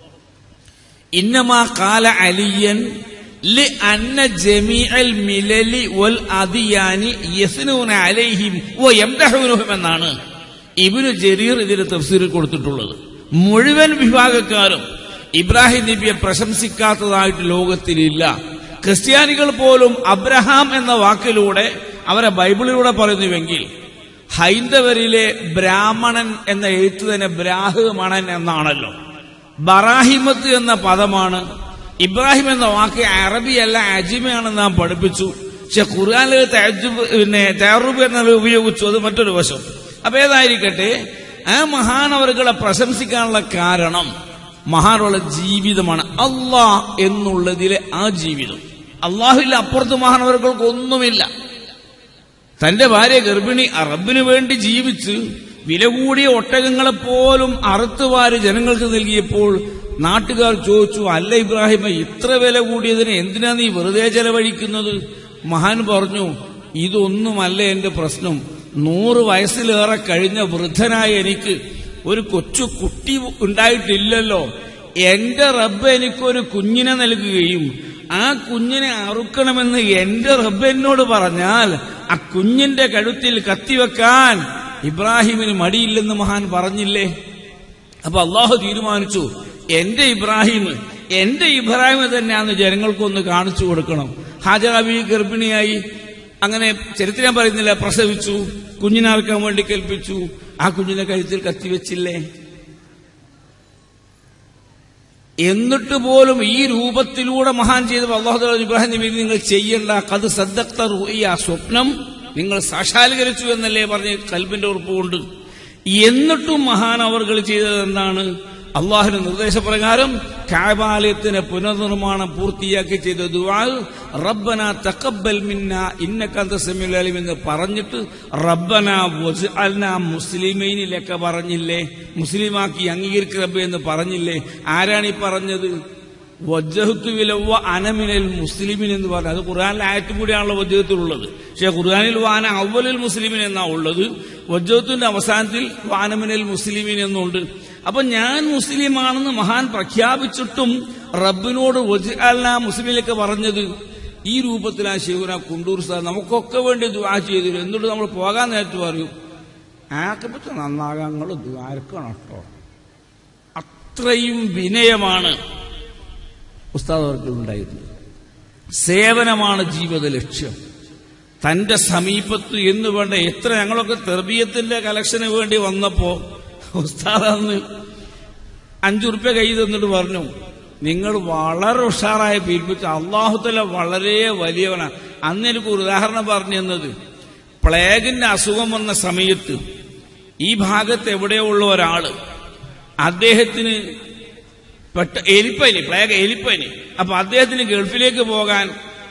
ഇന്നമാ കാല അലിയൻ لأن جميع الملل والأديان يثنون عليهم ويمدحونهم എന്നാണ് ഇബ്നു ജരീർ ഇതിന് തഫ്സീറിൽ കൊടുത്തിട്ടുള്ളത് മുഴുവൻ വിഭാഗക്കാരും ഇബ്രാഹിം നബിയെ പ്രശംസിക്കാത്തതായിട്ട് ലോകത്തിലില്ല ക്രിസ്ത്യാനികൾ പോലും അബ്രഹാം എന്ന വാക്കിലൂടെ അവരെ ബൈബിളിലൂടെ പറയുന്നുവെങ്കിൽ ഹൈന്ദവരിലെ ബ്രാഹ്മണൻ എന്ന എഴുത്ത് തന്നെ ബ്രാഹ്മണൻ എന്നാണല്ലോ ബറാഹിമത്ത് എന്ന പദമാണ് ഇബ്രാഹിം എന്ന വാക്ക് അറബിയല്ല അജിമയാണെന്ന് നാം പഠിപ്പിച്ചു പക്ഷെ ഖുർആാനിൽ തഅജ്ജുബ് പിന്നെ തയറുബ് എന്നത് ഉപയോഗിച്ചു അത് മറ്റൊരു വശം അപ്പൊ ഏതായിരിക്കട്ടെ ആ മഹാനവറുകളെ പ്രശംസിക്കാനുള്ള കാരണം മഹാനുള്ള ജീവിതമാണ് അള്ളാ എന്നുള്ളതിലെ ആ ജീവിതം അള്ളാഹുവിൽ അപ്പുറത്ത് മഹാനവറുകൾക്ക് ഒന്നുമില്ല തന്റെ ഭാര്യ ഗർഭിണി റബ്ബിനു വേണ്ടി ജീവിച്ച് വില കൂടിയ ഒട്ടകങ്ങളെപ്പോലും അറുത്തുവാര് ജനങ്ങൾക്ക് നൽകിയപ്പോൾ നാട്ടുകാർ ചോദിച്ചു അല്ല ഇബ്രാഹിമ ഇത്ര വില കൂടിയതിന് എന്തിനാ നീ വെറുതെ ചെലവഴിക്കുന്നത് മഹാൻ പറഞ്ഞു ഇതൊന്നുമല്ല എന്റെ പ്രശ്നം നൂറ് വയസ്സിലേറെ കഴിഞ്ഞ വൃദ്ധനായ എനിക്ക് ഒരു കൊച്ചു കുട്ടി ഉണ്ടായിട്ടില്ലല്ലോ എന്റെ റബ്ബ് എനിക്കൊരു കുഞ്ഞിനെ നൽകുകയും ആ കുഞ്ഞിനെ അറുക്കണമെന്ന് എന്റെ റബ്ബ് എന്നോട് പറഞ്ഞാൽ ആ കുഞ്ഞിന്റെ കഴുത്തിൽ കത്തിവെക്കാൻ ഇബ്രാഹിമിന് മടിയില്ലെന്ന് മഹാൻ പറഞ്ഞില്ലേ അപ്പൊ അള്ളാഹു തീരുമാനിച്ചു എന്റെ ഇബ്രാഹിം എന്റെ ഇബ്രാഹിം തന്നെയാന്ന് ജനങ്ങൾക്കൊന്ന് കാണിച്ചു കൊടുക്കണം ഹാജറാബി ഗർഭിണിയായി അങ്ങനെ ചരിത്രം പറയുന്നില്ല പ്രസവിച്ചു കുഞ്ഞിനാർക്കാൻ വേണ്ടി കൽപ്പിച്ചു ആ കുഞ്ഞിനെ കഴുത്തിൽ കത്തിവെച്ചില്ലേ എന്നിട്ട് പോലും ഈ രൂപത്തിലൂടെ മഹാൻ ചെയ്ത അള്ളാഹു ഇബ്രാഹിം നബി നിങ്ങൾ ചെയ്യേണ്ട കത് സദ്ദക്ത റുയ സ്വപ്നം നിങ്ങൾ സാക്ഷാത്കരിച്ചു എന്നല്ലേ പറഞ്ഞ് കൽബിന്റെ ഉറപ്പുകൊണ്ട് എന്നിട്ടും മഹാൻ അവർകൾ ചെയ്തത് എന്താണ് അള്ളാഹുവിന്റെ നിർദ്ദേശപ്രകാരം കാബാലയത്തിന് പുനർനിർമ്മാണം പൂർത്തിയാക്കി ചെയ്ത ദുആ റബ്ബന തഖബ്ബൽ മിന്ന ഇന്നക അന്ത സമീഉൽ അലീം എന്ന് പറഞ്ഞിട്ട് റബ്ബന വജ്അൽനാ മുസ്ലിമീനിലൊക്കെ പറഞ്ഞില്ലേ മുസ്ലിമാക്കി അംഗീകരിക്കുക റബ്ബേ എന്ന് പറഞ്ഞില്ലേ ആരാണ് ഈ പറഞ്ഞത് വജ്ജഹത്തു വിലവ അനമിനൽ മുസ്ലിമിൻ എന്ന് പറഞ്ഞു അത് ഖുർആാനിലെ ആയത്തും കൂടിയാണല്ലോ വജ്ജഹത്തിലുള്ളത് പക്ഷെ ഖുർആാനിൽ വാന അവലിൽ മുസ്ലിമിൻ എന്നാ ഉള്ളത് വജ്ജഹത്തിന്റെ അവസാനത്തിൽ വാനമിനൽ മുസ്ലിമിൻ എന്നുണ്ട് അപ്പൊ ഞാൻ മുസ്ലിമാണെന്ന് മഹാൻ പ്രഖ്യാപിച്ചിട്ടും റബ്ബിനോട് വജ്അൽനാ മുസ്ലിമിലേക്ക് പറഞ്ഞത് ഈ രൂപത്തിൽ ആ ശിവന കുണ്ടൂർ സാർ നമുക്കൊക്കെ വേണ്ടി ദുആ ചെയ്തിരുന്നു എന്നിട്ട് നമ്മൾ പോകാൻ നേരത്ത് പറയും ആക്കപ്പറ്റ നന്നാകാൻ നിങ്ങൾ ദ്വാരക്കണം കേട്ടോ അത്രയും വിനയമാണ് ഉസ്താദ് അവർക്ക് ഉണ്ടായിരുന്നത് സേവനമാണ് ജീവിത ലക്ഷ്യം തന്റെ സമീപത്ത് എന്ന് വേണ്ട എത്ര ഞങ്ങളൊക്കെ തെർബീയത്തിന്റെ കലക്ഷന് വേണ്ടി വന്നപ്പോ ഉസ്താദ് അന്ന് അഞ്ചുറുപ്യ കൈ തന്നിട്ട് പറഞ്ഞു നിങ്ങൾ വളരെ ഉഷാറായി പീൽപ്പിച്ച അള്ളാഹുത്തല വളരെ വലിയവനാണ് അന്ന് എനിക്ക് ഒരു ഉദാഹരണം പറഞ്ഞു തന്നത് പ്ലേഗിന്റെ അസുഖം വന്ന സമയത്ത് ഈ ഭാഗത്ത് എവിടെയുള്ള ഒരാള് അദ്ദേഹത്തിന് പെട്ട എലിപ്പനി പ്ലേഗ് എലിപ്പനി അപ്പൊ അദ്ദേഹത്തിന് ഗൾഫിലേക്ക് പോകാൻ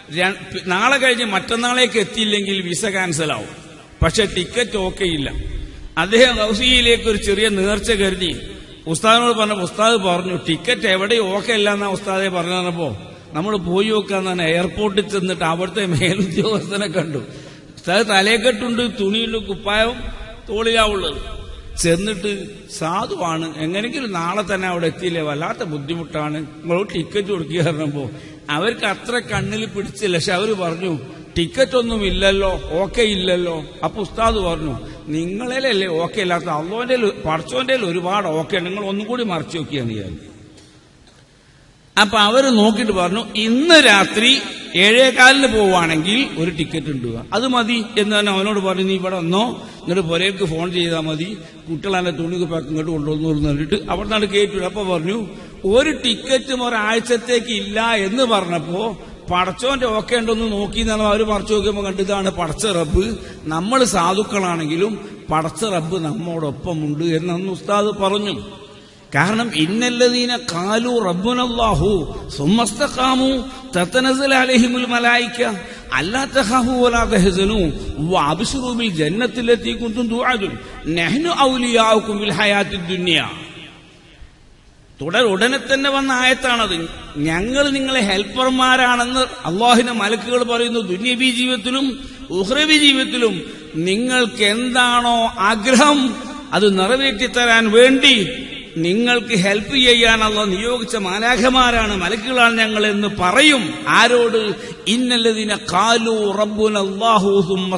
ര- നാളെ കഴിഞ്ഞ് മറ്റന്നാളേക്ക് എത്തിയില്ലെങ്കിൽ വിസ ക്യാൻസൽ ആവും പക്ഷെ ടിക്കറ്റ് ഓക്കെ ഇല്ല അദ്ദേഹം ഹൗസിയിലേക്ക് ഒരു ചെറിയ നേർച്ച കരുതി ഉസ്താദിനോട് പറഞ്ഞ ഉസ്താദ് പറഞ്ഞു ടിക്കറ്റ് എവിടെയും ഓക്കെ അല്ല എന്നാ ഉസ്താദെ പറഞ്ഞപ്പോ നമ്മൾ പോയി നോക്കാന്നാണ് എയർപോർട്ടിൽ ചെന്നിട്ട് അവിടുത്തെ മേലുദ്യോഗസ്ഥനെ കണ്ടു ഉസ്താദ് തലേക്കെട്ടുണ്ട് തുണിയുണ്ട് കുപ്പായവും തോളിലാ ഉള്ളത് ചെന്നിട്ട് സാധുവാണ് എങ്ങനെയെങ്കിലും നാളെ തന്നെ അവിടെ എത്തിയില്ലേ വല്ലാത്ത ബുദ്ധിമുട്ടാണ് നിങ്ങളോട് ടിക്കറ്റ് കൊടുക്കുക പറഞ്ഞപ്പോ അവർക്ക് അത്ര കണ്ണിൽ പിടിച്ചില്ല പക്ഷെ അവര് പറഞ്ഞു ടിക്കറ്റ് ഒന്നും ഇല്ലല്ലോ ഓക്കെ ഇല്ലല്ലോ അപ്പൊ ഉസ്താദ് പറഞ്ഞു നിങ്ങളേലല്ലേ ഓക്കെ ഇല്ലാത്ത അള്ളോന്റെ പടച്ചോന്റെ ഒരുപാട് ഓക്കെ നിങ്ങൾ ഒന്നും കൂടി മറച്ചു നോക്കിയാണ് ഞാൻ അപ്പൊ അവര് നോക്കിയിട്ട് പറഞ്ഞു ഇന്ന് രാത്രി ഏഴേകാലിന് പോവാണെങ്കിൽ ഒരു ടിക്കറ്റ് ഉണ്ട് അത് മതി എന്ന് തന്നെ അവനോട് പറഞ്ഞു നീ ഇവിടെ വന്നോ എന്നിട്ട് പുരയ്ക്ക് ഫോൺ ചെയ്താൽ മതി കുട്ടികളെ തുണി പാക്ക് ഇങ്ങോട്ട് കൊണ്ടുവന്നു എന്ന് പറഞ്ഞിട്ട് അവിടെ നിന്നാണ് കേട്ടു അപ്പൊ പറഞ്ഞു ഒരു ടിക്കറ്റും ഒരാഴ്ചത്തേക്ക് ഇല്ല എന്ന് പറഞ്ഞപ്പോ പടച്ചോന്റെ ഓക്കെ ഉണ്ടോന്ന് നോക്കി എന്നാണ് അവർ പറിച്ചു നോക്കിയപ്പോൾ കണ്ടിതാണ് പടച്ച റബ്ബ് നമ്മൾ സാധുക്കളാണെങ്കിലും പടച്ച റബ്ബ് നമ്മോടൊപ്പമുണ്ട് എന്നന്ന് ഉസ്താദ് പറഞ്ഞു കാരണം ഇന്നല്ലദീന കാലു റബ്ബുനല്ലാഹു സുമ്മസ്തഖാമു തതനസല അലൈഹിമുൽ മലായിക അല്ലാ തഖാഫു വലാ തഹസനു വഅബ്ശിറു ബിൽ ജന്നത്തി ലത്തി കുൻതും തുഅദുൻ നഹ്നു ഔലിയാഉക്കും ഫിൽ ഹയാത്തിദ് ദുനിയ തുടർ ഉടനെ തന്നെ വന്ന ആയത്താണത് ഞങ്ങൾ നിങ്ങളെ ഹെൽപ്പർമാരാണെന്ന് അള്ളാഹിന്റെ മലക്കുകൾ പറയുന്നു ദുന്യബി ജീവിതത്തിലും ഉഹ്രബി ജീവിതത്തിലും നിങ്ങൾക്ക് എന്താണോ ആഗ്രഹം അത് നിറവേറ്റിത്തരാൻ വേണ്ടി നിങ്ങൾക്ക് ഹെൽപ്പ് ചെയ്യാനുള്ള നിയോഗിച്ച മാലാഖമാരാണ് മലക്കുകളാണ് ഞങ്ങൾ എന്ന് പറയും ആരോട് ഇന്നല്ലതിന കാലു റബ്ബുൻ അള്ളാഹു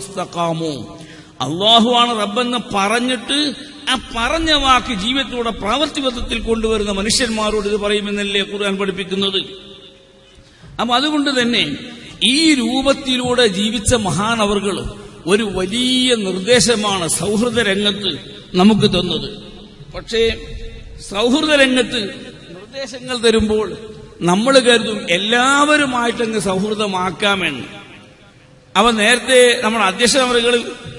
അള്ളാഹു ആണ് റബ്ബെന്ന് പറഞ്ഞിട്ട് ആ പറഞ്ഞ വാക്ക് ജീവിതത്തിലൂടെ പ്രാവർത്തികത്വത്തിൽ കൊണ്ടുവരുന്ന മനുഷ്യന്മാരോട് ഇത് പറയുമെന്നല്ലേ ഖുർആൻ പഠിപ്പിക്കുന്നത് അപ്പൊ അതുകൊണ്ട് തന്നെ ഈ രൂപത്തിലൂടെ ജീവിച്ച മഹാനവറുകൾ ഒരു വലിയ നിർദ്ദേശമാണ് സൗഹൃദ രംഗത്ത് നമുക്ക് തന്നത് പക്ഷേ സൗഹൃദ രംഗത്ത് നിർദ്ദേശങ്ങൾ തരുമ്പോൾ നമ്മൾ കരുതും എല്ലാവരുമായിട്ടങ്ങ് സൗഹൃദമാക്കാമെന്ന് അവ നേരത്തെ നമ്മുടെ അധ്യക്ഷ അവറുകൾ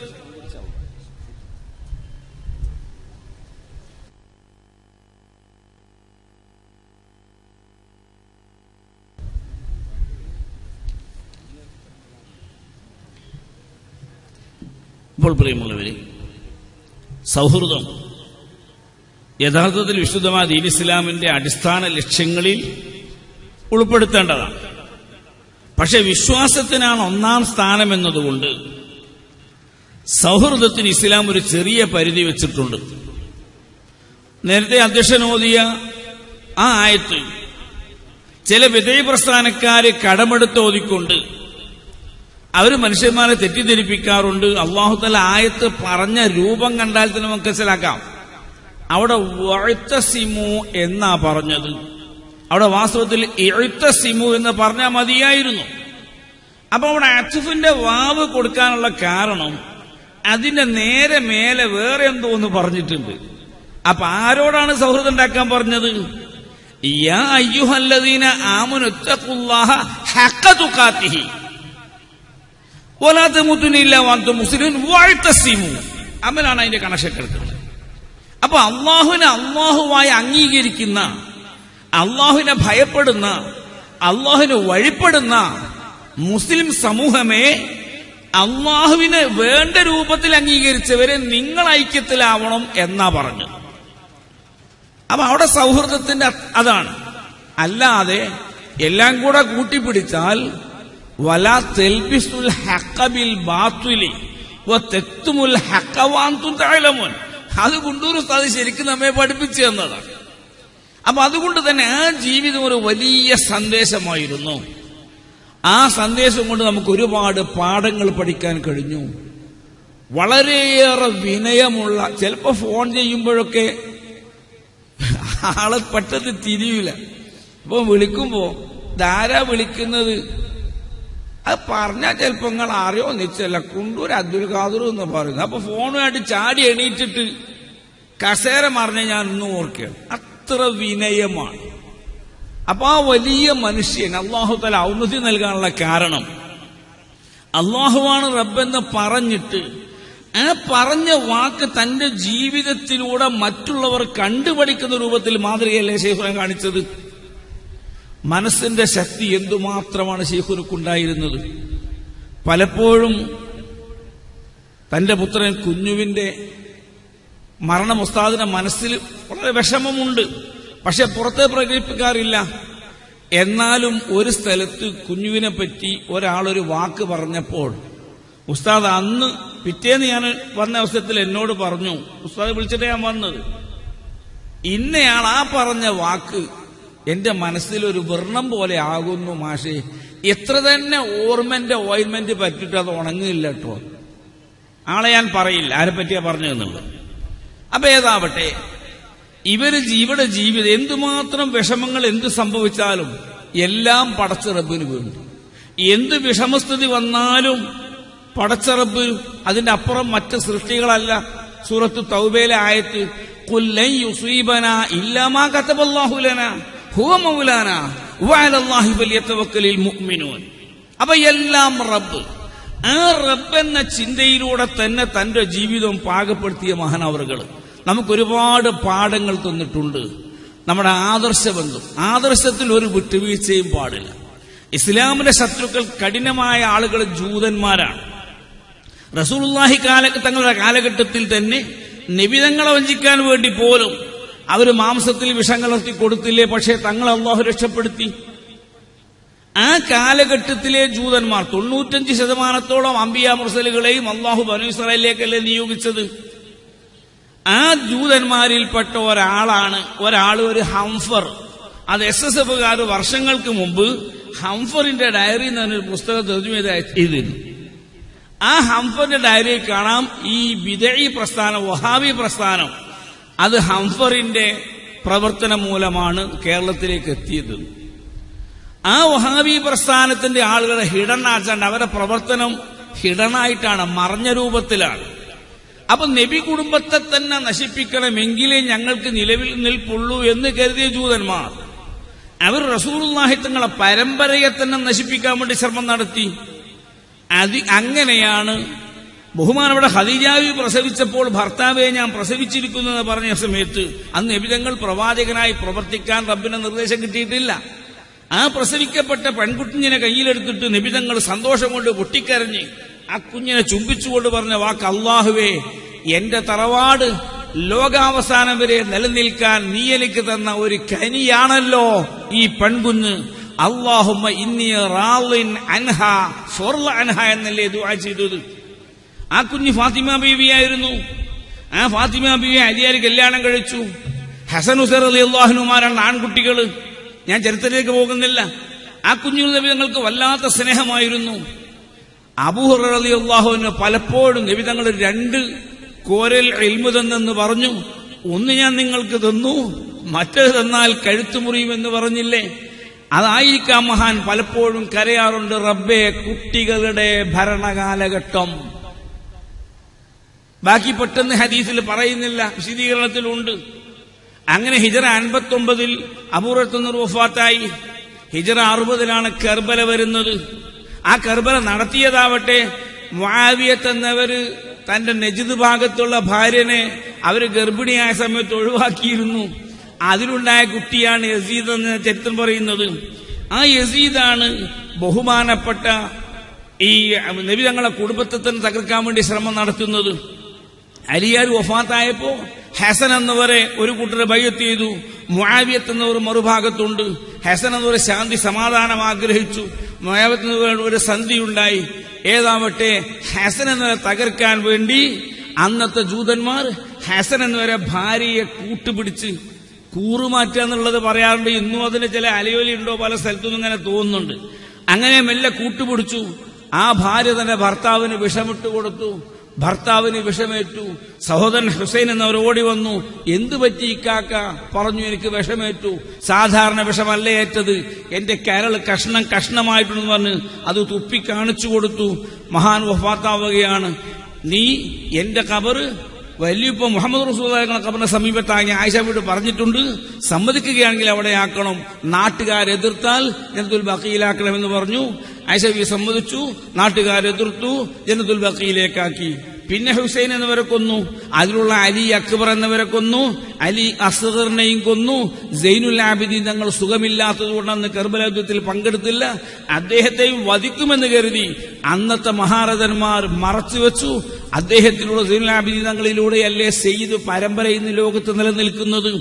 ഇപ്പോൾ പ്രിയമുള്ളവരെ സൗഹൃദം യഥാർത്ഥത്തിൽ വിശുദ്ധമായ ദീൻ ഇസ്ലാമിന്റെ അടിസ്ഥാന ലക്ഷ്യങ്ങളിൽ ഉൾപ്പെടുത്തേണ്ടതാണ് പക്ഷെ വിശ്വാസത്തിനാണ് ഒന്നാം സ്ഥാനം എന്നതുകൊണ്ട് സൗഹൃദത്തിന് ഇസ്ലാം ഒരു ചെറിയ പരിധി വെച്ചിട്ടുണ്ട് നേരത്തെ അധ്യക്ഷൻ ഓതിയ ആ ആയത്ത് ചില വിധേയ പ്രസ്ഥാനക്കാര് കടമെടുത്ത് ഓതിക്കൊണ്ട് അവർ മനുഷ്യന്മാരെ തെറ്റിദ്ധരിപ്പിക്കാറുണ്ട് അള്ളാഹുത്തല ആയത്ത് പറഞ്ഞ രൂപം കണ്ടാൽ തന്നെ നമുക്ക് മനസ്സിലാക്കാം അവിടെ വഴുത്തസിമു എന്നാ പറഞ്ഞത് അവിടെ വാസ്തവത്തിൽ എഴുത്തസിമു എന്ന് പറഞ്ഞാൽ മതിയായിരുന്നു അപ്പൊ അവിടെ അച്ചുഫിന്റെ വാവ് കൊടുക്കാനുള്ള കാരണം അതിന്റെ നേരെ മേലെ വേറെ എന്തോ എന്ന് പറഞ്ഞിട്ടുണ്ട് അപ്പൊ ആരോടാണ് സൗഹൃദം ഉണ്ടാക്കാൻ പറഞ്ഞത് യാ അയ്യുഹല്ലദീന ആമുനുത്തഖുല്ലാഹ ഹഖ തുഖാത്തിഹി വലാത്ത മുത്തുനില്ല വാന്തു മുസ്ലിം വാഴ്ത്തസിമു അമലാണ് അതിന്റെ കണക്ഷൻ കിടക്കുന്നത് അപ്പൊ അള്ളാഹുവിനെ അള്ളാഹുവായി അംഗീകരിക്കുന്ന അള്ളാഹുവിനെ ഭയപ്പെടുന്ന അള്ളാഹുവിന് വഴിപ്പെടുന്ന മുസ്ലിം സമൂഹമേ അള്ളാഹുവിനെ വേണ്ട രൂപത്തിൽ അംഗീകരിച്ചവരെ നിങ്ങൾ ഐക്യത്തിലാവണം എന്നാ പറഞ്ഞത് അപ്പൊ അവിടെ സൗഹൃദത്തിന്റെ അതാണ് അല്ലാതെ എല്ലാം കൂടെ കൂട്ടിപ്പിടിച്ചാൽ വലാ തെൽബിസുൽ ഹക്കബിൽ ബാത്തുലി തെത്തുമുൽ ഹക്കവാന്തും താഴമോൻ അത് കൊണ്ടൂർ ഉസ്താദ് ശരിക്കും നമ്മെ പഠിപ്പിച്ചു തന്നതാണ് അപ്പൊ അതുകൊണ്ട് തന്നെ ആ ജീവിതം ഒരു വലിയ സന്ദേശമായിരുന്നു ആ സന്ദേശം കൊണ്ട് നമുക്ക് ഒരുപാട് പാഠങ്ങൾ പഠിക്കാൻ കഴിഞ്ഞു വളരെയേറെ വിനയമുള്ള ചിലപ്പോ ഫോൺ ചെയ്യുമ്പോഴൊക്കെ ആളെ പെട്ടെന്ന് തിരിയില്ല ഇപ്പൊ വിളിക്കുമ്പോ ധാരാ വിളിക്കുന്നത് അത് പറഞ്ഞാൽ ചിലപ്പോ നിങ്ങൾ അറിയോ നിച്ചല്ല കുണ്ടൂർ അബ്ദുൽ ഖാദർ എന്ന് പറയുന്നത് അപ്പൊ ഫോണുമായിട്ട് ചാടി എണീറ്റിട്ട് കസേര മറിഞ്ഞ ഞാൻ ഇന്നും ഓർക്കുകയാണ് അത്ര വിനയമാണ് അപ്പൊ ആ വലിയ മനുഷ്യൻ അള്ളാഹു തല ഔന്നതി നൽകാനുള്ള കാരണം അള്ളാഹുവാണ് റബ്ബെന്ന് പറഞ്ഞിട്ട് ആ പറഞ്ഞ വാക്ക് തന്റെ ജീവിതത്തിലൂടെ മറ്റുള്ളവർ കണ്ടുപഠിക്കുന്ന രൂപത്തിൽ മാതൃകയല്ലേ ശേഖരം കാണിച്ചത് മനസ്സിന്റെ ശക്തി എന്തുമാത്രമാണ് ഷെയ്ഖുനുക്കുണ്ടായിരുന്നത് പലപ്പോഴും തന്റെ പുത്രൻ കുഞ്ഞുവിന്റെ മരണം ഉസ്താദിന്റെ മനസ്സിൽ വളരെ വിഷമമുണ്ട് പക്ഷെ പുറത്തെ പ്രകടിപ്പിക്കാറില്ല എന്നാലും ഒരു സ്ഥലത്ത് കുഞ്ഞുവിനെ പറ്റി ഒരാളൊരു വാക്ക് പറഞ്ഞപ്പോൾ ഉസ്താദ് അന്ന് പിറ്റേന്ന് ഞാൻ വന്ന അവസരത്തിൽ എന്നോട് പറഞ്ഞു ഉസ്താദ് വിളിച്ചിട്ട് ഞാൻ വന്നത് ഇന്നയാൾ ആ പറഞ്ഞ വാക്ക് എന്റെ മനസ്സിൽ ഒരു വർണ്ണം പോലെ ആകുന്നു മാഷേ എത്ര തന്നെ ഓർമ്മന്റെ ഓയിൻമെന്റ് പറ്റിട്ട് അത് ഉണങ്ങില്ല കേട്ടോ ആളെ ഞാൻ പറയില്ല ആരെ പറ്റിയാ പറഞ്ഞതെന്നുള്ളത് അപ്പൊ ഏതാവട്ടെ ഇവര് ഇവിടെ ജീവിതം എന്തുമാത്രം വിഷമങ്ങൾ എന്ത് സംഭവിച്ചാലും എല്ലാം പടച്ചിറപ്പിന് വേണ്ടി എന്ത് വിഷമസ്ഥിതി വന്നാലും പടച്ചിറപ്പ് അതിന്റെ അപ്പുറം മറ്റ് സൃഷ്ടികളല്ല സൂറത്ത് തൗബയിലെ ആയത്ത് കുല്ലൻ യുസീബന ഇല്ലാമാ കത്തബല്ലാഹുലന ഹുവ മൗലാന വഅലല്ലാഹി ഫലിയതവക്കലിൽ മുഅ്മിനൂൻ അപ്പൊ എല്ലാം റബ്ബ് ആ റബ്ബ് എന്ന ചിന്തയിലൂടെ തന്നെ തന്റെ ജീവിതം പാകപ്പെടുത്തിയ മഹാനവറുകൾ നമുക്കൊരുപാട് പാഠങ്ങൾ തന്നിട്ടുണ്ട് നമ്മുടെ ആദർശബന്ധം ആദർശത്തിൽ ഒരു വിട്ടുവീഴ്ചയും പാടില്ല ഇസ്ലാമിന്റെ ശത്രുക്കൾ കഠിനമായ ആളുകൾ ജൂതന്മാരാണ് റസൂലുള്ളാഹി കാല തങ്ങളുടെ കാലഘട്ടത്തിൽ തന്നെ നിബിതങ്ങളെ വഞ്ചിക്കാൻ വേണ്ടി പോലും അവർ മാംസത്തിൽ വിഷം കലർത്തി കൊടുത്തില്ലേ പക്ഷേ തങ്ങൾ അള്ളാഹു രക്ഷപ്പെടുത്തി ആ കാലഘട്ടത്തിലെ ജൂതന്മാർ തൊണ്ണൂറ്റഞ്ച് ശതമാനത്തോളം അമ്പിയ മുർസലുകളെയും അള്ളാഹു ബനു ഇസ്രായേലിലേക്കല്ലേ നിയോഗിച്ചത് ആ ജൂതന്മാരിൽപ്പെട്ട ഒരാളാണ് ഒരാൾ ഒരു ഹംഫർ അത് എസ് എസ് എഫുകാർ വർഷങ്ങൾക്ക് മുമ്പ് ഹംഫറിന്റെ ഡയറി എന്ന് പറഞ്ഞൊരു പുസ്തകം തെരഞ്ഞു ചെയ്തിരുന്നു ആ ഹംഫറിന്റെ ഡയറിയിൽ കാണാം ഈ വിദഴി പ്രസ്ഥാനം വഹാബി പ്രസ്ഥാനം അത് ഹംഫറിന്റെ പ്രവർത്തനം മൂലമാണ് കേരളത്തിലേക്ക് എത്തിയത് ആ വഹാബി പ്രസ്ഥാനത്തിന്റെ ആളുകളെ ഹിഡനാച്ചാണ്ട് അവരുടെ പ്രവർത്തനം ഹിഡനായിട്ടാണ് മറഞ്ഞ രൂപത്തിലാണ് അപ്പൊ നബി കുടുംബത്തെ തന്നെ നശിപ്പിക്കണമെങ്കിലേ ഞങ്ങൾക്ക് നിലവിൽ നിൽപ്പുള്ളൂ എന്ന് കരുതിയ ജൂതന്മാർ അവർ റസൂലുള്ളാഹി തങ്ങളെ പരമ്പരയെ തന്നെ നശിപ്പിക്കാൻ വേണ്ടി ശ്രമം നടത്തി അത് അങ്ങനെയാണ് ബഹുമാനവിടെ ഹദീജാവി പ്രസവിച്ചപ്പോൾ ഭർത്താവെ ഞാൻ പ്രസവിച്ചിരിക്കുന്നു എന്ന് പറഞ്ഞ സമയത്ത് അന്ന് എബിതങ്ങൾ പ്രവാചകനായി പ്രവർത്തിക്കാൻ റബ്ബിന് നിർദ്ദേശം കിട്ടിയിട്ടില്ല ആ പ്രസവിക്കപ്പെട്ട പെൺകുട്ടിനെ കയ്യിലെടുത്തിട്ട് നിബിതങ്ങൾ സന്തോഷം കൊണ്ട് പൊട്ടിക്കരഞ്ഞ് ആ കുഞ്ഞിനെ ചുംബിച്ചുകൊണ്ട് പറഞ്ഞ വാക്ക് അള്ളാഹുവേ എന്റെ തറവാട് ലോകാവസാനം വരെ നിലനിൽക്കാൻ നീ എനിക്ക് തന്ന ഒരു കനിയാണല്ലോ ഈ പെൺകുഞ്ഞ് അള്ളാഹുമ്മ ഇന്നിയ റാലിൻ അൻഹ ഫൊർല അൻഹ എന്നല്ലേ ദുആ ചെയ്തത് ആ കുഞ്ഞ് ഫാത്തിമ ബീവിയായിരുന്നു ആ ഫാത്തിമ ബീവി അലിയാരി കല്യാണം കഴിച്ചു ഹസൻ ഹുസൈർ അലി അള്ളാഹുനുമാരാണ് ആൺകുട്ടികൾ ഞാൻ ചരിത്രത്തിലേക്ക് പോകുന്നില്ല ആ കുഞ്ഞുങ്ങൾ നബിതങ്ങൾക്ക് വല്ലാത്ത സ്നേഹമായിരുന്നു അബൂഹർ അലി അള്ളാഹുവിന് പലപ്പോഴും നബിതങ്ങൾ രണ്ട് കോരൽ എൽമു തന്നെന്ന് പറഞ്ഞു ഒന്ന് ഞാൻ നിങ്ങൾക്ക് തന്നു മറ്റത് തന്നാൽ കഴുത്തു മുറിയുമെന്ന് പറഞ്ഞില്ലേ അതായിരിക്കാം മഹാൻ പലപ്പോഴും കരയാറുണ്ട് റബ്ബെ കുട്ടികളുടെ ഭരണകാലഘട്ടം ബാക്കി പെട്ടെന്ന് ഹദീസിൽ പറയുന്നില്ല വിശദീകരണത്തിലുണ്ട് അങ്ങനെ ഹിജറ അൻപത്തി ഒമ്പതിൽ അപൂർവത്തുനിന്ന് വഫാത്തായി ഹിജറ അറുപതിലാണ് കർബല വരുന്നത് ആ കർബല നടത്തിയതാവട്ടെ മുആവിയത്ത് എന്നവര് തന്റെ നജിദ് ഭാഗത്തുള്ള ഭാര്യനെ അവര് ഗർഭിണിയായ സമയത്ത് ഒഴിവാക്കിയിരുന്നു അതിലുണ്ടായ കുട്ടിയാണ് യസീദ് എന്ന് ചരിത്രം പറയുന്നത് ആ യസീദാണ് ബഹുമാനപ്പെട്ട ഈ നബി തങ്ങളെ കുടുംബത്തെ തന്നെ തകർക്കാൻ വേണ്ടി ശ്രമം നടത്തുന്നത് അലിയാർ വഫാത്തായപ്പോ ഹസൻ എന്നവരെ ഒരു കൂട്ടരെ ബയ്യത്ത് ചെയ്തു മുആവിയത്ത് എന്നവർ മറുഭാഗത്തുണ്ട് ഹസൻ എന്നവർ ശാന്തി സമാധാനം ആഗ്രഹിച്ചു മുആവിയത്ത് എന്നവർ ഒരു സന്ധി ഉണ്ടായി ഏതാവട്ടെ ഹസൻ എന്നവരെ തകർക്കാൻ വേണ്ടി അന്നത്തെ ജൂതന്മാർ ഹസൻ എന്നവരെ ഭാര്യയെ കൂട്ടുപിടിച്ച് കൂറുമാറ്റുക എന്നുള്ളത് പറയാറുണ്ട് ഇന്നും അതിന് ചില അലയൊലി ഉണ്ടോ പല സ്ഥലത്തുനിന്നും ഇങ്ങനെ തോന്നുന്നുണ്ട് അങ്ങനെ മെല്ലെ കൂട്ടുപിടിച്ചു ആ ഭാര്യ തന്റെ ഭർത്താവിന് വിഷമിട്ട് കൊടുത്തു ഭർത്താവിന് വിഷമേറ്റു സഹോദരൻ ഹുസൈൻ എന്നവർ ഓടി വന്നു എന്തു പറ്റി ഇക്കാക്ക പറഞ്ഞു എനിക്ക് വിഷമേറ്റു സാധാരണ വിഷമല്ല ഏറ്റത് എന്റെ കരൾ കഷ്ണം കഷ്ണമായിട്ടുണ്ടെന്ന് പറഞ്ഞ് അത് തുപ്പി കാണിച്ചു കൊടുത്തു മഹാൻ വഫാത്താവുകയാണ് നീ എന്റെ കബറ് വലിയപ്പോ മുഹമ്മദ് റസൂദാങ്ങളുടെ കബറിന്റെ സമീപത്തായി ആയിഷ വീട് പറഞ്ഞിട്ടുണ്ട് സമ്മതിക്കുകയാണെങ്കിൽ അവിടെ ആക്കണം നാട്ടുകാരെതിർത്താൽ ജനതുൽ ബക്കയിലാക്കണമെന്ന് പറഞ്ഞു ആയിഷ ബി സമ്മതിച്ചു നാട്ടുകാരെതിർത്തു ജനതുൽ ബക്കയിലേക്കാക്കി പിന്നെ ഹുസൈൻ എന്നിവരെ കൊന്നു അതിലുള്ള അലി അക്ബർ എന്നിവരെ കൊന്നു അലി അസ്ഗറിനെയും കൊന്നു സൈനുൽ ആബിദീൻ തങ്ങൾ സുഖമില്ലാത്തതുകൊണ്ടന്ന് കർബല യുദ്ധത്തിൽ പങ്കെടുത്തില്ല അദ്ദേഹത്തെയും വധിക്കുമെന്ന് കരുതി അന്നത്തെ മഹാരഥന്മാർ മറച്ചുവെച്ചു അദ്ദേഹത്തിലൂടെ സൈനുൽ ആബിദീൻ തങ്ങളിലൂടെയല്ലേ സെയ്ദ് പരമ്പര ഇന്ന് ലോകത്ത് നിലനിൽക്കുന്നത്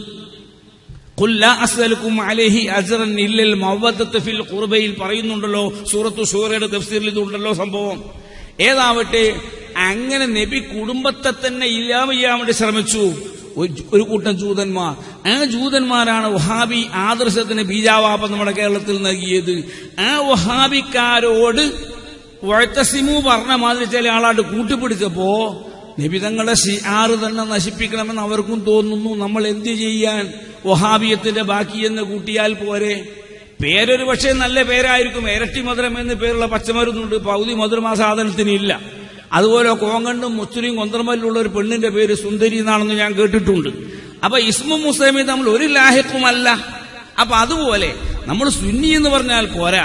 ഖുൽ ലാ അസ്അലുക്കും അലൈഹി അജ്റൻ ഇല്ലൽ മവദ്ദത്ത് ഫിൽ ഖുർബയിൽ പറയുന്നുണ്ടല്ലോ സൂറത്തു ഷൂറയുടെ തഫ്സീറിൽ ഇതുണ്ടല്ലോ സംഭവം ഏതാവട്ടെ അങ്ങനെ നബി കുടുംബത്തെ തന്നെ ഇല്ലാമ ചെയ്യാൻ വേണ്ടി ശ്രമിച്ചു ഒരു- ഒരു കൂട്ടം ജൂതന്മാർ ആ ജൂതന്മാരാണ് വഹാബി ആദർശത്തിന് ബീജാവാപം നമ്മുടെ കേരളത്തിൽ നൽകിയത് ആ വഹാബിക്കാരോട് വഴത്തസിമു പറഞ്ഞ മാതിരി ചില ആളായിട്ട് കൂട്ടിപ്പിടിച്ചപ്പോ നിബിതങ്ങളെ ഷിആറ് തന്നെ നശിപ്പിക്കണമെന്ന് അവർക്കും തോന്നുന്നു നമ്മൾ എന്ത് ചെയ്യാൻ വഹാബിയത്തിന്റെ ബാക്കി എന്ന് കൂട്ടിയാൽ പോരെ പേരൊരു പക്ഷേ നല്ല പേരായിരിക്കും ഇരട്ടി മധുരം എന്ന് പേരുള്ള പച്ചമരുന്നുണ്ട് പൗതി മധുരം ആ സാധനത്തിന് ഇല്ല അതുപോലെ കോങ്കണ്ടും മുസ്ലിം കൊന്തർമല്ലുള്ള ഒരു പെണ്ണിന്റെ പേര് സുന്ദരി എന്നാണെന്ന് ഞാൻ കേട്ടിട്ടുണ്ട് അപ്പൊ ഇസ്മും മുസ്ലിമി തമ്മിൽ ഒരു ലാഹിക്കുമല്ല അപ്പൊ അതുപോലെ നമ്മൾ സുന്നി എന്ന് പറഞ്ഞാൽ പോരാ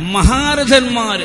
മഹാരഥന്മാര്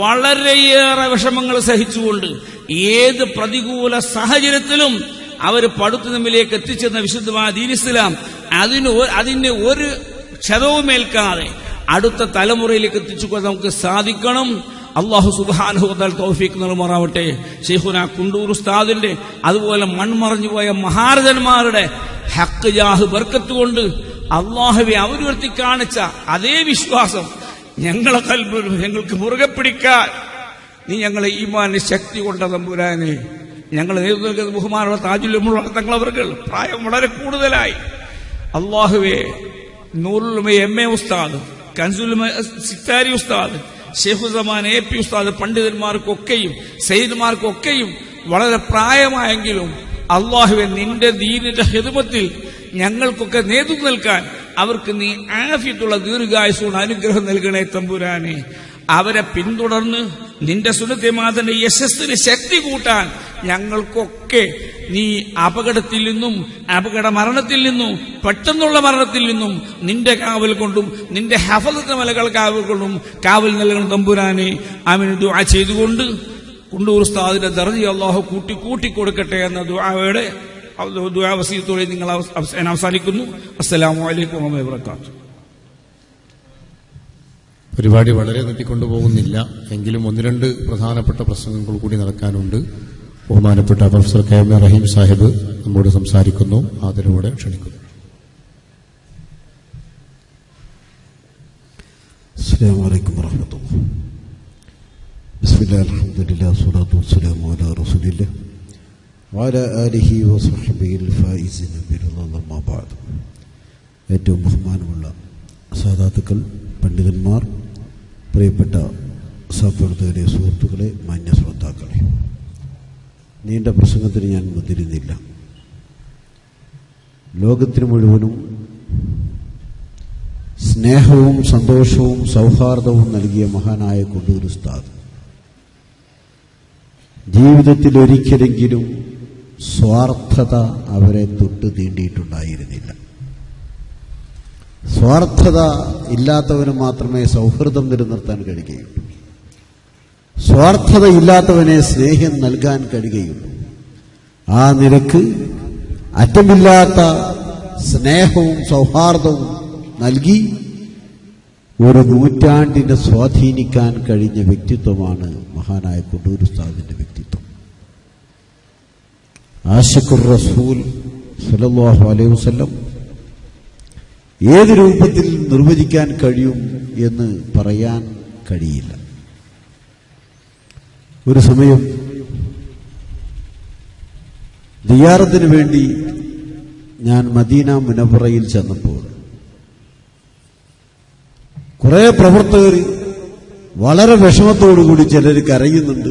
വളരെയേറെ വിഷമങ്ങൾ സഹിച്ചുകൊണ്ട് ഏത് പ്രതികൂല സാഹചര്യത്തിലും അവർ പടുത്തു തമ്മിലേക്ക് എത്തിച്ചെന്ന വിശുദ്ധമായ ദീൻ ഇസ്ലാം അതിന് ഒ- അതിന് ഒരു ക്ഷതവുമേൽക്കാതെ അടുത്ത തലമുറയിലേക്ക് എത്തിച്ചു നമുക്ക് സാധിക്കണം അള്ളാഹു സുബാനുഹോദാൽ തൗഫീഖ് നിർമാറാവട്ടെ ഷെയ്ഖുന കുണ്ടൂർ ഉസ്താദിന്റെ അതുപോലെ മൺമറഞ്ഞു പോയ മഹാരഥന്മാരുടെ ഹക്ക് ജാഹ് ബർക്കത്ത് കൊണ്ട് അള്ളാഹുവെ അവരുയർത്തി കാണിച്ച അതേ വിശ്വാസം ഞങ്ങളെ കൽബിൽ ഞങ്ങൾക്ക് മുറുകെ പിടിക്കാൻ നീ ഞങ്ങളെ ഈമാന് ശക്തി കൊണ്ട തമ്പുരാനെ ഞങ്ങൾ നേതൃത്വം നൽകുന്ന ബഹുമാനുള്ള താജുല്ലുള്ള തങ്ങളവർക്ക് പ്രായം വളരെ കൂടുതലായി അള്ളാഹുവെ നൂറുലുമ എം എ ഉസ്താദ് കൻസുലുമ സിത്താരി ഉസ്താദ് ഷെയ്ഖുസമാൻ എ പി ഉസ്താദ് പണ്ഡിതന്മാർക്കൊക്കെയും സയ്യിദ്മാർക്കൊക്കെയും വളരെ പ്രായമായെങ്കിലും അള്ളാഹുവെ നിന്റെ ദീനിന്റെ ഹിതമത്തിൽ ഞങ്ങൾക്കൊക്കെ നേതൃത്വം നൽകാൻ അവർക്ക് നീ ആഫിയത്തുള്ള ദീർഘായുസോട് അനുഗ്രഹം നൽകണേ തമ്പുരാനെ അവരെ പിന്തുടർന്ന് നിന്റെ സുനത്യമാതന്റെ യശസ്സിന് ശക്തി കൂട്ടാൻ ഞങ്ങൾക്കൊക്കെ നീ അപകടത്തിൽ നിന്നും അപകട മരണത്തിൽ നിന്നും പെട്ടെന്നുള്ള മരണത്തിൽ നിന്നും നിന്റെ കാവൽ കൊണ്ടും നിന്റെ ഹഫലത്തെ മലകൾ കാവൽ കൊണ്ടും കാവൽ നൽകണം തമ്പുരാനെ അവന് ദുആ ചെയ്തുകൊണ്ട് കുണ്ടൂർ ഉസ്താദിന്റെ ദർജി അള്ളാഹു കൂട്ടി കൂട്ടി കൊടുക്കട്ടെ എന്ന ദുആയുടെ ദുആവസീയത്തോടെ നിങ്ങൾ അവസ്- അവസ്- ഞാൻ അവസാനിക്കുന്നു അസ്സലാമു അലൈക്കും വബറകാതുഹു പരിപാടി വളരെ നീട്ടിക്കൊണ്ടുപോകുന്നില്ല എങ്കിലും ഒന്ന് രണ്ട് പ്രധാനപ്പെട്ട പ്രസംഗങ്ങൾ കൂടി നടക്കാനുണ്ട് ബഹുമാനപ്പെട്ട professor K M A Rahim Sahib നമ്മോട് സംസാരിക്കുന്നു ആദരവോടെ ക്ഷണിക്കുന്നു السلام عليكم ورحمة الله بسم الله الحمد لله والصلاة والسلام على رسول الله وعلى آله وصحبه الفائزين برضا الله ما بعد ഏറ്റവും ബഹുമാനമുള്ള സാധാത്തുക്കൾ പണ്ഡിതന്മാർ പ്രിയപ്പെട്ട സഹപ്രവർത്തകരെ സുഹൃത്തുക്കളെ മാന്യ ശ്രോതാക്കളെ നീണ്ട പ്രസംഗത്തിന് ഞാൻ മുതിരുന്നില്ല ലോകത്തിന് മുഴുവനും സ്നേഹവും സന്തോഷവും സൗഹാർദ്ദവും നൽകിയ മഹാനായ കൊണ്ടൂർ ഉസ്താദ് ജീവിതത്തിൽ ഒരിക്കലെങ്കിലും സ്വാർത്ഥത അവരെ തൊട്ട് തീണ്ടിയിട്ടുണ്ടായിരുന്നില്ല സ്വാർത്ഥത ഇല്ലാത്തവന് മാത്രമേ സൗഹൃദം നിലനിർത്താൻ കഴിയുകയുള്ളൂ സ്വാർത്ഥത ഇല്ലാത്തവനെ സ്നേഹം നൽകാൻ കഴിയുകയുള്ളൂ ആ നിരക്ക് അറ്റമില്ലാത്ത സ്നേഹവും സൗഹാർദ്ദവും നൽകി ഒരു നൂറ്റാണ്ടിനെ സ്വാധീനിക്കാൻ കഴിഞ്ഞ വ്യക്തിത്വമാണ് മഹാനായ കൊണ്ടൂർ ഉസ്താദിന്റെ വ്യക്തിത്വം ആഷിഖുർ റസൂൽ സല്ലല്ലാഹു അലൈഹി വസല്ലം ഏത് രൂപത്തിൽ നിർവചിക്കാൻ കഴിയും എന്ന് പറയാൻ കഴിയില്ല ഒരു സമയം ദിയാറത്തിന് വേണ്ടി ഞാൻ മദീന മുനവറയിൽ ചെന്നപ്പോൾ കുറെ പ്രവർത്തകർ വളരെ വിഷമത്തോടുകൂടി ചിലർ കരയുന്നുണ്ട്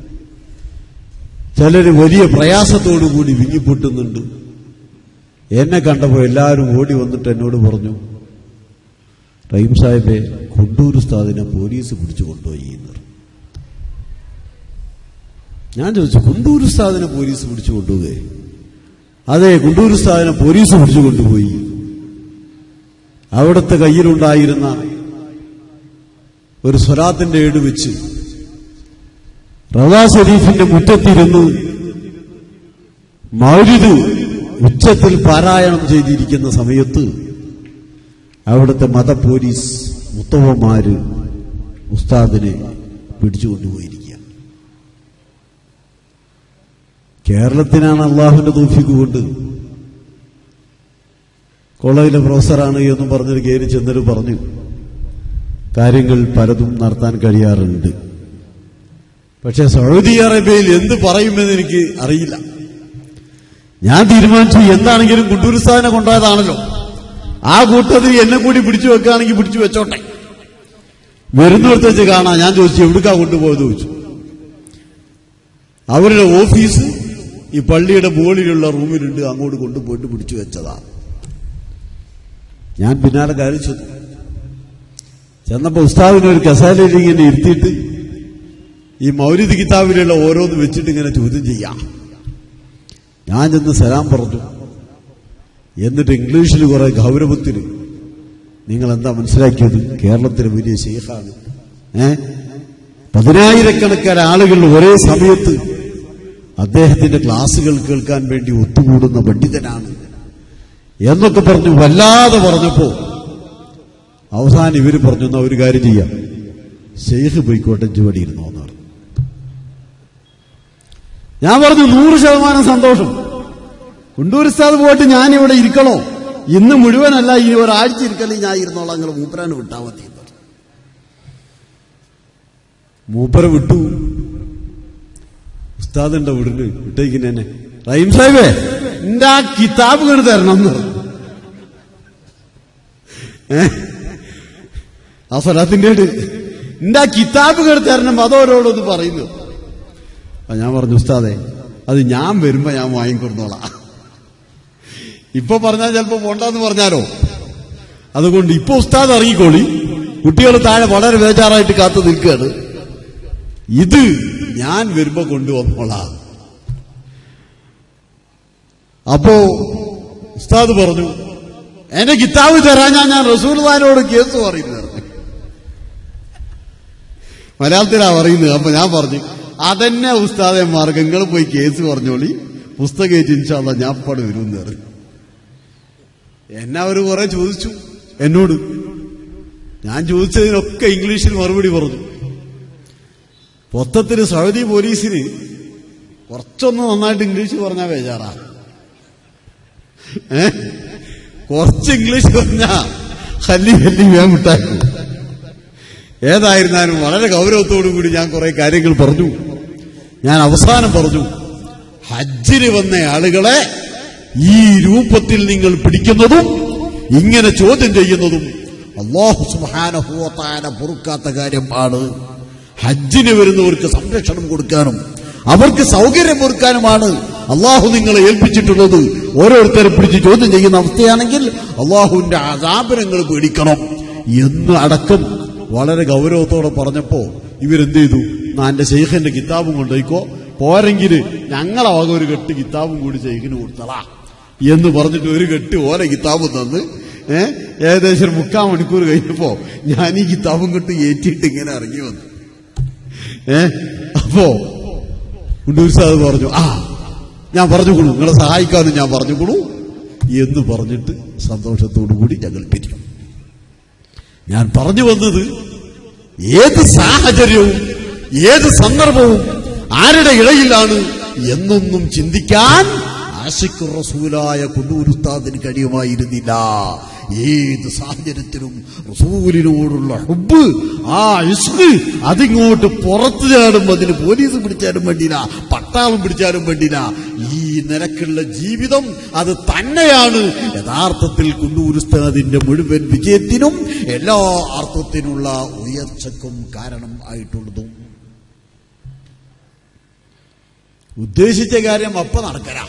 ചിലർ വലിയ പ്രയാസത്തോടുകൂടി വിങ്ങിപ്പൊട്ടുന്നുണ്ട് എന്നെ കണ്ടപ്പോൾ എല്ലാവരും ഓടി വന്നിട്ട് എന്നോട് പറഞ്ഞു റഹീം സാഹിബെ കൊണ്ടൂർ ഉസ്താദിനെ പോലീസ് പിടിച്ചു കൊണ്ടുപോയി എന്ന് പറഞ്ഞു. ഞാൻ ചോദിച്ചു കുണ്ടൂർ ഉസ്താദിനെ പോലീസ് പിടിച്ചു കൊണ്ടുപോകേ അതെ കുണ്ടൂർ ഉസ്താദിനെ പോലീസ് പിടിച്ചു കൊണ്ടുപോയി അവിടുത്തെ കയ്യിലുണ്ടായിരുന്ന ഒരു സ്വലാത്തിന്റെ ഏട് വെച്ച് റവാ ഷരീഫിന്റെ മുറ്റത്തിരുന്ന് മൗരിദ് ഉച്ചത്തിൽ പാരായണം ചെയ്തിരിക്കുന്ന സമയത്ത് അവിടുത്തെ മത പോലീസ് മുത്തവന്മാര് ഉസ്താദിനെ പിടിച്ചുകൊണ്ടുപോയിരിക്കുക കേരളത്തിനാണ് അള്ളാഹുവിന്റെ തൂഫിക്ക് കൊണ്ട് കോളേജിലെ പ്രൊഫസറാണ് എന്നും പറഞ്ഞൊരു കയറി ചെന്നിട്ട് പറഞ്ഞു കാര്യങ്ങൾ പലതും നടത്താൻ കഴിയാറുണ്ട് പക്ഷെ സൗദി അറേബ്യയിൽ എന്ത് പറയുമെന്ന് എനിക്ക് അറിയില്ല ഞാൻ തീരുമാനിച്ചു എന്താണെങ്കിലും കുണ്ടൂരുസ്ഥാനെ കൊണ്ടുപോയതാണല്ലോ ആ കൂട്ടത്തിൽ എന്നെ കൂടി പിടിച്ചു വെക്കുകയാണെങ്കിൽ പിടിച്ചു വെച്ചോട്ടെ വരുന്നിടത്ത് വെച്ച് കാണാം ഞാൻ ചോദിച്ചു എവിടുക്കാ കൊണ്ടുപോയത് ചോദിച്ചു അവരുടെ ഓഫീസ് ഈ പള്ളിയുടെ മുകളിലുള്ള റൂമിലുണ്ട് അങ്ങോട്ട് കൊണ്ടുപോയിട്ട് പിടിച്ചു വെച്ചതാ ഞാൻ പിന്നാലെ കയറി ചെന്നു ചെന്നപ്പോ ഉസ്താദിനെ ഒരു കസാലയിൽ ഇങ്ങനെ ഇരുത്തിയിട്ട് ഈ മൗലിദ് കിതാബിലുള്ള ഓരോന്ന് വെച്ചിട്ട് ഇങ്ങനെ ചോദ്യം ചെയ്യാം ഞാൻ ചെന്ന് സലാം പറഞ്ഞു എന്നിട്ട് ഇംഗ്ലീഷിൽ കുറെ ഗൗരവത്തിൽ നിങ്ങൾ എന്താ മനസ്സിലാക്കിയത് കേരളത്തിലെ വലിയ ശേഖാണ് ഏ പതിനായിരക്കണക്കിന് ആളുകൾ ഒരേ സമയത്ത് അദ്ദേഹത്തിന്റെ ക്ലാസ്സുകൾ കേൾക്കാൻ വേണ്ടി ഒത്തുകൂടുന്ന പണ്ഡിതനാണ് എന്നൊക്കെ പറഞ്ഞു വല്ലാതെ പറഞ്ഞപ്പോ അവസാനം ഇവര് പറഞ്ഞു എന്നാ ഒരു കാര്യം ചെയ്യാം ഷെയ്ഖ് പോയിക്കോട്ടെ ചുവടി ഇരുന്നോ എന്ന് പറഞ്ഞു ഞാൻ പറഞ്ഞു നൂറ് ശതമാനം സന്തോഷം കുണ്ടൂർ ഉസ്താദ് പോയിട്ട് ഞാൻ ഇവിടെ ഇരിക്കണോ ഇന്ന് മുഴുവനല്ല ഈ ഒരാഴ്ച ഇരിക്കലേ ഞാൻ ഇരുന്നോളാം നിങ്ങൾ മൂപ്പരാന് വിട്ടാ മതി എന്ന് പറഞ്ഞു. മൂപ്പര വിട്ടു ഉസ്താദിന്റെ വീടിന് വിട്ടേക്കിനെ റഹീം സാഹിബേ എന്റെ ആ കിതാബ് കണ്ട് തരണം എന്ന് പറഞ്ഞു ഏ? ആ സ്വലാത്തിന്റെ എന്റെ ആ കിതാബ് കണ്ട് തരണം അതോരോടൊന്ന് പറയുന്നു അപ്പൊ ഞാൻ പറഞ്ഞു ഉസ്താദെ അത് ഞാൻ വരുമ്പോ ഞാൻ വാങ്ങിക്കൊടുത്തോളാം ഇപ്പൊ പറഞ്ഞാൽ ചിലപ്പോ പോണ്ടെന്ന് പറഞ്ഞാലോ അതുകൊണ്ട് ഇപ്പൊ ഉസ്താദ് ഇറങ്ങിക്കോളി കുട്ടികൾ താഴെ വളരെ ബേജാറായിട്ട് കാത്തു നിൽക്കുകയാണ് ഇത് ഞാൻ വരുമ്പോ കൊണ്ടുവന്നോളാം അപ്പോ ഉസ്താദ് പറഞ്ഞു എന്റെ കിതാബ് തരാൻ ഞാൻ ഞാൻ റസൂൽദാനോട് കേസ് പറയുന്നു മലയാളത്തിലാ പറയുന്നത് അപ്പൊ ഞാൻ പറഞ്ഞു അതന്നെ ഉസ്താദെ മാർഗങ്ങൾ പോയി കേസ് പറഞ്ഞോളി പുസ്തകം ഏറ്റ് ഇൻഷാല്ല ഞാൻ പട വരുമെന്ന് പറഞ്ഞു എന്നെ അവർ കുറെ ചോദിച്ചു എന്നോട് ഞാൻ ചോദിച്ചതിനൊക്കെ ഇംഗ്ലീഷിൽ മറുപടി പറഞ്ഞു മൊത്തത്തിന് സൗദി പോലീസിന് കുറച്ചൊന്ന് നന്നായിട്ട് ഇംഗ്ലീഷ് പറഞ്ഞാൽ ബേജാറാ ഏ കുറച്ച് ഇംഗ്ലീഷ് പറഞ്ഞാ ഹല്ലി ഹല്ലി വേം വിട്ടാക്കും ഏതായിരുന്നാലും വളരെ ഗൗരവത്തോടു കൂടി ഞാൻ കുറെ കാര്യങ്ങൾ പറഞ്ഞു ഞാൻ അവസാനം പറഞ്ഞു ഹജ്ജിന് വന്ന ആളുകളെ ഈ രൂപത്തിൽ നിങ്ങൾ പിടിക്കുന്നതും ഇങ്ങനെ ചോദ്യം ചെയ്യുന്നതും അള്ളാഹു സുബാനഹുവത്താന പൊറുക്കാത്ത കാര്യമാണ് ഹജ്ജിന് വരുന്നവർക്ക് സംരക്ഷണം കൊടുക്കാനും അവർക്ക് സൗകര്യം ഒരുക്കാനുമാണ് അള്ളാഹു നിങ്ങളെ ഏൽപ്പിച്ചിട്ടുള്ളത് ഓരോരുത്തരെ പിടിച്ച് ചോദ്യം ചെയ്യുന്ന അവസ്ഥയാണെങ്കിൽ അള്ളാഹുവിന്റെ ആദാപനങ്ങൾ പേടിക്കണം എന്ന് അടക്കം വളരെ ഗൗരവത്തോടെ പറഞ്ഞപ്പോ ഇവരെന്ത് ചെയ്തു ഞാൻ എന്റെ ശൈഖന്റെ കിതാബും കൊണ്ടുപോയിക്കോ പോരെങ്കിൽ ഞങ്ങളെ വക ഒരു കെട്ട് കിതാബും കൂടി ശൈഖിന് കൊടുത്തളാ എന്ന് പറഞ്ഞിട്ട് ഒരു കെട്ട് ഓരോ കിതാബും തന്ന് ഏഹ് ഏകദേശം ഒരു മുക്കാൽ മണിക്കൂർ കഴിഞ്ഞപ്പോ ഞാൻ ഈ കിതാബും കെട്ട് ഏറ്റിട്ട് ഇങ്ങനെ ഇറങ്ങി വന്നു ഏ അപ്പോ ഉണ്ടൂർ സാദ് പറഞ്ഞു ആ ഞാൻ പറഞ്ഞുകൊള്ളൂ നിങ്ങളെ സഹായിക്കാമെന്ന് ഞാൻ പറഞ്ഞുകൊള്ളൂ എന്ന് പറഞ്ഞിട്ട് സന്തോഷത്തോടു കൂടി ഞങ്ങൾ പിരിയും ഞാൻ പറഞ്ഞു വന്നത് ഏത് സാഹചര്യവും ഏത് സന്ദർഭവും ആരുടെ ഇടയിലാണ് എന്നൊന്നും ചിന്തിക്കാൻ ആശിഖ് റസൂലായ കുണ്ടൂരുസ്താദിന് കഴിയുമായിരുന്നില്ല ഏത് സാഹചര്യത്തിലും റസൂലിനോടുള്ള ഹുബ് ആ ഇസ്ക് അതിങ്ങോട്ട് പുറത്തു ചാടും അതിന് പോലീസ് പിടിച്ചാലും വേണ്ടില്ല പട്ടാളം പിടിച്ചാലും വേണ്ടില്ല ഈ നിരക്കുള്ള ജീവിതം അത് തന്നെയാണ് യഥാർത്ഥത്തിൽ കുണ്ടൂരുസ്താദിന്റെ മുഴുവൻ വിജയത്തിനും എല്ലാ അർത്ഥത്തിനുള്ള ഉയർച്ചക്കും കാരണം ആയിട്ടുള്ളതും ഉദ്ദേശിച്ച കാര്യം അപ്പ നടക്കലാ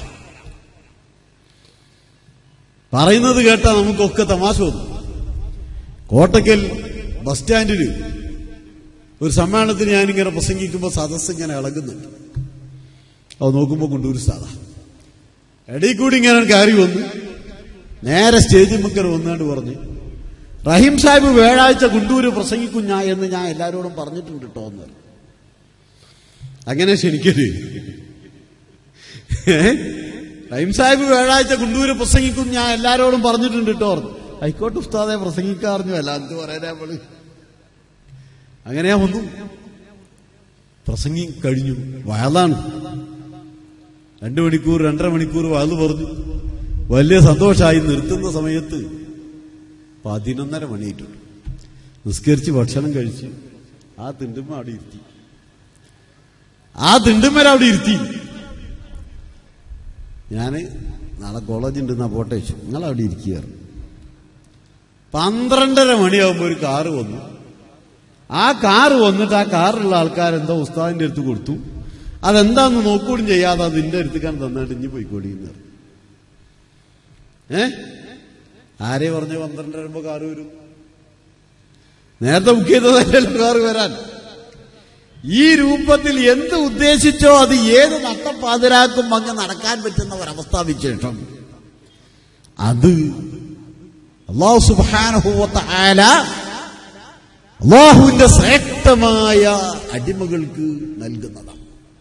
പറയുന്നത് കേട്ടാൽ നമുക്കൊക്കെ തമാശ തോന്നും കോട്ടക്കൽ ബസ് സ്റ്റാൻഡിൽ ഒരു സമ്മേളനത്തിന് ഞാനിങ്ങനെ പ്രസംഗിക്കുമ്പോൾ സദസ്സ് ഇങ്ങനെ ഇളകുന്നുണ്ട് അത് നോക്കുമ്പോൾ കൊണ്ടൊരു സാധാ ഇടയിൽ കൂടി ഇങ്ങനെ കയറി വന്നു നേരെ സ്റ്റേജിൽ മുക്കർ വന്നാണ്ട് പറഞ്ഞു റഹീം സാഹിബ് വ്യാഴാഴ്ച കുണ്ടൂര് പ്രസംഗിക്കും ഞാൻ എന്ന് ഞാൻ എല്ലാവരോടും പറഞ്ഞിട്ടുണ്ട് കേട്ടോ എന്ന് പറഞ്ഞു. അങ്ങനെ ക്ഷണിക്കരുത് ഏ? റഹീം സാഹിബ് വ്യാഴാഴ്ച കുണ്ടൂര് പ്രസംഗിക്കും ഞാൻ എല്ലാരോടും പറഞ്ഞിട്ടുണ്ട് കേട്ടോ ഹൈക്കോട്ട് ഉസ്താദെ പ്രസംഗിക്കാറിഞ്ഞു അല്ല എന്ത് പറയാനാ നമ്മള് അങ്ങനെയാ വന്നു പ്രസംഗി കഴിഞ്ഞു വയലാണ് രണ്ടു മണിക്കൂർ രണ്ടര മണിക്കൂർ വയല് പറഞ്ഞു വലിയ സന്തോഷമായി നിർത്തുന്ന സമയത്ത് പതിനൊന്നര മണിയിട്ടുണ്ട് നിസ്കരിച്ച് ഭക്ഷണം കഴിച്ച് ആ തിണ്ടുമ്മ അവിടെ ഇരുത്തി ആ തിണ്ടുമ്മര അവിടെ ഇരുത്തി ഞാന് നാളെ കോളേജ് ഉണ്ട് എന്നാ പോട്ടെ വെച്ചു നിങ്ങൾ അവിടെ ഇരിക്കുകയായിരുന്നു പന്ത്രണ്ടര മണിയാകുമ്പോൾ ഒരു കാറ് വന്നു ആ കാറ് വന്നിട്ട് ആ കാറിലുള്ള ആൾക്കാരെന്തോ ഉസ്താദിന്റെ അടുത്ത് കൊടുത്തു അതെന്താന്ന് നോക്കൂടും ചെയ്യാതെ അതിന്റെ അടുത്തേക്കാണ് തന്നിട്ട് ഇനി പോയിക്കോടിയെന്ന് പറഞ്ഞു ഏ ആരെ പറഞ്ഞ പന്ത്രണ്ടര ആകുമ്പോ കാറ് വരും നേരത്തെ ബുക്ക് ചെയ്തതല്ലല്ലോ കാറ് വരാൻ ഈ രൂപത്തിൽ എന്ത് ഉദ്ദേശിച്ചോ അത് ഏത് നട്ടപ്പാതിരാക്കും അങ്ങ് നടക്കാൻ പറ്റുന്ന ഒരവസ്ഥാവിശേഷം അത് അള്ളാഹു സുബാനുഭവത്ത ആല അള്ളാഹുവിന്റെ ശ്രേഷ്ഠമായ അടിമകൾക്ക് നൽകുന്നതാണ്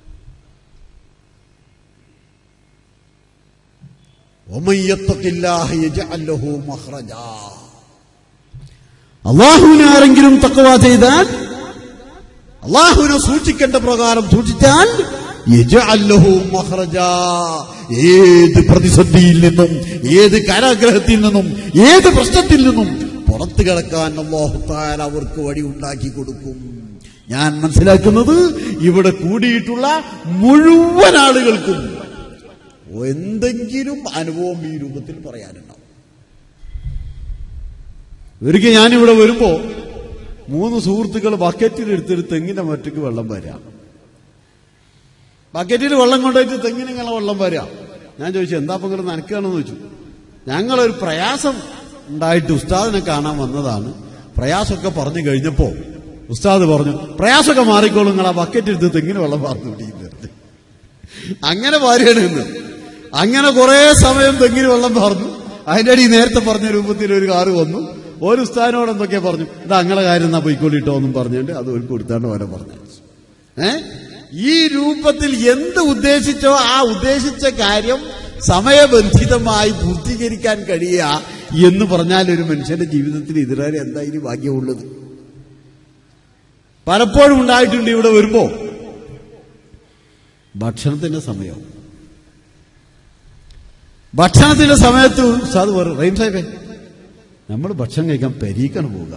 ومن يتق الله يجعل له مخرجا അള്ളാഹുവിനെ ആരെങ്കിലും തക്കവ ചെയ്താൽ അള്ളാഹുവിനെ സൂക്ഷിക്കേണ്ട പ്രകാരം സൂക്ഷിച്ചാൽ യജഅൽ ലഹു മഖ്റജാ. ഏത് പ്രതിസന്ധിയിൽ നിന്നും ഏത് കാരാഗ്രഹത്തിൽ നിന്നും ഏത് പ്രശ്നത്തിൽ നിന്നും പുറത്തു കിടക്കാൻ അള്ളാഹു താല അവർക്ക് വഴി ഉണ്ടാക്കി കൊടുക്കും ഞാൻ മനസ്സിലാക്കുന്നത് ഇവിടെ കൂടിയിട്ടുള്ള മുഴുവൻ ആളുകൾക്കും എന്തെങ്കിലും അനുഭവം ഈ രൂപത്തിൽ പറയാനുണ്ടാവും ഒരിക്കൽ ഞാനിവിടെ വരുമ്പോ മൂന്ന് സുഹൃത്തുക്കൾ ബക്കറ്റിൽ എടുത്തൊരു തെങ്ങിന്റെ മറ്റക്ക് വെള്ളം വരാം ബക്കറ്റിൽ വെള്ളം കൊണ്ടുപോയിട്ട് തെങ്ങിനിങ്ങനെ വെള്ളം വരാം ഞാൻ ചോദിച്ചു എന്താ ഇപ്പൊ നിങ്ങൾ നനക്കുകയാണെന്ന് ചോദിച്ചു ഞങ്ങളൊരു പ്രയാസം ഉണ്ടായിട്ട് ഉസ്താദിനെ കാണാൻ വന്നതാണ് പ്രയാസമൊക്കെ പറഞ്ഞു കഴിഞ്ഞപ്പോ ഉസ്താദ് പറഞ്ഞു പ്രയാസമൊക്കെ മാറിക്കോളും നിങ്ങൾ ആ ബക്കറ്റ് എടുത്ത് തെങ്ങിന് വെള്ളം പാർന്നു പിടിക്കുന്നത് അങ്ങനെ ഭാര്യയാണ് ഇന്ന് അങ്ങനെ കുറെ സമയം തെങ്ങിന് വെള്ളം പാർന്നു അതിന്റെ അടി നേരത്തെ പറഞ്ഞ രൂപത്തിൽ ഒരു കാറ് വന്നു ഒരു ഉസ്താദിനോട് എന്തൊക്കെയാ പറഞ്ഞു ഇത് അങ്ങളെ കാര്യം എന്നാ പൊയ്ക്കൊള്ളിട്ടോ എന്നും പറഞ്ഞുകൊണ്ട് അത് ഒരു കൊടുത്താണ്ട് ഓരോ പറഞ്ഞു ഏ ഈ രൂപത്തിൽ എന്ത് ഉദ്ദേശിച്ചോ ആ ഉദ്ദേശിച്ച കാര്യം സമയബന്ധിതമായി പൂർത്തീകരിക്കാൻ കഴിയുക എന്ന് പറഞ്ഞാൽ ഒരു മനുഷ്യന്റെ ജീവിതത്തിൽ ഇതിലേറെ എന്താ ഇനി ഭാഗ്യമുള്ളത് പലപ്പോഴും ഉണ്ടായിട്ടുണ്ട് ഇവിടെ വരുമ്പോ ഭക്ഷണത്തിന്റെ സമയം ഭക്ഷണത്തിന്റെ സമയത്ത് സാധു പറയും റൈം സാഹിബേ നമ്മൾ ഭക്ഷണം കഴിക്കാൻ പെരീക്കാണ് പോവുക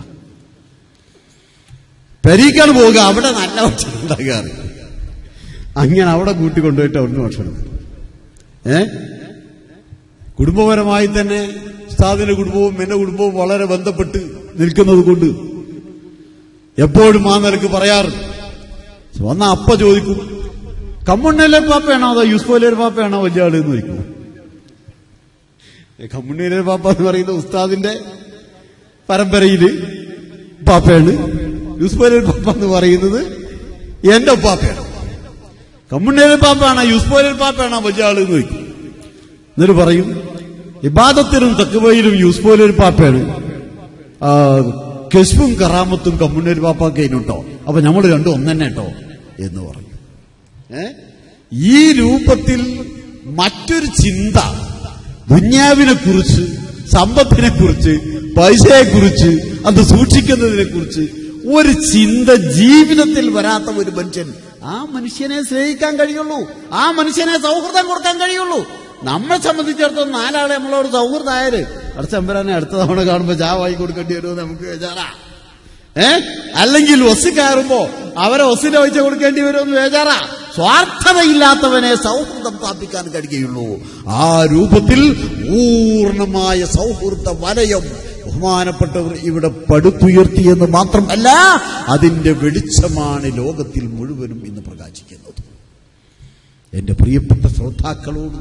പെരീക്കാണ് പോവുക അവിടെ നല്ല ഭക്ഷണം ഉണ്ടാകാറ് അങ്ങനെ അവിടെ കൂട്ടി കൊണ്ടുപോയിട്ട് അവിടുന്ന് ഭക്ഷണം ഏ കുടുംബപരമായി തന്നെ ഉസ്താദിന്റെ കുടുംബവും എന്റെ കുടുംബവും വളരെ ബന്ധപ്പെട്ട് നിൽക്കുന്നത് കൊണ്ട് എപ്പോഴും ആ നിലക്ക് പറയാറ് വന്ന അപ്പ ചോദിക്കും കമ്മുണ്ണിലെ പാപ്പയാണോ അതോ യൂസ്ഫോലിയർ പാപ്പയാണോ വലിയ ആള് എന്ന് ചോദിക്കും കമ്മുണ്ണിയിലെ പാപ്പ എന്ന് പറയുന്ന ഉസ്താദിന്റെ പരമ്പരയില് പാപ്പയാണ് യൂസ്ഫോലിയർ പാപ്പ എന്ന് പറയുന്നത് എന്റെ പാപ്പയാണ് കമ്മുണ്ണിയിലെ പാപ്പയാണോ യൂസ്ഫോലിയർ പാപ്പയാണോ വലിയ ആള് എന്ന് ചോദിക്കും എന്നിട്ട് പറയും ഇബാദത്തിനും തക്കുവയിലും യൂസ്ഫോലിയർ പാപ്പയാണ് ആ, കെസ്ബും കറാമത്തും കമ്മുണ്ണൂർ പാപ്പാക്ക് അതിനുണ്ടോ അപ്പൊ നമ്മൾ രണ്ടും ഒന്നെന്നെ കേട്ടോ എന്ന് പറഞ്ഞു ഏ ഈ രൂപത്തിൽ മറ്റൊരു ചിന്ത ദുന്യാവിനെ കുറിച്ച് സമ്പത്തിനെ കുറിച്ച് പൈസയെ കുറിച്ച് അത് സൂക്ഷിക്കുന്നതിനെ കുറിച്ച് ഒരു ചിന്ത ജീവിതത്തിൽ വരാത്ത ഒരു മനുഷ്യൻ ആ മനുഷ്യനെ സ്നേഹിക്കാൻ കഴിയുള്ളൂ ആ മനുഷ്യനെ സൗഹൃദം കൊടുക്കാൻ കഴിയുള്ളൂ നമ്മളെ സംബന്ധിച്ചിടത്തോളം നാലാളെ നമ്മളോട് സൗഹൃദമായാല് അടുത്ത അമ്പരാനെ അടുത്ത തവണ കാണുമ്പോ ചാ വായി കൊടുക്കേണ്ടി വരുമോ നമുക്ക് ബേജാറാ ഏ അല്ലെങ്കിൽ ഒസ് കയറുമ്പോ അവരെ ഒസിന്റെ പൈസ കൊടുക്കേണ്ടി വരുമെന്ന് ബേജാറാ സ്വാർത്ഥതയില്ലാത്തവനെ സൗഹൃദം സ്ഥാപിക്കാൻ കഴിയുള്ളൂ ആ രൂപത്തിൽ പൂർണ്ണമായ സൗഹൃദ വലയം ബഹുമാനപ്പെട്ടവർ ഇവിടെ പടുത്തുയർത്തിയെന്ന് മാത്രമല്ല അതിന്റെ വെളിച്ചമാണ് ലോകത്തിൽ മുഴുവനും ഇന്ന് പ്രകാശിക്കുന്നത് എന്റെ പ്രിയപ്പെട്ട ശ്രോതാക്കളോട്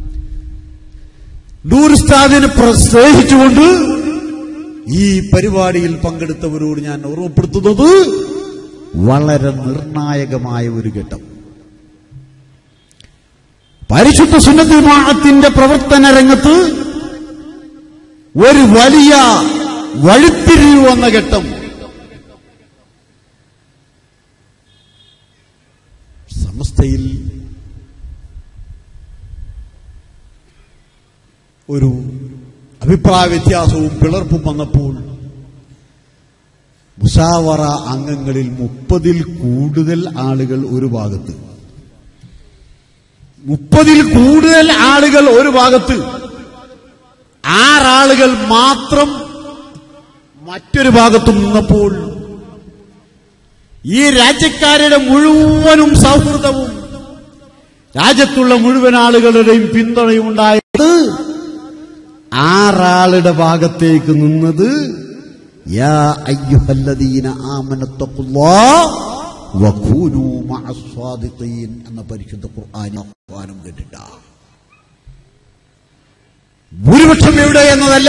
നൂറുസ്താദിനെ സ്നേഹിച്ചുകൊണ്ട് ഈ പരിപാടിയിൽ പങ്കെടുത്തവരോട് ഞാൻ ഓർമ്മപ്പെടുത്തുന്നത് വളരെ നിർണായകമായ ഒരു ഘട്ടം പരിശുദ്ധ സുന്നതിമാണത്തിന്റെ പ്രവർത്തന രംഗത്ത് ഒരു വലിയ വഴിത്തിരിവ് വന്ന ഘട്ടം സമസ്തയിൽ ഒരു അഭിപ്രായ വ്യത്യാസവും പിളർപ്പും വന്നപ്പോൾ മുസാവറ അംഗങ്ങളിൽ മുപ്പതിൽ കൂടുതൽ ആളുകൾ ഒരു ഭാഗത്ത് മുപ്പതിൽ കൂടുതൽ ആളുകൾ ഒരു ഭാഗത്ത് ആറാളുകൾ മാത്രം മറ്റൊരു ഭാഗത്ത് നിന്നപ്പോൾ ഈ രാജ്യക്കാരുടെ മുഴുവനും സൗഹൃദവും രാജ്യത്തുള്ള മുഴുവൻ ആളുകളുടെയും പിന്തുണയും ഉണ്ടായത് ആറാളുടെ ഭാഗത്തേക്ക് നിന്നത് യാ അയ്യുഹല്ലദീന ആമനത്തഖുല്ലാഹ് വഖൂനൂ മഅസ്സാദിഖീൻ എന്ന പരിശുദ്ധ ഖുർആൻ ആഹ്വാനം കേട്ടിട്ട ഭൂരിപക്ഷം എവിടെ എന്നതല്ല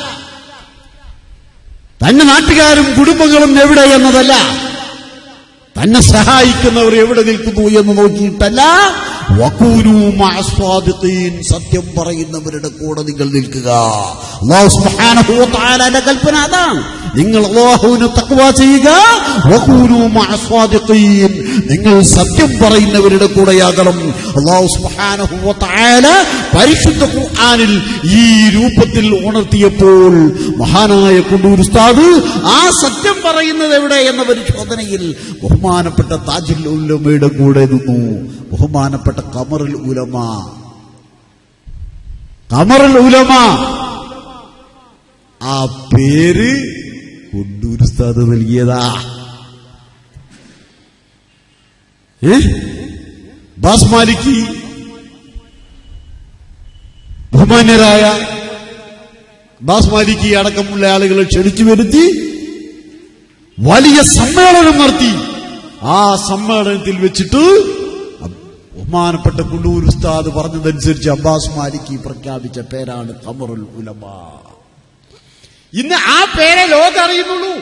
തന്റെ നാട്ടുകാരും കുടുംബങ്ങളും എവിടെ എന്നതല്ല തന്നെ സഹായിക്കുന്നവർ എവിടെ നിൽക്കുന്നു എന്ന് നോക്കിയിട്ടല്ല വഖൂനൂ മഅസ്സാദിഖീൻ സത്യം പറയുന്നവരുടെ കൂടെ നിങ്ങൾ നിൽക്കുക അല്ലാഹു സുബ്ഹാനഹു വ തആലയുടെ കൽപ്പന അതാണ് നിങ്ങൾ അല്ലാഹുവിന് തഖ്വ ചെയ്യുക വഖൂനൂ മഅസ്സാദിഖീൻ നിങ്ങൾ സത്യം പറയുന്നവരുടെ കൂടെയാകണം അല്ലാഹു സുബ്ഹാനഹു വ തആല പരിശുദ്ധ ഖുർആനിൽ ഈ രൂപത്തിൽ ഉണർത്തിയപ്പോൾ മഹാനായ കൊണ്ടൂർ ഉസ്താദ് ആ സത്യം പറയുന്നത് എവിടെ എന്ന പരിശോധനയിൽ ബഹുമാനപ്പെട്ട താജുൽ ഉലമയുടെ കൂടെ നിന്നു ബഹുമാനപ്പെട്ട കമറുൽ ഉലമ കമറുൽ ഉലമ ആ പേര് കൊണ്ടൂർ ഉസ്താദ് നൽകിയതാ ഏ ബാസ് മാലിക്ക് ബഹുമാന്യരായ ബാസ് മാലിക്ക് അടക്കമുള്ള ആളുകളെ ക്ഷണിച്ചു വരുത്തി വലിയ സമ്മേളനം നടത്തി ആ സമ്മേളനത്തിൽ വെച്ചിട്ട് ബഹുമാനപ്പെട്ട കുണ്ടൂർ ഉസ്താദ് പറഞ്ഞതനുസരിച്ച് അബ്ബാസ് മാലിക്കി പ്രഖ്യാപിച്ച പേരാണ് ഖമറുൽ ഉലമ ഇന്ന് ആ പേരെ ലോകം അറിയുന്നുള്ളൂ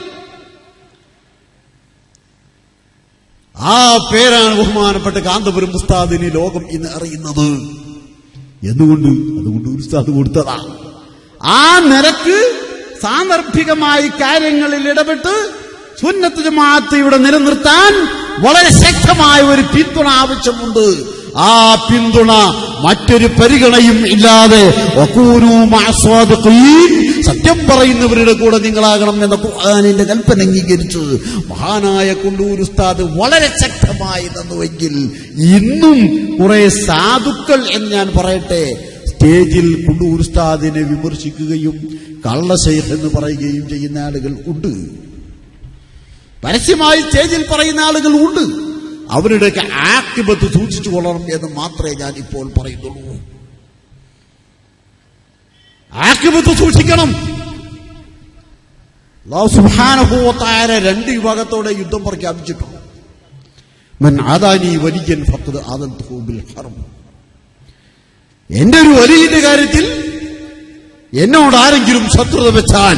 ആ പേരാണ് ബഹുമാനപ്പെട്ട കാന്തപുരം ഉസ്താദിന് ലോകം ഇന്ന് അറിയുന്നത് എന്തുകൊണ്ട് അതുകൊണ്ട് ഉസ്താദ് കൊടുത്തതാ ആ നിരക്ക് സാന്ദർഭികമായി കാര്യങ്ങളിൽ ഇടപെട്ട് സുന്നത്ത് ജമാഅത്ത് ഇവിടെ നിലനിർത്താൻ വളരെ ശക്തമായ ഒരു പിന്തുണ ആവശ്യമുണ്ട് ആ പിന്തുണ മറ്റൊരു പരിഗണയും ഇല്ലാതെ വഖൂനൂ മഅസ്വാദിഖീൻ, സത്യം പറയുന്നവരുടെ കൂടെ നിങ്ങളാകണം എന്ന ഖുർആനിന്റെ കൽപ്പന അംഗീകരിച്ച് മഹാനായ കൊണ്ടൂർ ഉസ്താദ് വളരെ ശക്തമായി തന്നുവെങ്കിൽ ഇന്നും കുറെ സാധുക്കൾ എന്ന് ഞാൻ പറയട്ടെ സ്റ്റേജിൽ കൊണ്ടൂർ ഉസ്താദിനെ വിമർശിക്കുകയും കള്ളശൈഖ് എന്ന് പറയുകയും ചെയ്യുന്ന ആളുകൾ ഉണ്ട് പരസ്യമായി സ്റ്റേജിൽ പറയുന്ന ആളുകൾ ഉണ്ട് അവരുടെയൊക്കെ ആക്തിപത്ത് സൂക്ഷിച്ചു കൊള്ളണം എന്ന് മാത്രമേ ഞാൻ ഇപ്പോൾ പറയുന്നുള്ളൂ ആക്തിപത്ത് സൂക്ഷിക്കണം അല്ലാഹു സുബ്ഹാനഹു വ തആല രണ്ട് വിഭാഗത്തോടെ യുദ്ധം പ്രഖ്യാപിച്ചിട്ടുണ്ട് മൻ ആദാനി വലിയൻ ഫഖദ് ആദൻതുഹു ബിൽ ഹർബ് എന്റെ ഒരു വലിയ കാര്യത്തിൽ എന്നോട് ആരെങ്കിലും ശത്രുത വെച്ചാൽ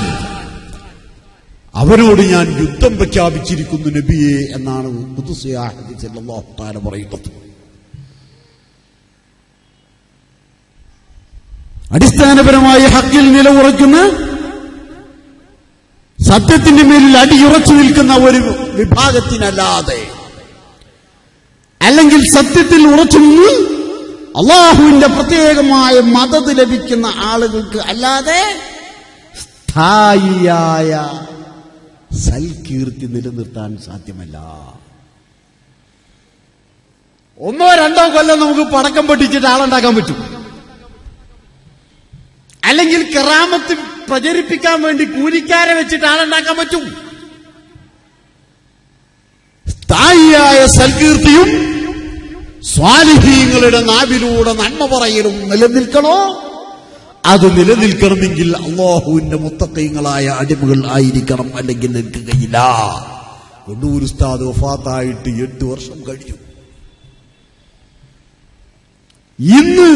അവരോട് ഞാൻ യുദ്ധം പ്രഖ്യാപിച്ചിരിക്കുന്നു നബിയെ എന്നാണ് ഖുദ്സിയ ഹദീസിൽ അല്ലാഹു തആല പറയുന്നത് അടിസ്ഥാനപരമായി ഹക്കിൽ നിലയുറയ്ക്കുന്ന സത്യത്തിന്റെ മേലിൽ അടിയുറച്ചു നിൽക്കുന്ന ഒരു വിഭാഗത്തിനല്ലാതെ അല്ലെങ്കിൽ സത്യത്തിൽ ഉറച്ചു നിന്ന് അള്ളാഹുവിന്റെ പ്രത്യേകമായ മദത് ലഭിക്കുന്ന ആളുകൾക്ക് അല്ലാതെ സ്ഥായിയായ സൽകീർത്തി നിലനിർത്താൻ സാധ്യമല്ല ഒന്നോ രണ്ടോ കൊല്ലം നമുക്ക് പടക്കം പൊട്ടിച്ചിട്ട് ആളുണ്ടാക്കാൻ പറ്റും അല്ലെങ്കിൽ കറാമത്ത് പ്രചരിപ്പിക്കാൻ വേണ്ടി കൂലിക്കാരെ വെച്ചിട്ട് ആളുണ്ടാക്കാൻ പറ്റും സ്ഥായിയായ സൽകീർത്തിയും സ്വാലിഹീങ്ങളുടെ നാവിലൂടെ നന്മ പറയലും നിലനിൽക്കണോ അത് നിലനിൽക്കണമെങ്കിൽ അള്ളാഹുവിന്റെ മുത്തക്കൈങ്ങളായ അടിമകൾ ആയിരിക്കണം അല്ലെങ്കിൽ നിൽക്കുകയില്ല കൊണ്ടൂർ ഉസ്താദ് വഫാത്തായിട്ട് എട്ട് വർഷം കഴിഞ്ഞു ഇന്ന്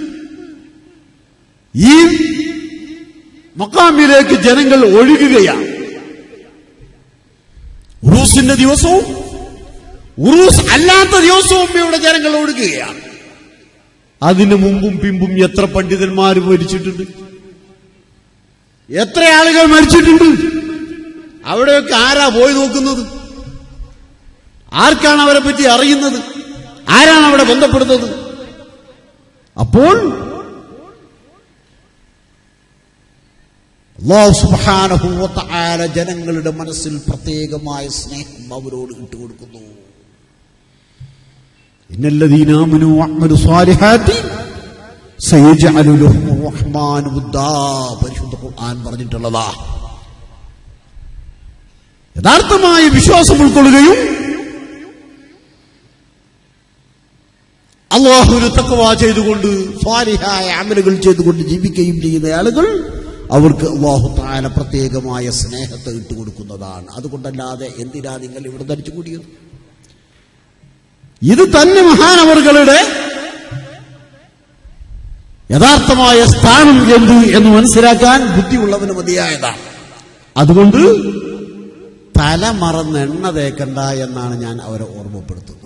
ഈ മക്കാമിലേക്ക് ജനങ്ങൾ ഒഴുകുകയാണ് ഉറൂസിന്റെ ദിവസവും ഉറൂസ് അല്ലാത്ത ദിവസവും ഇവിടെ ജനങ്ങൾ ഒഴുകുകയാണ് അതിനു മുമ്പും പിമ്പും എത്ര പണ്ഡിതന്മാർ മരിച്ചിട്ടുണ്ട് എത്ര ആളുകൾ മരിച്ചിട്ടുണ്ട് അവിടെയൊക്കെ ആരാ പോയി നോക്കുന്നത് ആർക്കാണ് അവരെ പറ്റി അറിയുന്നത് ആരാണ് അവിടെ ബന്ധപ്പെടുന്നത് അപ്പോൾ അല്ലാഹു സുബ്ഹാനഹു വ തആല ജനങ്ങളുടെ മനസ്സിൽ പ്രത്യേകമായ സ്നേഹം അവരോട് ഇട്ടുകൊടുക്കുന്നു ഇന്നല്ലദീന ആമനു വഅമലു സ്വാലിഹാത്തി സയജ്അലു ലഹുർ റഹ്മാനു വുദ്ദാ പരിശുദ്ധ ഖുർആൻ പറഞ്ഞിട്ടുള്ളതാ യഥാർത്ഥമായ വിശ്വാസം ഉൾക്കൊള്ളുകയും അള്ളാഹുവിന് തക്കവ ചെയ്തുകൊണ്ട് സ്വാലിഹായ അമലുകൾ ചെയ്തുകൊണ്ട് ജീവിക്കുകയും ചെയ്യുന്ന ആളുകൾ അവർക്ക് അള്ളാഹു താല പ്രത്യേകമായ സ്നേഹത്തെ ഇട്ടുകൊടുക്കുന്നതാണ് അതുകൊണ്ടല്ലാതെ എന്തിനാ നിങ്ങൾ ഇവിടെ ധരിച്ചു കൂടിയത് ഇത് തന്നെ മഹാനവറുകളുടെ യഥാർത്ഥമായ സ്ഥാനം എന്ത് എന്ന് മനസ്സിലാക്കാൻ ബുദ്ധിയുള്ളവന് മതിയായതാണ് അതുകൊണ്ട് തല മറന്ന് എണ്ണ തേക്കണ്ട എന്നാണ് ഞാൻ അവരെ ഓർമ്മപ്പെടുത്തുന്നത്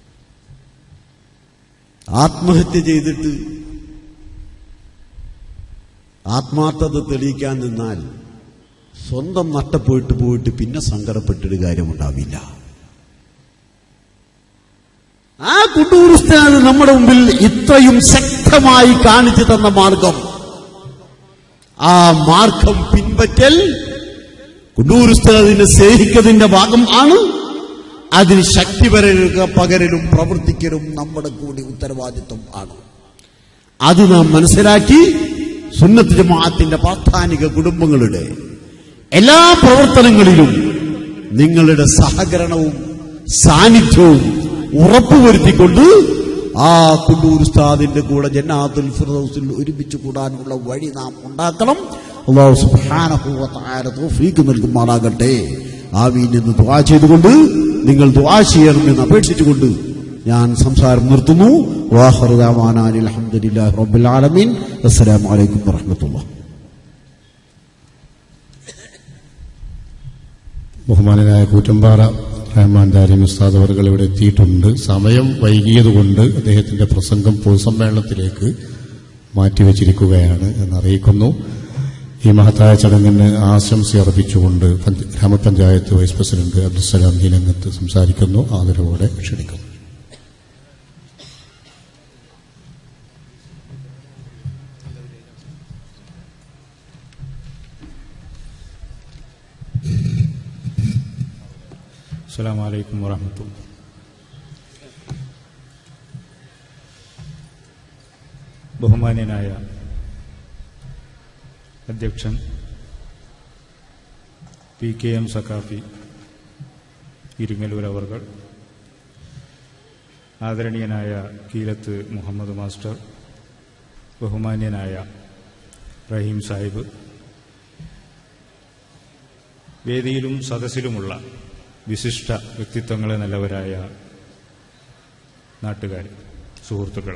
ആത്മഹത്യ ചെയ്തിട്ട് ആത്മാർത്ഥത തെളിയിക്കാൻ നിന്നാൽ സ്വന്തം നഷ്ടപ്പോയിട്ട് പോയിട്ട് പിന്നെ സങ്കടപ്പെട്ടിട്ട് കാര്യമുണ്ടാവില്ല ആ കുട്ടൂർ ഉസ്താദ് നമ്മുടെ മുമ്പിൽ ഇത്രയും ശക്തമായി കാണിച്ചു തന്ന മാർഗം ആ മാർഗം പിൻപറ്റൽ കുണ്ടൂർ ഉസ്താദിനെ സ്നേഹിക്കുന്നതിന്റെ ഭാഗം ആണ് അതിന് ശക്തി പകരലുക പകരലും പ്രവർത്തിക്കലും നമ്മുടെ കൂടി ഉത്തരവാദിത്വം ആണ് അത് നാം മനസ്സിലാക്കി സുന്നത്ത് ജമാഅത്തിന്റെ പ്രാസ്ഥാനിക കുടുംബങ്ങളുടെ എല്ലാ പ്രവർത്തനങ്ങളിലും നിങ്ങളുടെ സഹകരണവും സാന്നിധ്യവും ഉറപ്പുവരുത്തിക്കൊണ്ട് ആ കുണ്ടൂർ ഉസ്താദിന്റെ കൂടെ ജന്നാത്തുൽ ഫിർദൗസിൽ ഒരുമിച്ച് കൂടാനുള്ള വഴി നാം ഉണ്ടാക്കണം അള്ളാഹു സുബ്ഹാനഹു വ തആല തൗഫീഖ് നൽകുമാറാകട്ടെ ആമീൻ എന്ന് ദുആ ചെയ്തുകൊണ്ട് നിങ്ങൾ ദുആ ചെയ്യണമെന്ന് അപേക്ഷിച്ചുകൊണ്ട് ഞാൻ സംസാരം നിർത്തുന്നു വാഹറു ദഅവാനാ അൽഹംദുലില്ലാഹി റബ്ബിൽ ആലമീൻ അസ്സലാമു അലൈക്കും വറഹ്മത്തുള്ളാഹി ബഹുമാനനായ കൂറ്റമ്പാറ റഹ്മാൻ ദാരിം ഉസ്താദ് അവർകൾ ഇവിടെ എത്തിയിട്ടുണ്ട് സമയം വൈകിയതുകൊണ്ട് അദ്ദേഹത്തിന്റെ പ്രസംഗം പൊതുസമ്മേളനത്തിലേക്ക് മാറ്റിവെച്ചിരിക്കുകയാണ് എന്നറിയിക്കുന്നു ഈ മഹത്തായ ചടങ്ങിന് ആശംസ അർപ്പിച്ചുകൊണ്ട് പഞ്ച- ഗ്രാമപഞ്ചായത്ത് വൈസ് പ്രസിഡന്റ് അബ്ദുസലാം നീലങ്ങത്ത് സംസാരിക്കുന്നു ആദരവോടെ ക്ഷണിക്കുന്നു السلام عليكم ورحمة الله ബഹുമാന്യനായ അധ്യക്ഷൻ P K M Saqafi Iringallur അവർകൾ ആദരണീയനായ കീലത്ത് മുഹമ്മദ് മാസ്റ്റർ ബഹുമാന്യനായ റഹീം സാഹിബ് വേദിയിലും സദസ്സിലുമുള്ള വിശിഷ്ട വ്യക്തിത്വങ്ങളെ നല്ലവരായ നാട്ടുകാർ സുഹൃത്തുക്കൾ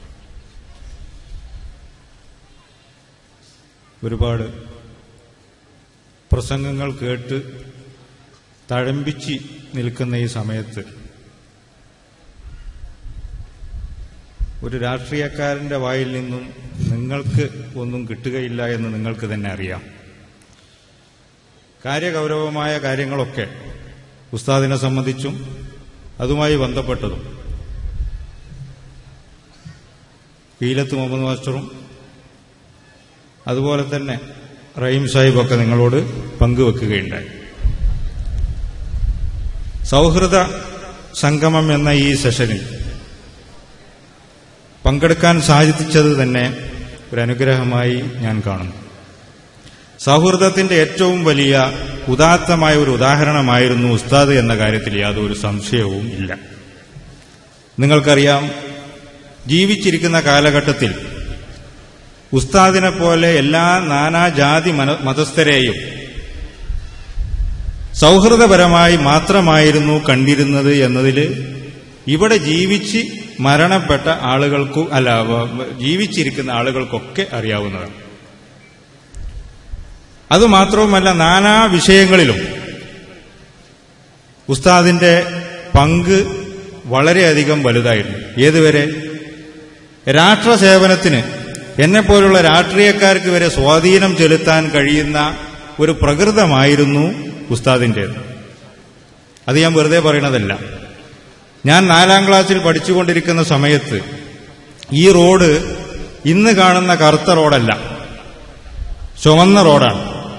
ഒരുപാട് പ്രസംഗങ്ങൾ കേട്ട് തഴമ്പിച്ച് നിൽക്കുന്ന ഈ സമയത്ത് ഒരു രാഷ്ട്രീയക്കാരന്റെ വായിൽ നിന്നും നിങ്ങൾക്ക് ഒന്നും കിട്ടുകയില്ല എന്ന് നിങ്ങൾക്ക് തന്നെ അറിയാം കാര്യഗൗരവമായ കാര്യങ്ങളൊക്കെ ഉസ്താദിനെ സംബന്ധിച്ചും അതുമായി ബന്ധപ്പെട്ടതും കീലത്ത് മുഹമ്മദ് മാസ്റ്ററും അതുപോലെ തന്നെ റഹീം സാഹിബൊക്കെ നിങ്ങളോട് പങ്കുവെക്കുകയുണ്ടായി സൗഹൃദ സംഗമം എന്ന ഈ സെഷനിൽ പങ്കെടുക്കാൻ സാധിച്ചത് തന്നെ ഒരു അനുഗ്രഹമായി ഞാൻ കാണുന്നു സൗഹൃദത്തിന്റെ ഏറ്റവും വലിയ ഉദാത്തമായ ഒരു ഉദാഹരണമായിരുന്നു ഉസ്താദ് എന്ന കാര്യത്തിൽ യാതൊരു സംശയവും ഇല്ല നിങ്ങൾക്കറിയാം ജീവിച്ചിരിക്കുന്ന കാലഘട്ടത്തിൽ ഉസ്താദിനെ പോലെ എല്ലാ നാനാജാതി മന- മതസ്ഥരെയും സൗഹൃദപരമായി മാത്രമായിരുന്നു കണ്ടിരുന്നത് എന്നതിൽ ഇവിടെ ജീവിച്ച് മരണപ്പെട്ട ആളുകൾക്കു അല്ല വ- വ- ജീവിച്ചിരിക്കുന്ന ആളുകൾക്കൊക്കെ അറിയാവുന്നതാണ് അതുമാത്രവുമല്ല നാനാ വിഷയങ്ങളിലും ഉസ്താദിന്റെ പങ്ക് വളരെയധികം വലുതായിരുന്നു ഏതുവരെ രാഷ്ട്രസേവനത്തിന് എന്നെപ്പോലുള്ള രാഷ്ട്രീയക്കാർക്ക് വരെ സ്വാധീനം ചെലുത്താൻ കഴിയുന്ന ഒരു പ്രകൃതമായിരുന്നു ഉസ്താദിൻ്റേത് അത് ഞാൻ വെറുതെ പറയണതല്ല ഞാൻ നാലാം ക്ലാസ്സിൽ പഠിച്ചുകൊണ്ടിരിക്കുന്ന സമയത്ത് ഈ റോഡ് ഇന്ന് കാണുന്ന കറുത്ത റോഡല്ല ചുവന്ന റോഡാണ്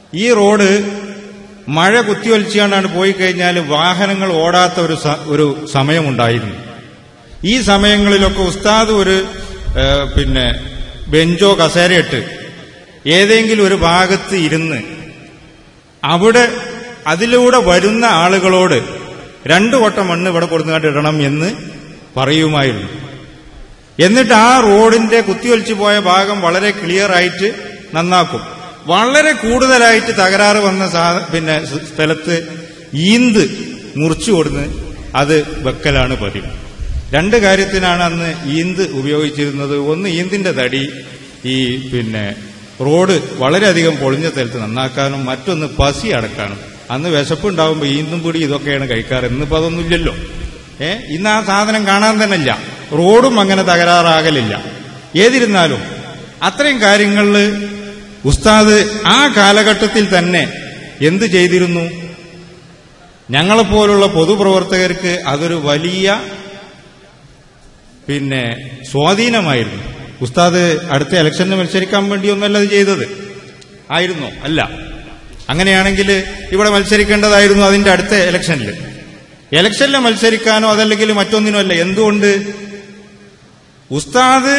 ഈ റോഡ് മഴ കുത്തിയൊലിച്ചുകൊണ്ടാണ് പോയി കഴിഞ്ഞാൽ വാഹനങ്ങൾ ഓടാത്ത ഒരു സ- ഒരു സമയമുണ്ടായിരുന്നു ഈ സമയങ്ങളിലൊക്കെ ഉസ്താദ് ഒരു ഏ, പിന്നെ ബെഞ്ചോ കസേരയിട്ട് ഏതെങ്കിലും ഒരു ഭാഗത്ത് ഇരുന്ന് അവിടെ അതിലൂടെ വരുന്ന ആളുകളോട് രണ്ടു കൊട്ട മണ്ണ് ഇവിടെ കൊടുത്തുകൊണ്ട് ഇടണം എന്ന് പറയുമായിരുന്നു എന്നിട്ട് ആ റോഡിന്റെ കുത്തിയൊലിച്ചു പോയ ഭാഗം വളരെ ക്ലിയർ ആയിട്ട് നന്നാക്കും വളരെ കൂടുതലായിട്ട് തകരാറ് വന്ന സാ- പിന്നെ സ് സ്ഥലത്ത് ഈന്ത് മുറിച്ചു കൊടുന്ന് അത് വെക്കലാണ് പതിവ് രണ്ട് കാര്യത്തിനാണ് അന്ന് ഈന്ത് ഉപയോഗിച്ചിരുന്നത് ഒന്ന് ഈന്തിന്റെ തടി ഈ പിന്നെ റോഡ് വളരെയധികം പൊളിഞ്ഞ സ്ഥലത്ത് നന്നാക്കാനും മറ്റൊന്ന് പസി അടക്കാനും അന്ന് വിശപ്പുണ്ടാവുമ്പോൾ ഈന്തും പൊടി ഇതൊക്കെയാണ് കഴിക്കാറ് ഇന്നിപ്പോ അതൊന്നുമില്ലല്ലോ ഏ ഇന്ന് ആ സാധനം കാണാൻ തന്നെ ഇല്ല റോഡും അങ്ങനെ തകരാറാകലില്ല ഏതിരുന്നാലും അത്രയും കാര്യങ്ങളിൽ ഉസ്താദ് ആ കാലഘട്ടത്തിൽ തന്നെ എന്ത് ചെയ്തിരുന്നു ഞങ്ങളെപ്പോലുള്ള പൊതുപ്രവർത്തകർക്ക് അതൊരു വലിയ പിന്നെ സ്വാധീനമായിരുന്നു ഉസ്താദ് അടുത്ത ഇലക്ഷന് മത്സരിക്കാൻ വേണ്ടിയൊന്നല്ല അത് ചെയ്തത് ആയിരുന്നോ അല്ല അങ്ങനെയാണെങ്കിൽ ഇവിടെ മത്സരിക്കേണ്ടതായിരുന്നു അതിന്റെ അടുത്ത ഇലക്ഷനിൽ ഇലക്ഷനിൽ മത്സരിക്കാനോ അതല്ലെങ്കിൽ മറ്റൊന്നിനോ അല്ല എന്തുകൊണ്ട് ഉസ്താദ്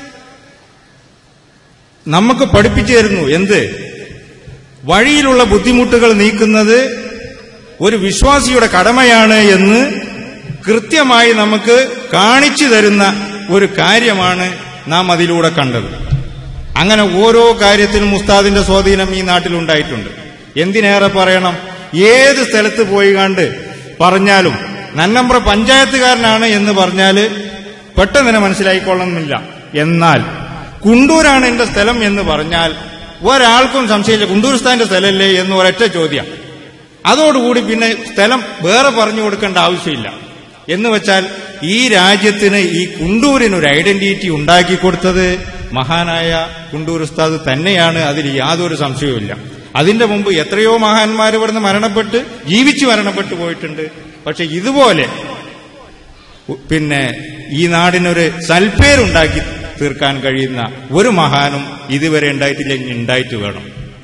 നമുക്ക് പഠിപ്പിച്ചു തരുന്നു എന്ത് വഴിയിലുള്ള ബുദ്ധിമുട്ടുകൾ നീക്കുന്നത് ഒരു വിശ്വാസിയുടെ കടമയാണ് എന്ന് കൃത്യമായി നമുക്ക് കാണിച്ചു തരുന്ന ഒരു കാര്യമാണ് നാം അതിലൂടെ കണ്ടത് അങ്ങനെ ഓരോ കാര്യത്തിലും ഉസ്താദിന്റെ സ്വാധീനം ഈ നാട്ടിലുണ്ടായിട്ടുണ്ട് എന്തിനേറെ പറയണം ഏത് സ്ഥലത്ത് പോയി കണ്ട് പറഞ്ഞാലും നന്നമ്പ്ര പഞ്ചായത്തുകാരനാണ് എന്ന് പറഞ്ഞാൽ പെട്ടെന്ന് തന്നെ മനസ്സിലായിക്കൊള്ളണമെന്നില്ല എന്നാൽ കുണ്ടൂരാണ് എന്റെ സ്ഥലം എന്ന് പറഞ്ഞാൽ ഒരാൾക്കും സംശയമില്ല കുണ്ടൂർ സ്ഥാന്റെ സ്ഥലമല്ലേ എന്ന് ഒരൊറ്റ ചോദ്യം അതോടുകൂടി പിന്നെ സ്ഥലം വേറെ പറഞ്ഞു കൊടുക്കേണ്ട ആവശ്യമില്ല എന്ന് വെച്ചാൽ ഈ രാജ്യത്തിന് ഈ കുണ്ടൂരിന് ഒരു ഐഡന്റിറ്റി ഉണ്ടാക്കി കൊടുത്തത് മഹാനായ കുണ്ടൂർ ഉസ്താദ് തന്നെയാണ് അതിൽ യാതൊരു സംശയവുമില്ല അതിന്റെ മുമ്പ് എത്രയോ മഹാന്മാർ ഇവിടുന്ന് മരണപ്പെട്ട് ജീവിച്ചു മരണപ്പെട്ടു പോയിട്ടുണ്ട് പക്ഷെ ഇതുപോലെ ഉ- പിന്നെ ഈ നാടിനൊരു സൽപ്പേരുണ്ടാക്കി തീർക്കാൻ കഴിയുന്ന ഒരു മഹാനും ഇതുവരെ ഉണ്ടായിട്ടില്ല ഇനി ഉണ്ടായിട്ട് വേണം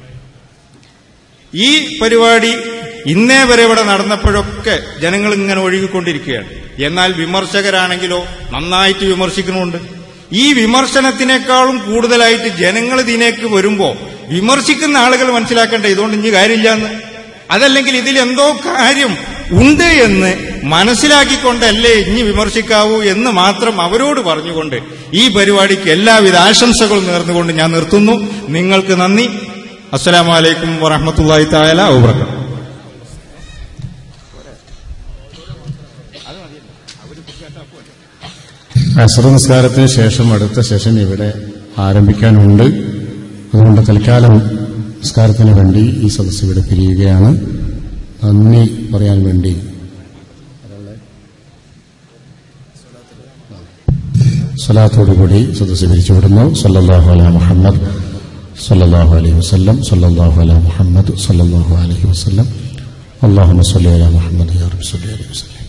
ഈ പരിപാടി ഇന്നേ വരെ ഇവിടെ നടന്നപ്പോഴൊക്കെ ജനങ്ങൾ ഇങ്ങനെ ഒഴുകിക്കൊണ്ടിരിക്കുകയാണ് എന്നാൽ വിമർശകരാണെങ്കിലോ നന്നായിട്ട് വിമർശിക്കുന്നുണ്ട് ഈ വിമർശനത്തിനേക്കാളും കൂടുതലായിട്ട് ജനങ്ങൾ ഇതിനേക്ക് വരുമ്പോ വിമർശിക്കുന്ന ആളുകൾ മനസ്സിലാക്കേണ്ട ഇതുകൊണ്ട് ഇനി കാര്യമില്ല എന്ന് അതല്ലെങ്കിൽ ഇതിൽ എന്തോ കാര്യം ഉണ്ട് എന്ന് മനസ്സിലാക്കിക്കൊണ്ടല്ലേ ഇനി വിമർശിക്കാവൂ എന്ന് മാത്രം അവരോട് പറഞ്ഞുകൊണ്ട് ഈ പരിപാടിക്ക് എല്ലാവിധ ആശംസകളും നേർന്നുകൊണ്ട് ഞാൻ നിർത്തുന്നു നിങ്ങൾക്ക് നന്ദി അസ്സലാമലൈക്കും വറഹമത്തല്ലാഹി താല വബറകാതുഹു അസർ നിസ്കാരത്തിന് ശേഷം അടുത്ത സെഷൻ ഇവിടെ ആരംഭിക്കാനുണ്ട് അതുകൊണ്ട് തൽക്കാലം നിസ്കാരത്തിന് വേണ്ടി ഈ സദസ്സ് ഇവിടെ പിരിയുകയാണ് നന്ദി പറയാൻ വേണ്ടി സ്വലാത്തോടുകൂടി സദസ്സ് പിരിച്ചുവിടുന്നു സല്ലല്ലാഹു അല മുഹമ്മദ് സല്ലല്ലാഹു അലൈഹി വസല്ലം സല്ലല്ലാഹു അല മുഹമ്മദ് സല്ലല്ലാഹു അലൈഹി വസല്ലം അള്ളാഹുമ്മ സല്ലി അല മുഹമ്മദ് യാ റബ്ബി സല്ലി അലൈഹി വസല്ലം